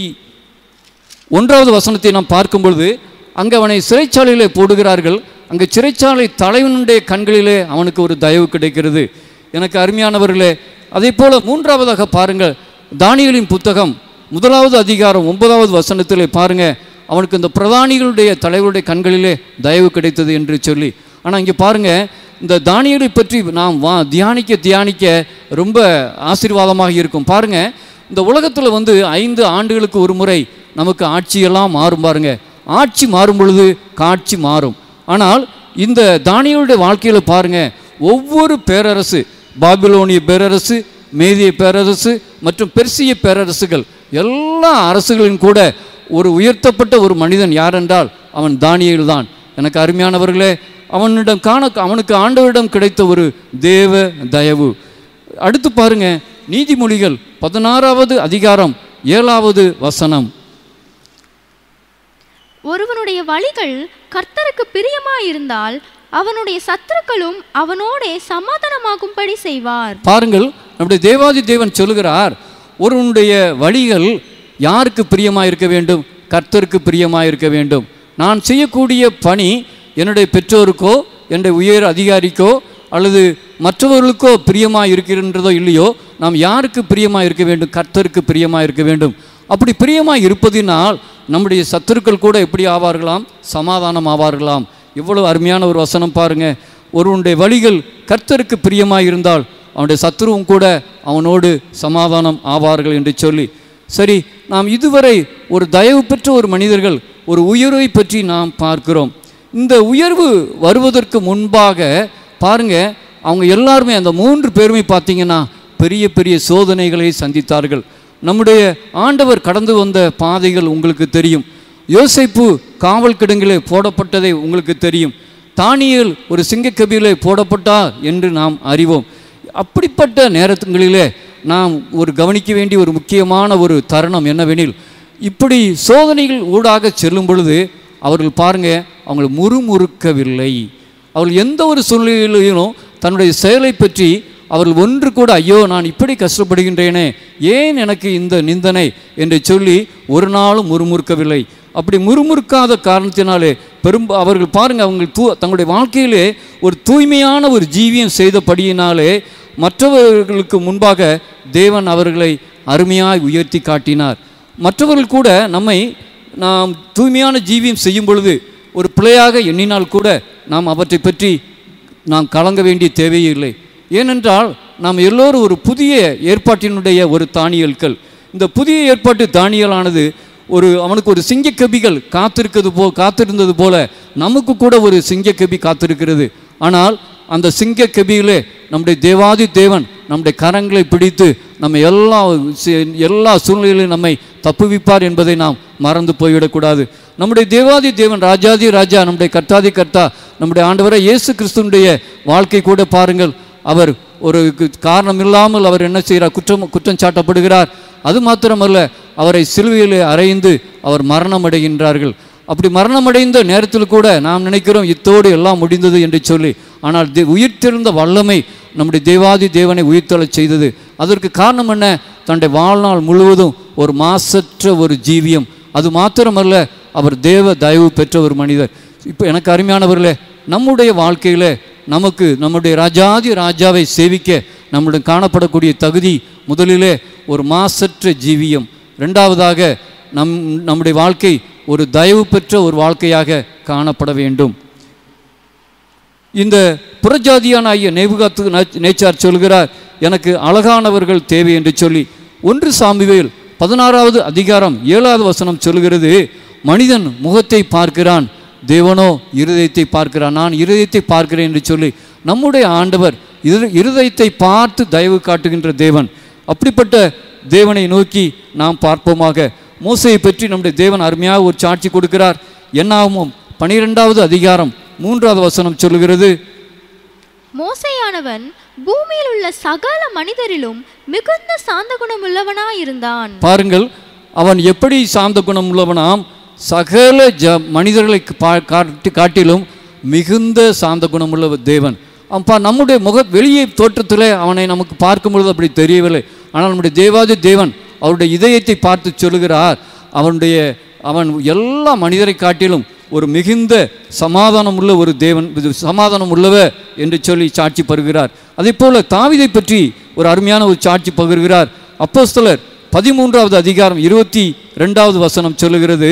S5: ஒன்றாவது வசனத்தை நாம் பார்க்கும் பொழுது அங்கே அவனை சிறைச்சாலையிலே போடுகிறார்கள் அங்கே சிறைச்சாலை தலைவனுடைய கண்களிலே அவனுக்கு ஒரு தயவு கிடைக்கிறது எனக்கு அருமையானவர்களே அதே போல மூன்றாவதாக பாருங்கள் தானியலின் புத்தகம் முதலாவது அதிகாரம் ஒன்பதாவது வசனத்திலே பாருங்க அவனுக்கு இந்த பிரதானிகளுடைய தலைவருடைய கண்களிலே தயவு கிடைத்தது என்று சொல்லி ஆனால் இங்கே பாருங்க இந்த தானியலை பற்றி நாம் வா தியானிக்க தியானிக்க ரொம்ப ஆசீர்வாதமாக இருக்கும் பாருங்க இந்த உலகத்தில் வந்து ஐந்து ஆண்டுகளுக்கு ஒரு முறை நமக்கு ஆட்சியெல்லாம் மாறும் பாருங்க ஆட்சி மாறும் பொழுது காட்சி மாறும் ஆனால் இந்த தானியலுடைய வாழ்க்கையில் பாருங்க ஒவ்வொரு பேரரசு பாபிலோனிய பேரரசு மேதிய பேரரசு மற்றும் பெர்சிய பேரரசுகள் எல்லா அரசுகளின் கூட ஒரு உயர்த்தப்பட்ட ஒரு மனிதன் யாரென்றால் அவன் தானியேல் தான் எனக்கு அருமையானவர்களே அவனிடம் காண அவனுக்கு ஆண்டவரிடம் கிடைத்த ஒரு தேவ தயவு அடுத்து பாருங்க நீதிமொழிகள் பதினாறாவது அதிகாரம் ஏழாவது வசனம்
S6: ஒருவனுடைய வழிகள் கர்த்தருக்கு பிரியமாயிருந்தால் அவனுடைய சத்துருக்களும் அவனோடே சமாதானமாகும்படி செய்வார்
S5: பாருங்கள் நம்முடைய தேவாதி தேவன் சொல்லுகிறார் ஒருவனுடைய வழிகள் யாருக்கு பிரியமாக இருக்க வேண்டும் கர்த்தருக்கு பிரியமாக இருக்க வேண்டும் நான் செய்யக்கூடிய பணி என்னுடைய பெற்றோருக்கோ என்னுடைய உயர் அதிகாரிக்கோ அல்லது மற்றவர்களுக்கோ பிரியமாக இருக்கின்றதோ இல்லையோ நாம் யாருக்கு பிரியமாக இருக்க வேண்டும் கர்த்தருக்கு பிரியமாக இருக்க வேண்டும் அப்படி பிரியமாக இருப்பதினால் நம்முடைய சத்துருக்கள் கூட எப்படி ஆவார்களாம் சமாதானம் ஆவார்களாம் இவ்வளவு அருமையான ஒரு வசனம் பாருங்க ஒருவனுடைய வழிகள் கர்த்தருக்கு பிரியமாக இருந்தால் அவனுடைய சத்துருவும் கூட அவனோடு சமாதானம் ஆவார்கள் என்று சொல்லி சரி நாம் இதுவரை ஒரு தயவு பெற்ற ஒரு மனிதர்கள் ஒரு உயர்வை பற்றி நாம் பார்க்கிறோம் இந்த உயர்வு வருவதற்கு முன்பாக பாருங்க அவங்க எல்லாருமே அந்த மூன்று பேருமே பார்த்தீங்கன்னா பெரிய பெரிய சோதனைகளை சந்தித்தார்கள் நம்முடைய ஆண்டவர் கடந்து வந்த பாதைகள் உங்களுக்கு தெரியும் யோசேப்பு காவல் கிடங்கிலே போடப்பட்டதை உங்களுக்கு தெரியும் தானியேல் ஒரு சிங்கக்கபிலே போடப்பட்டார் என்று நாம் அறிவோம் அப்படிப்பட்ட நேரங்களிலே நாம் ஒரு கவனிக்க வேண்டிய ஒரு முக்கியமான ஒரு தருணம் என்னவெனில் இப்படி சோதனைகள் ஊடாக செல்லும் பொழுது அவர்கள் பாருங்க அவங்களை முறுமுறுக்கவில்லை அவர்கள் எந்த ஒரு சூழ்நிலையிலும் தன்னுடைய செயலை பற்றி அவர்கள் ஒன்று கூட ஐயோ நான் இப்படி கஷ்டப்படுகின்றேனே ஏன் எனக்கு இந்த நிந்தனை என்று சொல்லி ஒரு நாளும் முறுமுறுக்கவில்லை அப்படி முறுமுறுக்காத காரணத்தினாலே பெரும் அவர்கள் பாருங்க அவங்க தூ தங்களுடைய வாழ்க்கையிலே ஒரு தூய்மையான ஒரு ஜீவியம் செய்தபடியினாலே மற்றவர்களுக்கு முன்பாக தேவன் அவர்களை அருமையாய் உயர்த்தி காட்டினார் மற்றவர்கள் கூட நம்மை நாம் தூய்மையான ஜீவியம் செய்யும் பொழுது ஒரு பிழையாக எண்ணினால் கூட நாம் அவற்றை பற்றி நாம் கலங்க வேண்டிய தேவையே இல்லை ஏனென்றால் நாம் எல்லோரும் ஒரு புதிய ஏற்பாட்டினுடைய ஒரு தானியல்கள் இந்த புதிய ஏற்பாட்டு தானியலானது ஒரு அவனுக்கு ஒரு சிங்கக்கபிகள் காத்திருக்கிறது போ காத்திருந்தது போல நமக்கு கூட ஒரு சிங்கக்கபி காத்திருக்கிறது ஆனால் அந்த சிங்கக்கபியிலே நம்முடைய தேவாதி தேவன் நம்முடைய கரங்களை பிடித்து நம்ம எல்லா சி- எல்லா சூழ்நிலையிலும் நம்மை தப்புவிப்பார் என்பதை நாம் மறந்து போய்விடக்கூடாது நம்முடைய தேவாதி தேவன் ராஜாதி ராஜா நம்முடைய கர்த்தாதி கர்த்தா நம்முடைய ஆண்டவரை இயேசு கிறிஸ்துனுடைய வாழ்க்கை கூட பாருங்கள் அவர் ஒரு கு- காரணம் இல்லாமல் அவர் என்ன செய்கிறார் குற்றம் குற்றம் சாட்டப்படுகிறார் அது மாத்திரமல்ல அவரை சிலுவையில் அறைந்து அவர் மரணம் அடைகின்றார்கள் அப்படி மரணமடைந்த நேரத்தில் கூட நாம் நினைக்கிறோம் இத்தோடு எல்லாம் முடிந்தது என்று சொல்லி ஆனால் தே- உயிர்த்தெழுந்த வல்லமை நம்முடைய தேவாதி தேவனை உயிர்த்தெழச் செய்தது அதற்கு காரணம் என்ன தன்னுடைய வாழ்நாள் முழுவதும் ஒரு மாசற்ற ஒரு ஜீவியம் அது மாத்திரமல்ல அவர் தேவ தயவு பெற்ற ஒரு மனிதர் இப்போ எனக்கு அருமையானவர்களே நம்முடைய வாழ்க்கையில் நமக்கு நம்முடைய ராஜாதி ராஜாவை சேவிக்க நம்முடைய காணப்படக்கூடிய தகுதி முதலிலே ஒரு மாசற்ற ஜீவியம் ரெண்டாவதாக நம் நம்முடைய வாழ்க்கை ஒரு தயவு பெற்ற ஒரு வாழ்க்கையாக காணப்பட வேண்டும் இந்த புறஜாதியான ஐய நேபுகாத்து நேச்சார் சொல்கிறார் எனக்கு அழகானவர்கள் தேவை என்று சொல்லி ஒன்று சாமுவேல் பதினாறாவது அதிகாரம் ஏழாவது வசனம் சொல்கிறது மனிதன் முகத்தை பார்க்கிறான் தேவனோ இருதயத்தை பார்க்கிறான் நான் இருதயத்தை பார்க்கிறேன் என்று சொல்லி நம்முடைய ஆண்டவர் இரு இருதயத்தை பார்த்து தயவு காட்டுகின்ற தேவன் அப்படிப்பட்ட தேவனை நோக்கி நாம் பார்ப்போமாக மோசையை பற்றி நம்முடைய தேவன் அருமையாக ஒரு சாட்சி கொடுக்கிறார் என்னாகும் பனிரெண்டாவது அதிகாரம் மூன்றாவது வசனம் சொல்லுகிறது
S6: மோசையானவன் பூமியில் உள்ள சகல மனிதரிலும் மிகுந்த சாந்த குணமுள்ளவனாயிருந்தான்
S5: பாருங்கள் அவன் எப்படி சாந்த குணம் உள்ளவனாம் சகல ஜ மனிதர்களை பா- காட்டி காட்டிலும் மிகுந்த சாந்த குணமுள்ள தேவன் அப்பா நம்முடைய முக வெளியே தோற்றத்தில் அவனை நமக்கு பார்க்கும் பொழுது அப்படி தெரியவில்லை ஆனால் நம்முடைய தேவாதி தேவன் அவருடைய இதயத்தை பார்த்து சொல்லுகிறார் அவனுடைய அவன் எல்லா மனிதரை காட்டிலும் ஒரு மிகுந்த சமாதானம் உள்ள ஒரு தேவன் இது சமாதானம் உள்ளவர் என்று சொல்லி சாட்சி பருகிறார் அதே போல தாவீதை பற்றி ஒரு அருமையான ஒரு சாட்சி பகிர்கிறார் அப்போஸ்தலர் பதிமூன்றாவது அதிகாரம் இருபத்தி ரெண்டாவது வசனம் சொல்லுகிறது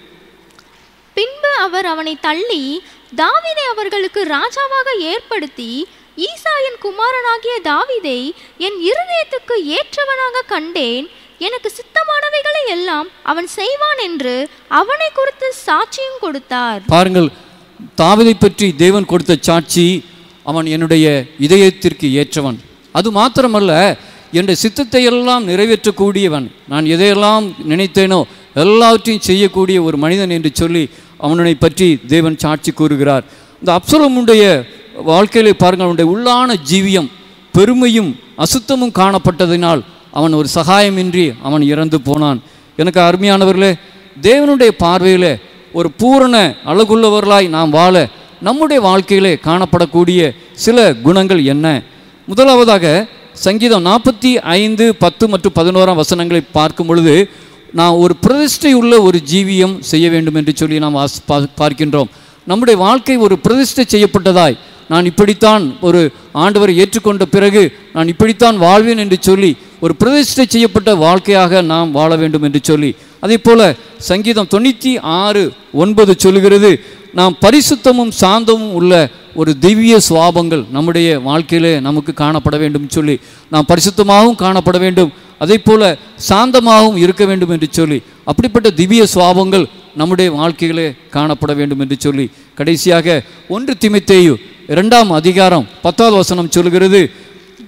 S6: பின்பு அவர் அவனை தள்ளி தாவீதை அவர்களுக்கு ராஜாவாக ஏற்படுத்தி ஈசாயின் குமாரனாகிய தாவீதை என் இருதயத்துக்கு ஏற்றவனாக கண்டேன் எனக்கு சித்தமானவைகளை எல்லாம் அவன் செய்வான் என்று அவனை குறித்து சாட்சியும் கொடுத்தார்
S5: பாருங்கள் தாவீதை பற்றி தேவன் கொடுத்த சாட்சி அவன் என்னுடைய இதயத்திற்கு ஏற்றவன் அது மாத்திரமல்ல என்னுடைய சித்தத்தை எல்லாம் நிறைவேற்றக்கூடியவன் நான் எதையெல்லாம் நினைத்தேனோ எல்லாவற்றையும் செய்யக்கூடிய ஒரு மனிதன் என்று சொல்லி அவனை பற்றி தேவன் சாட்சி கூறுகிறார் இந்த அப்சலமுடைய வாழ்க்கையிலே பாருங்கள் அவனுடைய உள்ளான ஜீவியம் பெருமையும் அசுத்தமும் காணப்பட்டதினால் அவன் ஒரு சகாயமின்றி அவன் இறந்து போனான் எனக்கு அருமையானவர்களே தேவனுடைய பார்வையிலே ஒரு பூரண அழகுள்ளவர்களாய் நாம் வாழ நம்முடைய வாழ்க்கையிலே காணப்படக்கூடிய சில குணங்கள் என்ன முதலாவதாக சங்கீதம் நாற்பத்தி ஐந்து பத்து மற்றும் பதினோராம் வசனங்களை பார்க்கும் பொழுது நான் ஒரு பிரதிஷ்டை உள்ள ஒரு ஜீவியம் செய்ய வேண்டும் என்று சொல்லி நாம் வாஸ்- பா- பார்க்கின்றோம் நம்முடைய வாழ்க்கை ஒரு பிரதிஷ்டை செய்யப்பட்டதாய் நான் இப்படித்தான் ஒரு ஆண்டவரை ஏற்றுக்கொண்ட பிறகு நான் இப்படித்தான் வாழ்வேன் என்று சொல்லி ஒரு பிரதிஷ்டை செய்யப்பட்ட வாழ்க்கையாக நாம் வாழ வேண்டும் என்று சொல்லி அதே போல சங்கீதம் தொண்ணூற்றி ஆறு ஒன்பது சொல்லுகிறது நாம் பரிசுத்தமும் சாந்தமும் உள்ள ஒரு திவ்ய சுவாபங்கள் நம்முடைய வாழ்க்கையிலே நமக்கு காணப்பட வேண்டும் சொல்லி நாம் பரிசுத்தமாகவும் காணப்பட வேண்டும் அதே போல சாந்தமாகவும் இருக்க வேண்டும் என்று சொல்லி அப்படிப்பட்ட திவ்ய சுவாபங்கள் நம்முடைய வாழ்க்கையிலே காணப்பட வேண்டும் என்று சொல்லி கடைசியாக ஒன்று திமித்தேயு இரண்டாம் அதிகாரம் பத்தாவது வசனம் சொல்கிறது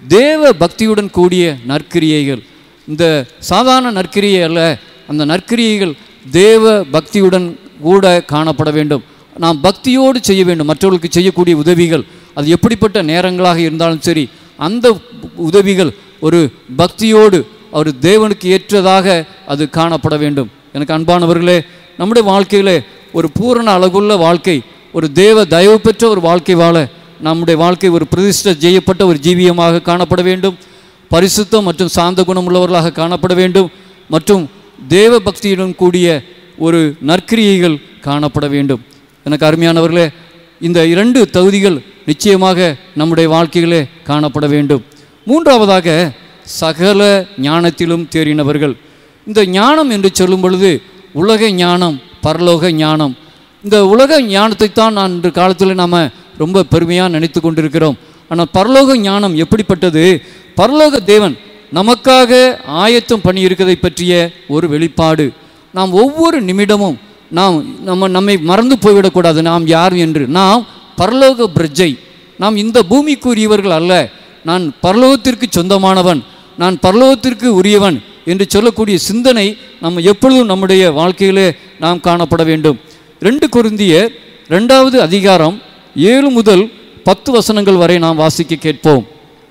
S5: தேவ பக்தியுடன் கூடிய நற்கிரியைகள் இந்த சாதாரண நற்கிரியை அல்ல அந்த நற்கிரியைகள் தேவ பக்தியுடன் கூட காணப்பட வேண்டும் நாம் பக்தியோடு செய்ய வேண்டும் மற்றவர்களுக்கு செய்யக்கூடிய உதவிகள் அது எப்படிப்பட்ட நேரங்களாக இருந்தாலும் சரி அந்த உதவிகள் ஒரு பக்தியோடு ஒரு தேவனுக்கு ஏற்றதாக அது காணப்பட வேண்டும் எனக்கு அன்பானவர்களே நம்முடைய வாழ்க்கையிலே ஒரு பூரண அழகுள்ள வாழ்க்கை ஒரு தேவ தயவு பெற்ற ஒரு வாழ்க்கை வாழ நம்முடைய வாழ்க்கை ஒரு பிரதிஷ்டை செய்யப்பட்ட ஒரு ஜீவியமாக காணப்பட வேண்டும் பரிசுத்தம் மற்றும் சாந்த குணம் உள்ளவர்களாக காணப்பட வேண்டும் மற்றும் தேவ பக்தியுடன் கூடிய ஒரு நற்கிரியைகள் காணப்பட வேண்டும் எனக்கு அருமையானவர்களே இந்த இரண்டு தகுதிகள் நிச்சயமாக நம்முடைய வாழ்க்கையிலே காணப்பட வேண்டும் மூன்றாவதாக சகல ஞானத்திலும் தேறினவர்கள் இந்த ஞானம் என்று சொல்லும் பொழுது உலக ஞானம் பரலோக ஞானம் இந்த உலக ஞானத்தை தான் நான் இன்று காலத்தில் நாம் ரொம்ப பெருமையாக நினைத்து கொண்டிருக்கிறோம் ஆனால் பரலோக ஞானம் எப்படிப்பட்டது பரலோக தேவன் நமக்காக ஆயத்தம் பண்ணியிருக்கதை பற்றிய ஒரு வெளிப்பாடு நாம் ஒவ்வொரு நிமிடமும் நாம் நம்ம நம்மை மறந்து போய்விடக்கூடாது நாம் யார் என்று நாம் பரலோக பிரஜை நாம் இந்த பூமிக்குரியவர்கள் அல்ல நான் பரலோகத்திற்கு சொந்தமானவன் நான் பரலோகத்திற்கு உரியவன் என்று சொல்லக்கூடிய சிந்தனை நம்ம எப்பொழுதும் நம்முடைய வாழ்க்கையிலே நாம் காணப்பட வேண்டும் ரெண்டு குருந்தியர் ரெண்டாவது அதிகாரம் ஏழு முதல் பத்து வசனங்கள் வரை நாம் வாசிக்க கேட்போம்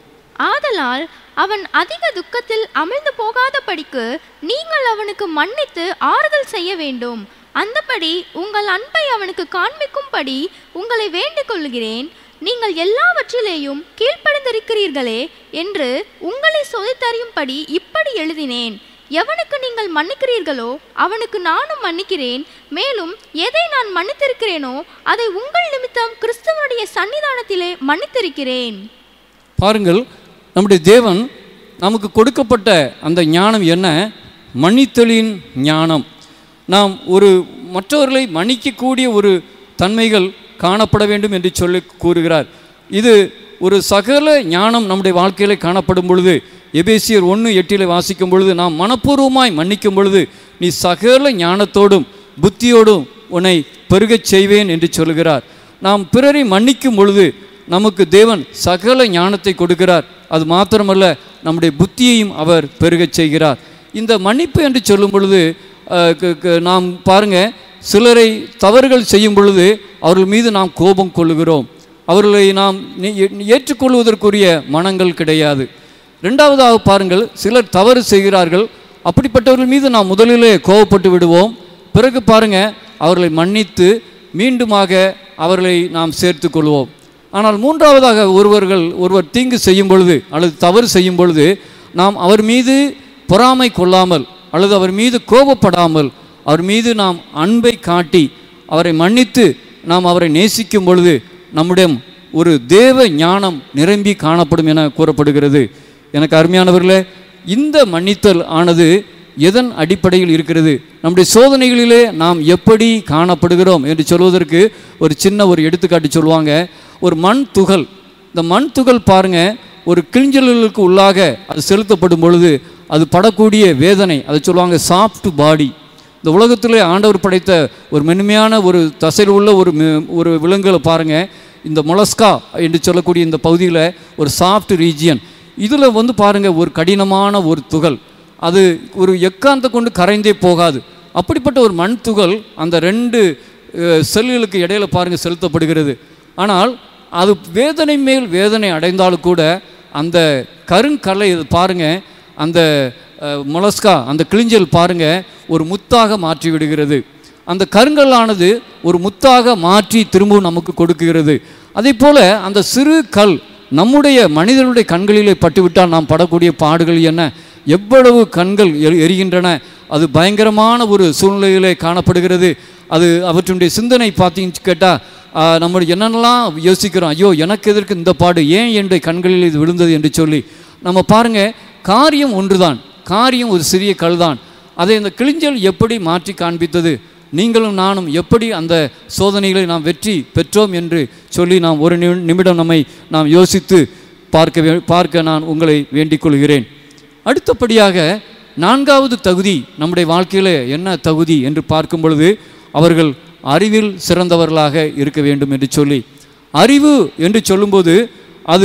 S6: ஆதலால் அவன் அதிக துக்கத்தில் அமிழ்ந்து போகாதபடிக்கு நீங்கள் அவனுக்கு மன்னித்து ஆறுதல் செய்ய வேண்டும் அந்தபடி உங்கள் அன்பை அவனுக்கு காண்பிக்கும்படி உங்களை வேண்டிக் கொள்கிறேன் நீங்கள் எல்லாவற்றிலேயும் கீழ்ப்படிந்திருக்கிறீர்களே என்று உங்களை சோதித்தறியும்படி இப்படி எழுதினேன் எவனுக்கு நீங்கள் மன்னிக்கிறீர்களோ அவனுக்கு நானும் மன்னிக்கிறேன் மேலும் எதை நான் மன்னித்திருக்கிறேனோ அதை உங்கள் நிமித்தம் கிறிஸ்துவனுடைய சன்னிதானத்திலே மன்னித்திருக்கிறேன்
S5: பாருங்கள் நம்முடைய தேவன் நமக்கு கொடுக்கப்பட்ட அந்த ஞானம் என்ன மன்னித்தலின் ஞானம் நாம் ஒரு மற்றவர்களை மன்னிக்கக்கூடிய ஒரு தன்மைகள் காணப்பட வேண்டும் என்று சொல்லி கூறுகிறார் இது ஒரு சகல ஞானம் நம்முடைய வாழ்க்கையில காணப்படும் பொழுது எபேசியர் ஒன்று எட்டில் வாசிக்கும் பொழுது நாம் மனப்பூர்வமாய் மன்னிக்கும் பொழுது நீ சகல ஞானத்தோடும் புத்தியோடும் உன்னை பெருகச் செய்வேன் என்று சொல்கிறார் நாம் பிறரை மன்னிக்கும் பொழுது நமக்கு தேவன் சகல ஞானத்தை கொடுக்கிறார் அது மாத்திரமல்ல நம்முடைய புத்தியையும் அவர் பெருகச் செய்கிறார் இந்த மன்னிப்பு என்று சொல்லும் பொழுது அஹ், க- க- நாம் பாருங்க சிலரை தவறுகள் செய்யும் பொழுது அவர்கள் மீது நாம் கோபம் கொள்ளுகிறோம் அவர்களை நாம் நே- ஏ- ஏற்றுக்கொள்வதற்குரிய மனங்கள் கிடையாது ரெண்டாவதாக பாருங்கள் சிலர் தவறு செய்கிறார்கள் அப்படிப்பட்டவர்கள் மீது நாம் முதலிலே கோபப்பட்டு விடுவோம் பிறகு பாருங்க அவர்களை மன்னித்து மீண்டுமாக அவர்களை நாம் சேர்த்து கொள்வோம் ஆனால் மூன்றாவதாக ஒருவர்கள் ஒருவர் தீங்கு செய்யும் பொழுது அல்லது தவறு செய்யும் பொழுது நாம் அவர் மீது பொறாமை கொள்ளாமல் அல்லது அவர் மீது கோபப்படாமல் அவர் மீது நாம் அன்பை காட்டி அவரை மன்னித்து நாம் அவரை நேசிக்கும் பொழுது நம்முடைய ஒரு தேவ ஞானம் நிரம்பி காணப்படும் என கூறப்படுகிறது எனக்கு அருமையானவர்களே இந்த மன்னித்தல் ஆனது எதன் அடிப்படையில் இருக்கிறது நம்முடைய சோதனைகளிலே நாம் எப்படி காணப்படுகிறோம் என்று சொல்வதற்கு ஒரு சின்ன ஒரு எடுத்துக்காட்டு சொல்லுவாங்க ஒரு மண் துகள் இந்த மண் துகள் பாருங்க ஒரு கிழிஞ்சல்களுக்கு உள்ளாக அது செலுத்தப்படும் பொழுது அது படக்கூடிய வேதனை அதை சொல்லுவாங்க சாஃப்ட் பாடி இந்த உலகத்திலே ஆண்டவர் படைத்த ஒரு மென்மையான ஒரு தசையில் உள்ள ஒரு மி- ஒரு விலங்குகளை பாருங்க இந்த மொலஸ்கா என்று சொல்லக்கூடிய இந்த பகுதியில் ஒரு சாஃப்ட் ரீஜியன் இதில் வந்து பாருங்க ஒரு கடினமான ஒரு துகள் அது ஒரு எக்காந்த கொண்டு கரைந்தே போகாது அப்படிப்பட்ட ஒரு மண் துகள் அந்த ரெண்டு அஹ், செல்களுக்கு இடையில பாருங்க செலுத்தப்படுகிறது ஆனால் அது வேதனை மேல் வேதனை அடைந்தாலும் கூட அந்த கருங்கல்லை இது பாருங்க அந்த அஹ், மொலஸ்கா அந்த கிளிஞ்சல் பாருங்க ஒரு முத்தாக மாற்றி விடுகிறது அந்த கருங்கல்லானது ஒரு முத்தாக மாற்றி திரும்பவும் நமக்கு கொடுக்குகிறது அதே போல அந்த சிறு கல் நம்முடைய மனிதனுடைய கண்களிலே பட்டுவிட்டால் நாம் படக்கூடிய பாடுகள் என்ன எவ்வளவு கண்கள் எரி- எரிகின்றன அது பயங்கரமான ஒரு சூழ்நிலையிலே காணப்படுகிறது அது அவற்றுடைய சிந்தனை பார்த்தீங்கன்னு கேட்டால் நம்ம என்னென்னலாம் யோசிக்கிறோம் ஐயோ எனக்கு எதற்கு இந்த பாடு ஏன் என்னுடைய கண்களில் இது விழுந்தது என்று சொல்லி நம்ம பாருங்க காரியம் ஒன்றுதான் காரியம் ஒரு சிறிய கல்தான் அதை இந்த கிளிஞ்சல் எப்படி மாற்றி காண்பித்தது நீங்களும் நானும் எப்படி அந்த சோதனைகளை நாம் வெற்றி பெற்றோம் என்று சொல்லி நாம் ஒரு நிமி- நிமிடம் நம்மை நாம் யோசித்து பார்க்க வே- பார்க்க நான் உங்களை வேண்டிக் கொள்கிறேன் அடுத்தபடியாக நான்காவது தகுதி நம்முடைய வாழ்க்கையில் என்ன தகுதி என்று பார்க்கும் பொழுது அவர்கள் அறிவில் சிறந்தவர்களாக இருக்க வேண்டும் என்று சொல்லி அறிவு என்று சொல்லும்போது அது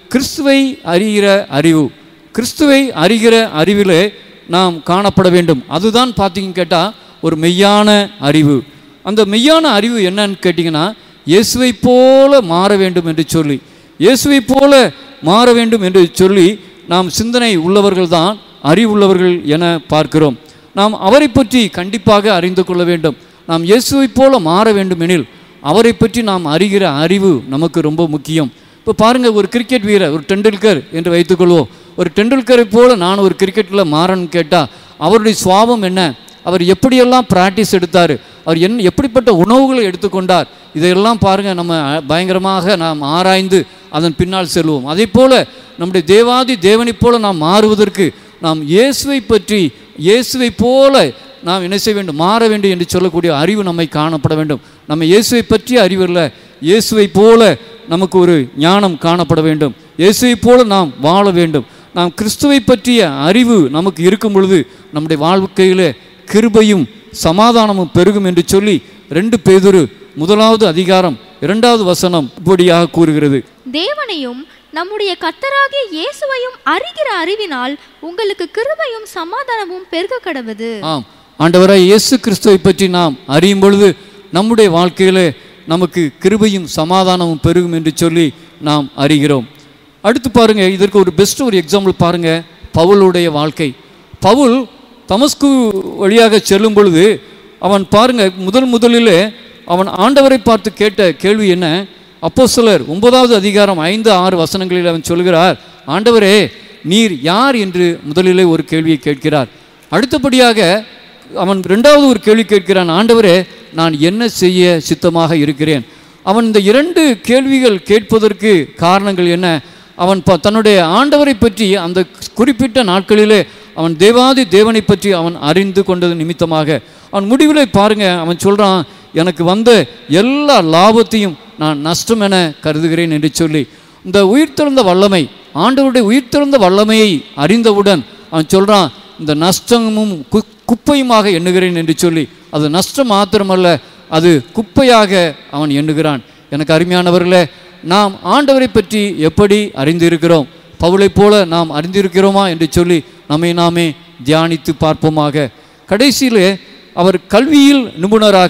S5: கிறிஸ்துவை அறிகிற அறிவு கிறிஸ்துவை அறிகிற அறிவிலே நாம் காணப்பட வேண்டும் அதுதான் பார்த்தீங்கன்னு கேட்டால் ஒரு மெய்யான அறிவு அந்த மெய்யான அறிவு என்னன்னு கேட்டிங்கன்னா இயேசுவை போல மாற வேண்டும் என்று சொல்லி இயேசுவை போல மாற வேண்டும் என்று சொல்லி நாம் சிந்தனை உள்ளவர்கள் தான் அறிவுள்ளவர்கள் என பார்க்கிறோம் நாம் அவரை பற்றி கண்டிப்பாக அறிந்து கொள்ள வேண்டும் நாம் இயேசுவை போல மாற வேண்டுமெனில் அவரை பற்றி நாம் அறிகிற அறிவு நமக்கு ரொம்ப முக்கியம் இப்போ பாருங்கள் ஒரு கிரிக்கெட் வீரர் ஒரு டெண்டுல்கர் என்று வைத்துக்கொள்வோம் ஒரு டெண்டுல்கரை போல நான் ஒரு கிரிக்கெட்டில் மாறன்னு கேட்டால் அவருடைய சுவாபம் என்ன அவர் எப்படியெல்லாம் பிராக்டிஸ் எடுத்தார் அவர் என் எப்படிப்பட்ட உணவுகளை எடுத்துக்கொண்டார் இதையெல்லாம் பாருங்கள் நம்ம அஹ், பயங்கரமாக நாம் ஆராய்ந்து அதன் பின்னால் செல்வோம் அதே போல் நம்முடைய தேவாதி தேவனைப் போல நாம் மாறுவதற்கு நாம் இயேசுவை பற்றி இயேசுவை போல நாம் என்ன செய்ய வேண்டும் மாற வேண்டும் என்று சொல்லக்கூடிய அறிவு நம்மை காணப்பட வேண்டும் நம்ம இயேசுவை பற்றிய அறிவு இல்லை இயேசுவை போல நமக்கு ஒரு ஞானம் காணப்பட வேண்டும் இயேசுவை போல நாம் வாழ வேண்டும் நாம் கிறிஸ்துவை பற்றிய அறிவு நமக்கு இருக்கும் பொழுது நம்முடைய வாழ்க்கையிலே கிருபையும் சமாதானமும் பெருகும் என்று சொல்லி ரெண்டு பேதுரு முதலாவது அதிகாரம் இரண்டாவது வசனம் இப்படியாக கூறுகிறது
S6: தேவனையும் நம்முடைய கத்தராகிய இயேசுவையும் அறிகிற அறிவினால் உங்களுக்கு கிருபையும் சமாதானமும் பெருக கடவது
S5: ஆம் ஆண்டவராய் இயேசு கிறிஸ்துவை பற்றி நாம் அறியும் பொழுது நம்முடைய வாழ்க்கையிலே நமக்கு கிருபையும் சமாதானமும் பெருகும் என்று சொல்லி நாம் அறிகிறோம் அடுத்து பாருங்க இதற்கு ஒரு பெஸ்ட் ஒரு எக்ஸாம்பிள் பாருங்க பவுலுடைய வாழ்க்கை பவுல் தமஸ்கு வழியாக செல்லும் பொழுது அவன் பாருங்க முதல் முதலிலே அவன் ஆண்டவரை பார்த்து கேட்ட கேள்வி என்ன அப்போஸ்தலர் ஒன்பதாவது அதிகாரம் ஐந்து ஆறு வசனங்களில் அவன் சொல்கிறார் ஆண்டவரே நீர் யார் என்று முதலிலே ஒரு கேள்வியை கேட்கிறார் அடுத்தபடியாக அவன் ரெண்டாவது ஒரு கேள்வி கேட்கிறான் ஆண்டவரே நான் என்ன செய்ய சித்தமாக இருக்கிறேன் அவன் இந்த இரண்டு கேள்விகள் கேட்பதற்கு காரணங்கள் என்ன அவன் ப தன்னுடைய ஆண்டவரை பற்றி அந்த குறிப்பிட்ட நாட்களிலே அவன் தேவாதி தேவனை பற்றி அவன் அறிந்து கொண்டது நிமித்தமாக அவன் முடிவிலே பாருங்க அவன் சொல்கிறான் எனக்கு வந்த எல்லா லாபத்தையும் நான் நஷ்டம் என கருதுகிறேன் என்று சொல்லி இந்த உயிர்த்தெழுந்த வல்லமை ஆண்டவருடைய உயிர்த்தெழுந்த வல்லமையை அறிந்தவுடன் அவன் சொல்கிறான் இந்த நஷ்டமும் கு குப்பையுமாக எண்ணுகிறேன் என்று சொல்லி அது நஷ்டம் மாத்திரமல்ல அது குப்பையாக அவன் எண்ணுகிறான் எனக்கு அருமையானவர்களே நாம் ஆண்டவரை பற்றி எப்படி அறிந்திருக்கிறோம் பவுளைப் போல நாம் அறிந்திருக்கிறோமா என்று சொல்லி நம்மை நாமே தியானித்து பார்ப்போமாக கடைசியிலே அவர் கல்வியில் நிபுணராக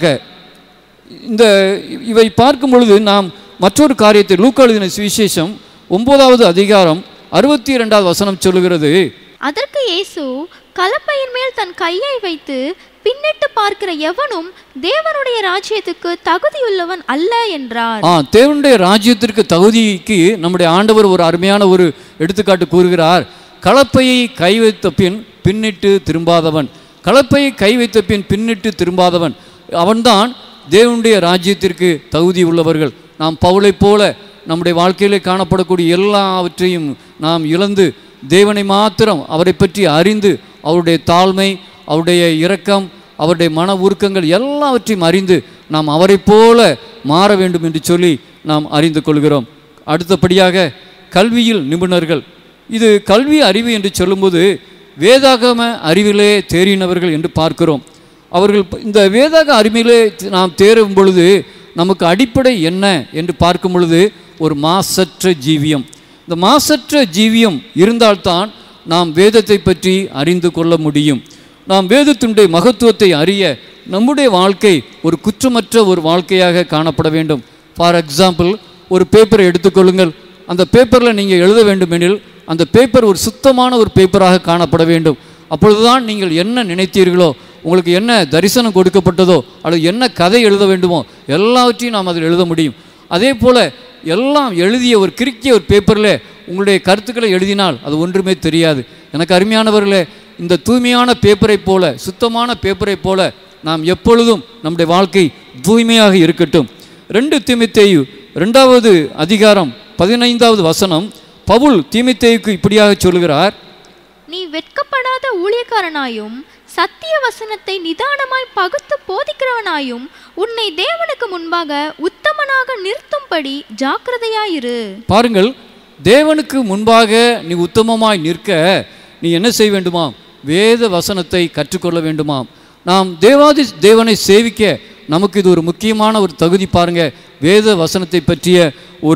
S5: இந்த இவை பார்க்கும் பொழுது நாம் மற்றொரு காரியத்தை லூக்கா எழுதின சுவிசேஷம் ஒன்பதாவது அதிகாரம் அறுபத்தி இரண்டாவது வசனம் சொல்லுகிறது
S6: அதற்கு இயேசு கலப்பையின் மேல் தன் கையை வைத்து பின்னிட்டு பார்க்கிற எவனும் தேவனுடைய ராஜ்யத்துக்கு தகுதியுள்ளவன் அல்ல என்றார்
S5: ஆ தேவனுடைய ராஜ்யத்திற்கு தகுதிக்கு நம்முடைய ஆண்டவர் ஒரு அருமையான ஒரு எடுத்துக்காட்டு கூறுகிறார் கலப்பையை கை வைத்த பின் பின்னிட்டு திரும்பாதவன் கலப்பையை கை வைத்த பின் பின்னிட்டு திரும்பாதவன் அவன்தான் தேவனுடைய ராஜ்யத்திற்கு தகுதி உள்ளவர்கள் நாம் பவுளைப் போல நம்முடைய வாழ்க்கையிலே காணப்படக்கூடிய எல்லாவற்றையும் நாம் இழந்து தேவனை மாத்திரம் அவரை பற்றி அறிந்து அவருடைய தாழ்மை அவருடைய இரக்கம் அவருடைய மன உருக்கங்கள் எல்லாவற்றையும் அறிந்து நாம் அவரைப் போல மாற வேண்டும் என்று சொல்லி நாம் அறிந்து கொள்கிறோம் அடுத்தபடியாக கல்வியில் நிபுணர்கள் இது கல்வி அறிவு என்று சொல்லும்போது வேதாகம அறிவிலே தேறினவர்கள் என்று பார்க்கிறோம் அவர்கள் ப- இந்த வேதாக அறிவிலே நாம் தேரும் பொழுது நமக்கு அடிப்படை என்ன என்று பார்க்கும் பொழுது ஒரு மாசற்ற ஜீவியம் இந்த மாசற்ற ஜீவியம் இருந்தால்தான் நாம் வேதத்தை பற்றி அறிந்து கொள்ள முடியும் நாம் வேதத்தினுடைய மகத்துவத்தை அறிய நம்முடைய வாழ்க்கை ஒரு குற்றமற்ற ஒரு வாழ்க்கையாக காணப்பட வேண்டும் ஃபார் எக்ஸாம்பிள் ஒரு பேப்பரை எடுத்துக்கொள்ளுங்கள் அந்த பேப்பரில் நீங்கள் எழுத வேண்டுமெனில் அந்த பேப்பர் ஒரு சுத்தமான ஒரு பேப்பராக காணப்பட வேண்டும் அப்பொழுதுதான் நீங்கள் என்ன நினைத்தீர்களோ உங்களுக்கு என்ன தரிசனம் கொடுக்கப்பட்டதோ அல்லது என்ன கதை எழுத வேண்டுமோ எல்லாவற்றையும் நாம் அதில் எழுத முடியும் அதே போல் எல்லாம் எழுதிய ஒரு கிறுக்கிய ஒரு பேப்பரில் உங்களுடைய கருத்துக்களை எழுதினால் அது ஒன்றுமே தெரியாது எனக்கு அருமையானவர்களே இந்த தூய்மையான பேப்பரை போல சுத்தமான பேப்பரை போல நாம் எப்பொழுதும் நம்முடைய வாழ்க்கை தூய்மையாக இருக்கட்டும் ரெண்டு தீமித்தேயு ரெண்டாவது அதிகாரம் பதினைந்தாவது வசனம் பவுல் தீமித்தேயுக்கு இப்படியாக சொல்கிறார்
S6: நீ வெட்கப்படாத ஊழியக்காரனாயும் சத்திய வசனத்தை நிதானமாய் பகுத்து போதிக்கிறவனாயும் உன்னை தேவனுக்கு முன்பாக உத்தமனாக நிறுத்தும்படி ஜாக்கிரதையாயிரு
S5: பாருங்கள் தேவனுக்கு முன்பாக நீ உத்தமமாய் நிற்க நீ என்ன செய்ய வேண்டுமாம் வேத வசனத்தை கற்றுக்கொள்ள வேண்டுமாம் நாம் தேவாதி தேவனை சேவிக்க நமக்கு இது ஒரு முக்கியமான ஒரு தகுதி பாருங்க வேத வசனத்தை பற்றிய ஒரு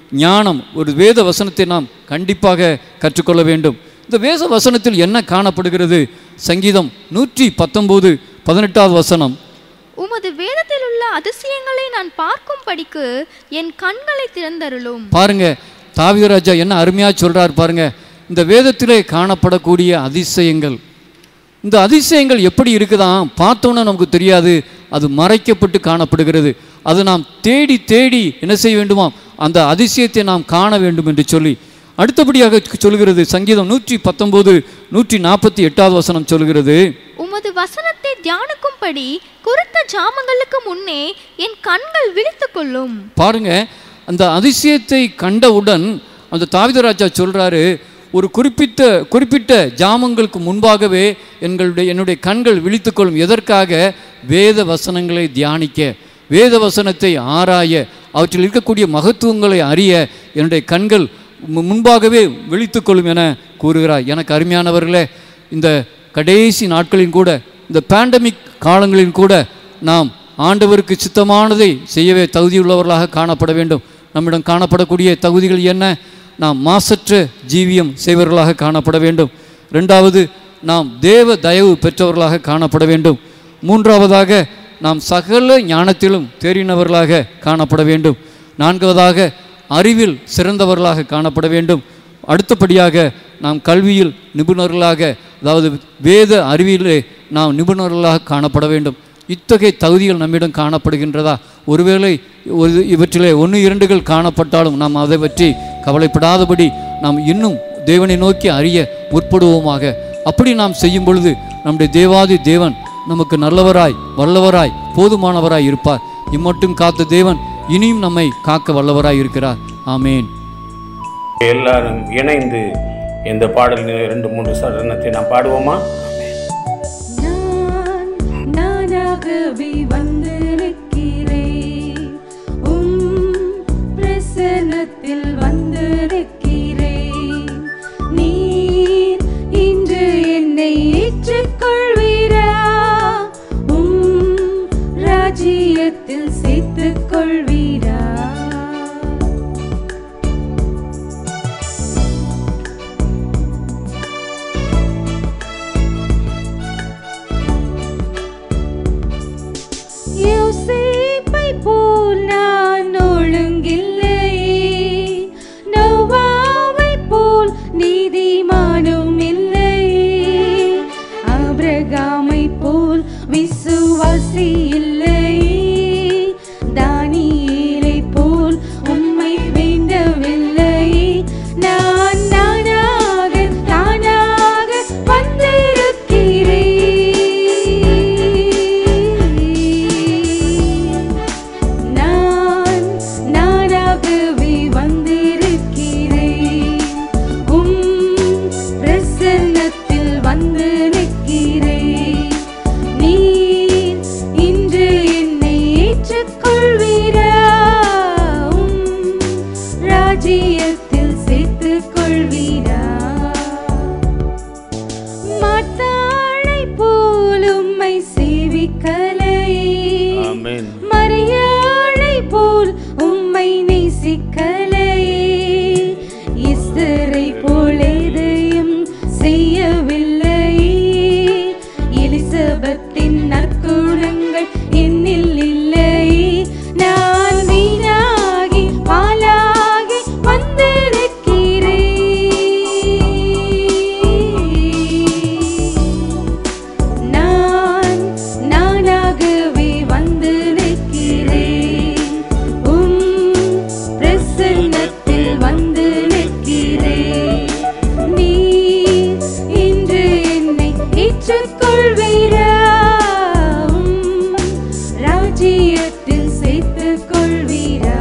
S5: ஞானம் ஒரு வேத வசனத்தை நாம் கண்டிப்பாக கற்றுக்கொள்ள வேண்டும் இந்த வேத வசனத்தில் என்ன காணப்படுகிறது சங்கீதம் நூற்றி பத்தொம்போது பதினெட்டாவது வசனம்
S6: உமது வேதத்தில் உள்ள அதிசயங்களை நான் பார்க்கும்படிக்கு என் கண்களை திறந்தருளும்
S5: பாருங்க தாவீதராஜா என்ன அருமையாக சொல்றார் பாருங்க இந்த வேதத்திலே காணப்படக்கூடிய அதிசயங்கள் இந்த அதிசயங்கள் எப்படி இருக்குதாம் பார்த்தோன்னே நமக்கு தெரியாது அது மறைக்கப்பட்டு காணப்படுகிறது அது நாம் தேடி தேடி என்ன செய்ய வேண்டுமாம் அந்த அதிசயத்தை நாம் காண வேண்டும் என்று சொல்லி அடுத்தபடியாக சொல்கிறது சங்கீதம் நூற்றி பத்தொம்போது நூற்றி நாற்பத்தி எட்டாவது வசனம் சொல்கிறது
S6: உமது வசனத்தை தியானிக்கும்படி குறித்த ஜாமங்களுக்கு முன்னே என் கண்கள் விழித்துக் கொள்ளும்
S5: பாருங்க அந்த அதிசயத்தை கண்டவுடன் அந்த தாவிதராஜா சொல்றாரு ஒரு குறிப்பிட்ட குறிப்பிட்ட ஜாமங்களுக்கு முன்பாகவே எங்களுடைய என்னுடைய கண்கள் விழித்துக்கொள்ளும் எதற்காக வேத வசனங்களை தியானிக்க வேத வசனத்தை ஆராய அவற்றில் இருக்கக்கூடிய மகத்துவங்களை அறிய என்னுடைய கண்கள் மு- முன்பாகவே விழித்துக்கொள்ளும் என கூறுகிறார் எனக்கு அருமையானவர்களே இந்த கடைசி நாட்களின் கூட இந்த பேண்டமிக் காலங்களில் கூட நாம் ஆண்டவருக்கு சித்தமானதை செய்யவே தகுதியுள்ளவர்களாக காணப்பட வேண்டும் நம்மிடம் காணப்படக்கூடிய தகுதிகள் என்ன நாம் மாசற்ற ஜீவியம் செய்வர்களாக காணப்பட வேண்டும் ரெண்டாவது நாம் தேவ தயவு பெற்றவர்களாக காணப்பட வேண்டும் மூன்றாவதாக நாம் சகல ஞானத்திலும் தேறினவர்களாக காணப்பட வேண்டும் நான்காவதாக அறிவில் சிறந்தவர்களாக காணப்பட வேண்டும் அடுத்தபடியாக நாம் கல்வியில் நிபுணர்களாக அதாவது வேத அறிவியலே நாம் நிபுணர்களாக காணப்பட வேண்டும் இத்தகைய தகுதிகள் நம்மிடம் காணப்படுகின்றதா ஒருவேளை ஒரு இவற்றிலே ஒன்று இரண்டுகள் காணப்பட்டாலும் நாம் அதை பற்றி கவலைப்படாதபடி நாம் இன்னும் தேவனை நோக்கி அறிய முற்படுவோமாக அப்படி நாம் செய்யும் பொழுது நம்முடைய தேவாதி தேவன் நமக்கு நல்லவராய் வல்லவராய் போதுமானவராய் இருப்பார் இம்மட்டும் காத்த தேவன் இனியும் நம்மை காக்க வல்லவராய் இருக்கிறார் ஆமேன்
S1: எல்லாரும் இணைந்து இந்த பாடலில் ரெண்டு மூன்று சரணத்தை நாம் பாடுவோமா
S2: நான் நானாகவே வந்திருக்கிறேன் உம் பிரசன்னத்தில் வந்திருக்கிறேன் நீர் இன்று என்னை ஏற்றுக்கொள்வீரா உம் ராஜ்யத்தில் சேர்த்துக் கொள்வீரா யோசேப்பை போல் நான் ஒழுங்கில்லையே நோவாவை போல் நீதிமானும் இல்லையே ஆபிரகாமை போல் விசுவாசி இல்லையே தானியேலை போல் உம்மை வேண்டவில்லையே நான் நானாக தானாக வந்திருக்கிறேன் நான் நானாகவே வந்திருக்கிறேன் உம் பிரசன்னத்தில் வந்து நிற்கிறேன் நீர் இன்று என்னை ஏற்றுக்கொள்வீரா உம் ராஜ்யத்தில் சேர்த்துக் கொள்வீரா மாத்தாளை போல் உம்மை சேவிக்கலையே
S1: ஆமென்
S2: மரியாளை போல் உம்மை நேசிக்கலையே இஸ்தரை போல் எதையும் செய்யவில்லையே எலிசபெத்தின் நற்குணங்கள் என்னில் இல்லையே நான் வீணாகி பாலாகி வந்திருக்கிறேன் நான் நானாகவே வந்து நிற்கிறேன் உம் பிரசன்னத்தில் வந்து நிற்கிறேன் நீர் இன்று என்னை ஏற்றுக்கொள்வீரா உம் ராஜ்யத்தில் சேர்த்துக் கொள்வீரா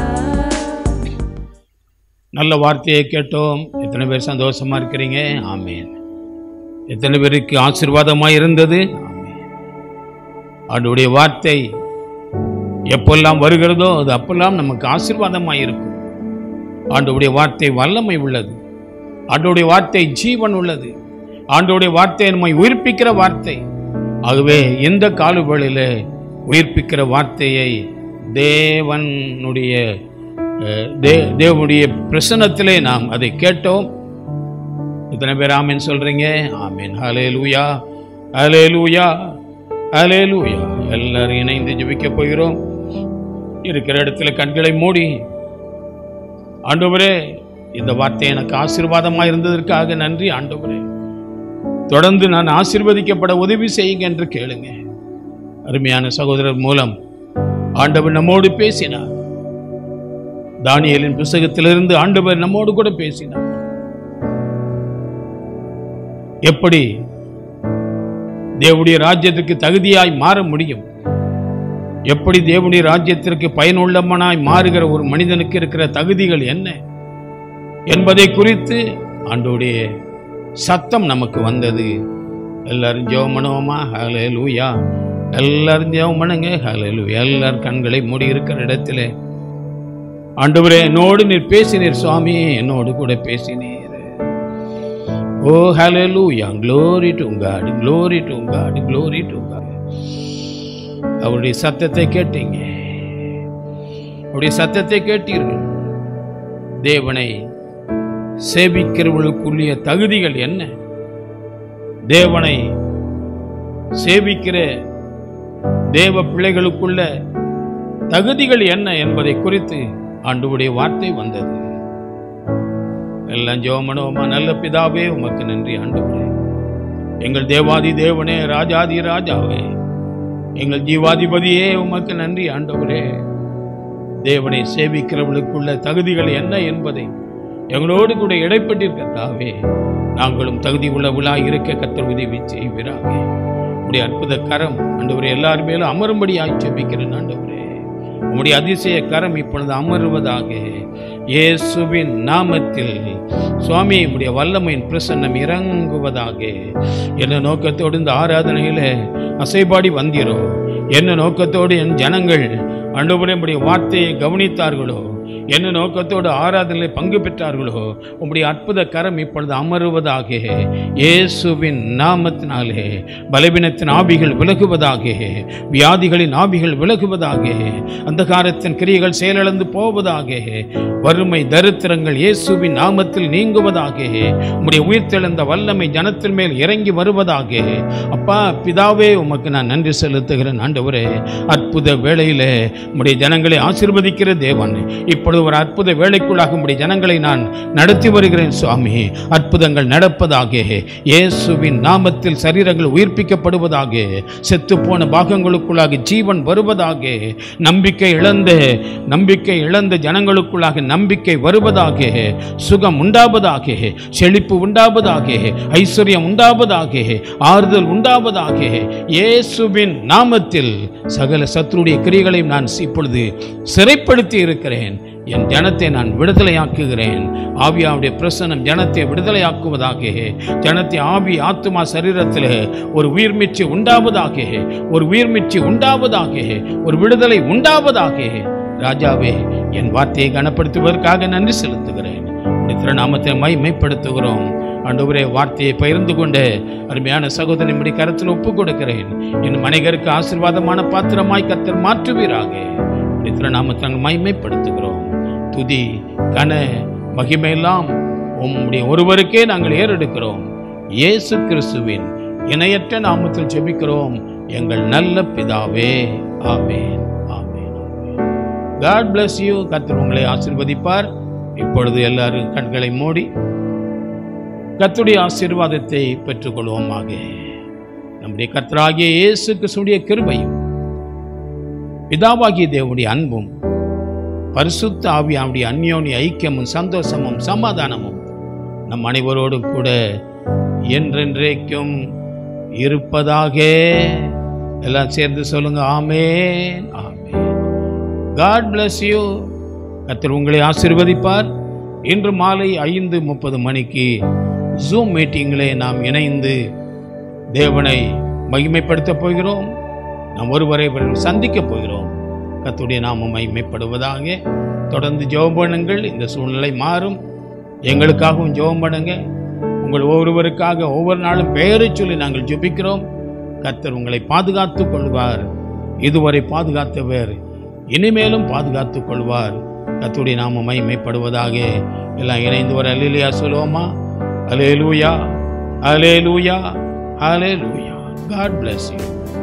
S1: நல்ல வார்த்தையை கேட்டோம் எத்தனை பேர் சந்தோஷமா இருக்கிறீங்க ஆமென் எத்தனை பேருக்கு ஆசீர்வாதமாக இருந்தது ஆமென் ஆண்டவருடைய வார்த்தை எப்பெல்லாம் வருகிறதோ அது அப்பெல்லாம் நமக்கு ஆசீர்வாதமாக இருக்கும் ஆண்டவருடைய வார்த்தை வல்லமை உள்ளது ஆண்டவருடைய வார்த்தை ஜீவன் உள்ளது ஆண்டவருடைய வார்த்தை நம்மை உயிர்ப்பிக்கிற வார்த்தை ஆகவே எந்த காலவேளையில் உயிர்ப்பிக்கிற வார்த்தையை தேவனுடைய அஹ், தே தேவனுடைய பிரசன்னத்திலே நாம் அதை கேட்டோம் இத்தனை பேர் ஆமேன் சொல்றீங்க ஆமேன் ஹலே லூயா ஹலே லூயா ஹலே லூயா எல்லாரும் இணைந்து ஜெபிக்க போகிறோம் இருக்கிற இடத்துல கண்களை மூடி ஆண்டவரே இந்த வார்த்தை எனக்கு ஆசீர்வாதமா இருந்ததற்காக நன்றி ஆண்டவரே தொடர்ந்து நான் ஆசீர்வதிக்கப்பட உதவி செய்யுங்க என்று கேளுங்க அருமையான சகோதரர் மூலம் ஆண்டவர் நம்மோடு பேசினார் தானியேலின் புஸ்தகத்திலிருந்து ஆண்டவர் நம்மோடு கூட பேசினார் எப்படி தேவனுடைய ராஜ்யத்திற்கு தகுதியாய் மாற முடியும் எப்படி தேவனுடைய ராஜ்யத்திற்கு பயனுள்ளவனாய் மாறுகிற ஒரு மனிதனுக்கு இருக்கிற தகுதிகள் என்ன என்பதை குறித்து ஆண்டோடைய சத்தம் நமக்கு வந்தது எல்லாரும் ஜெபம் பண்ணுவோமா ஹலே லூயா எல்லாரும் ஜெபம் பண்ணுங்க ஹலே லூயா எல்லாரும் கண்களை மூடி இருக்கிற இடத்துல ஆண்டவரே என்னோடு நீர் பேசினீர் சுவாமி என்னோடு கூட பேசினீர் oh hallelujah glory to God glory to God glory to God அவருடைய சத்தத்தை கேட்டீங்க அவருடைய சத்தத்தை கேட்டீர்கள் தேவனை சேவிக்கிறவர்களுக்குரிய தகுதிகள் என்ன தேவனை சேவிக்கிற தேவ பிள்ளைகளுக்குள்ள தகுதிகள் என்ன என்பதை குறித்து ஆண்டவருடைய வார்த்தை வந்தது எல்லாம் ஜெபமனோமா நல்ல பிதாவே உமக்கு நன்றி ஆண்டவரே எங்கள் தேவாதி தேவனே ராஜாதி ராஜாவே எங்கள் ஜீவாதிபதியே உமக்கு நன்றி ஆண்டவரே தேவனை சேவிக்கிறவர்களுக்குள்ள தகுதிகள் என்ன என்பதை எங்களோடு கூட இடைப்பட்டிருக்கிறதாவே நாங்களும் தகுதி உள்ளவர்களாய் இருக்க கத்தர் உதவி செய்வீராக உடைய அற்புத கரம் ஆண்டவரே எல்லார் மேலும் அமரும்படியாய் ஜெபிக்கிறேன் ஆண்டவரே உம்முடைய அதிசய கரம் இப்பொழுது அமருவதாக இயேசுவின் நாமத்தில் சுவாமி உம்முடைய வல்லமையின் பிரசன்னம் இறங்குவதாக என்ன நோக்கத்தோடு இந்த ஆராதனையில அசைபாடி வந்தீரோ என்ன நோக்கத்தோடு என் ஜனங்கள் ஆண்டவரே உம்முடைய வார்த்தையை கவனித்தார்களோ என்ன நோக்கத்தோடு ஆராதனையில் பங்கு பெற்றார்களோ உம்முடைய அற்புத கரம் இப்பொழுது அமருவதாக இயேசுவின் நாமத்தினாலே பலவீனத்தின் ஆவிகள் விலகுவதாக வியாதிகளின் ஆவிகள் விலகுவதாக அந்தகாரத்தின் கிரியைகள் செயலிழந்து போவதாக வறுமை தரித்திரங்கள் இயேசுவின் நாமத்தில் நீங்குவதாக உம்முடைய உயிர்த்தெழுந்த வல்லமை ஜனத்தின் மேல் இறங்கி வருவதாக அப்பா பிதாவே உமக்கு நான் நன்றி செலுத்துகிறேன் ஆண்டவரே அற்புத வேளையிலே உம்முடைய ஜனங்களை ஆசீர்வதிக்கிற தேவன் இப்பொழுது ஒரு அற்புத வேலைக்குள்ளாக உம்முடைய ஜனங்களை நான் நடத்தி வருகிறேன் சுவாமி அற்புதங்கள் நடப்பதாக இயேசுவின் நாமத்தில் சரீரங்கள் உயிர்ப்பிக்கப்படுவதாக செத்துப்போன பாகங்களுக்குள்ளாக ஜீவன் வருவதாக நம்பிக்கை இழந்த நம்பிக்கை இழந்த ஜனங்களுக்குள்ளாக நம்பிக்கை வருவதாக சுகம் உண்டாவதாக செழிப்பு உண்டாவதாக ஐஸ்வர்யம் உண்டாவதாக ஆறுதல் உண்டாவதாக இயேசுவின் நாமத்தில் சகல சத்துருடைய கிரிகளையும் நான் இப்பொழுது சிறைப்படுத்தி இருக்கிறேன் என் ஜனத்தை நான் விடுதலையாக்குகிறேன் ஆவியாவுடைய பிரசனம் ஜனத்தை விடுதலையாக்குவதாக ஜனத்தை ஆவி ஆத்துமா சரீரத்தில் ஒரு உயிர்மிச்சு உண்டாவதாக ஒரு உயிர்மிச்சு உண்டாவதாக ஒரு விடுதலை உண்டாவதாக ராஜாவே என் வார்த்தையை கனப்படுத்துவதற்காக நன்றி செலுத்துகிறேன் உம்முடைய திருநாமத்தை மைமைப்படுத்துகிறோம் ஆண்டவரே வார்த்தையை பகிர்ந்து கொண்டு அருமையான சகோதரன் இப்படி கருத்தில் ஒப்புக் கொடுக்கிறேன் என் மனிதருக்கு ஆசீர்வாதமான பாத்திரமாய் கத்தர் மாற்றுவீராக உம்முடைய திருநாமத்தை நாங்கள் மைமைப்படுத்துகிறோம் துதி கன மகிமையெல்லாம் உம்முடைய ஒருவருக்கே நாங்கள் ஏறெடுக்கிறோம் இயேசு கிறிஸ்துவின் இணையற்ற நாமத்தில் ஜெபிக்கிறோம் எங்கள் நல்ல பிதாவே amen amen God bless you கர்த்தர் உங்களை ஆசீர்வதிப்பார் இப்பொழுது எல்லாரும் கண்களை மூடி கர்த்தருடைய ஆசீர்வாதத்தை பெற்றுக்கொள்வோமாக நம்முடைய கர்த்தராகிய இயேசு கிறிஸ்துடைய கிருபையும் பிதாவாகிய தேவனுடைய அன்பும் பரிசுத்த ஆவியாவுடைய அந்யோன்ய ஐக்கியமும் சந்தோஷமும் சமாதானமும் நம் அனைவரோடும் கூட என்றென்றைக்கும் இருப்பதாக எல்லாம் சேர்ந்து சொல்லுங்க amen amen God bless you கர்த்தர் உங்களை ஆசீர்வதிப்பார் இன்று மாலை ஐந்து முப்பது மணிக்கு ஜூம் மீட்டிங்கிலே நாம் இணைந்து தேவனை மகிமைப்படுத்தப் போகிறோம் நாம் ஒருவரை ஒருவர் சந்திக்கப் போகிறோம் கர்த்தருடைய நாமம் மகிமைப்படுவதாக தொடர்ந்து ஜெபம் பண்ணுங்கள் இந்த சூழ்நிலை மாறும் எங்களுக்காகவும் ஜெபம் பண்ணுங்க உங்கள் ஒவ்வொருவருக்காக ஒவ்வொரு நாளும் பெயரை சொல்லி நாங்கள் ஜெபிக்கிறோம் கர்த்தர் உங்களை பாதுகாத்துக் கொள்வார் இதுவரை பாதுகாத்தவர் இனிமேலும் பாதுகாத்துக் கொள்வார் கத்துடைய நாம மகிமைப்படுவதாக எல்லாம் இணைந்து வர அல்லேலியா சொல்லுவோமா alleluia alleluia alleluia God bless you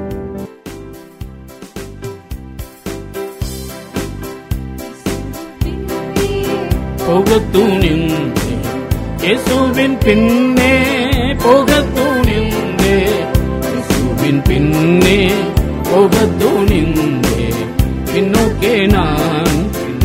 S1: போகத்தூணிந்தே இயேசுவின் பின்னே போகத்தூணிந்தே இயேசுவின் பின்னே போகத்தூணிந்தே பின்னோக்கே நான்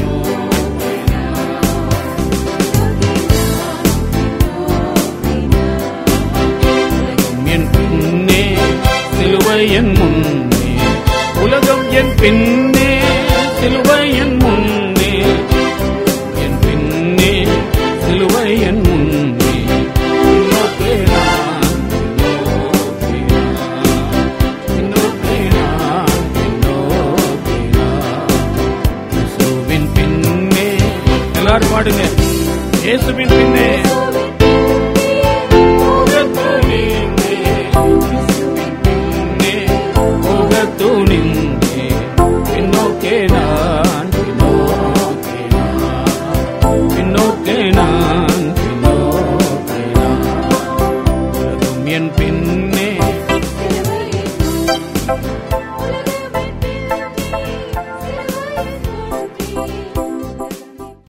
S1: என் பின்னே சிலுவை என் முன்னே உலகம் என் பின்னே சிலுவை என் முன்னே என் பின்னே சிலுவை என் முன்னே பின்னோக்கே நான், பின்னோக்கே நான், பின்னோக்கே நான், பின்னோக்கே நான். இயேசுவின் பின்னே எல்லாரும் பாடுங்க இயேசுவின் பின்னே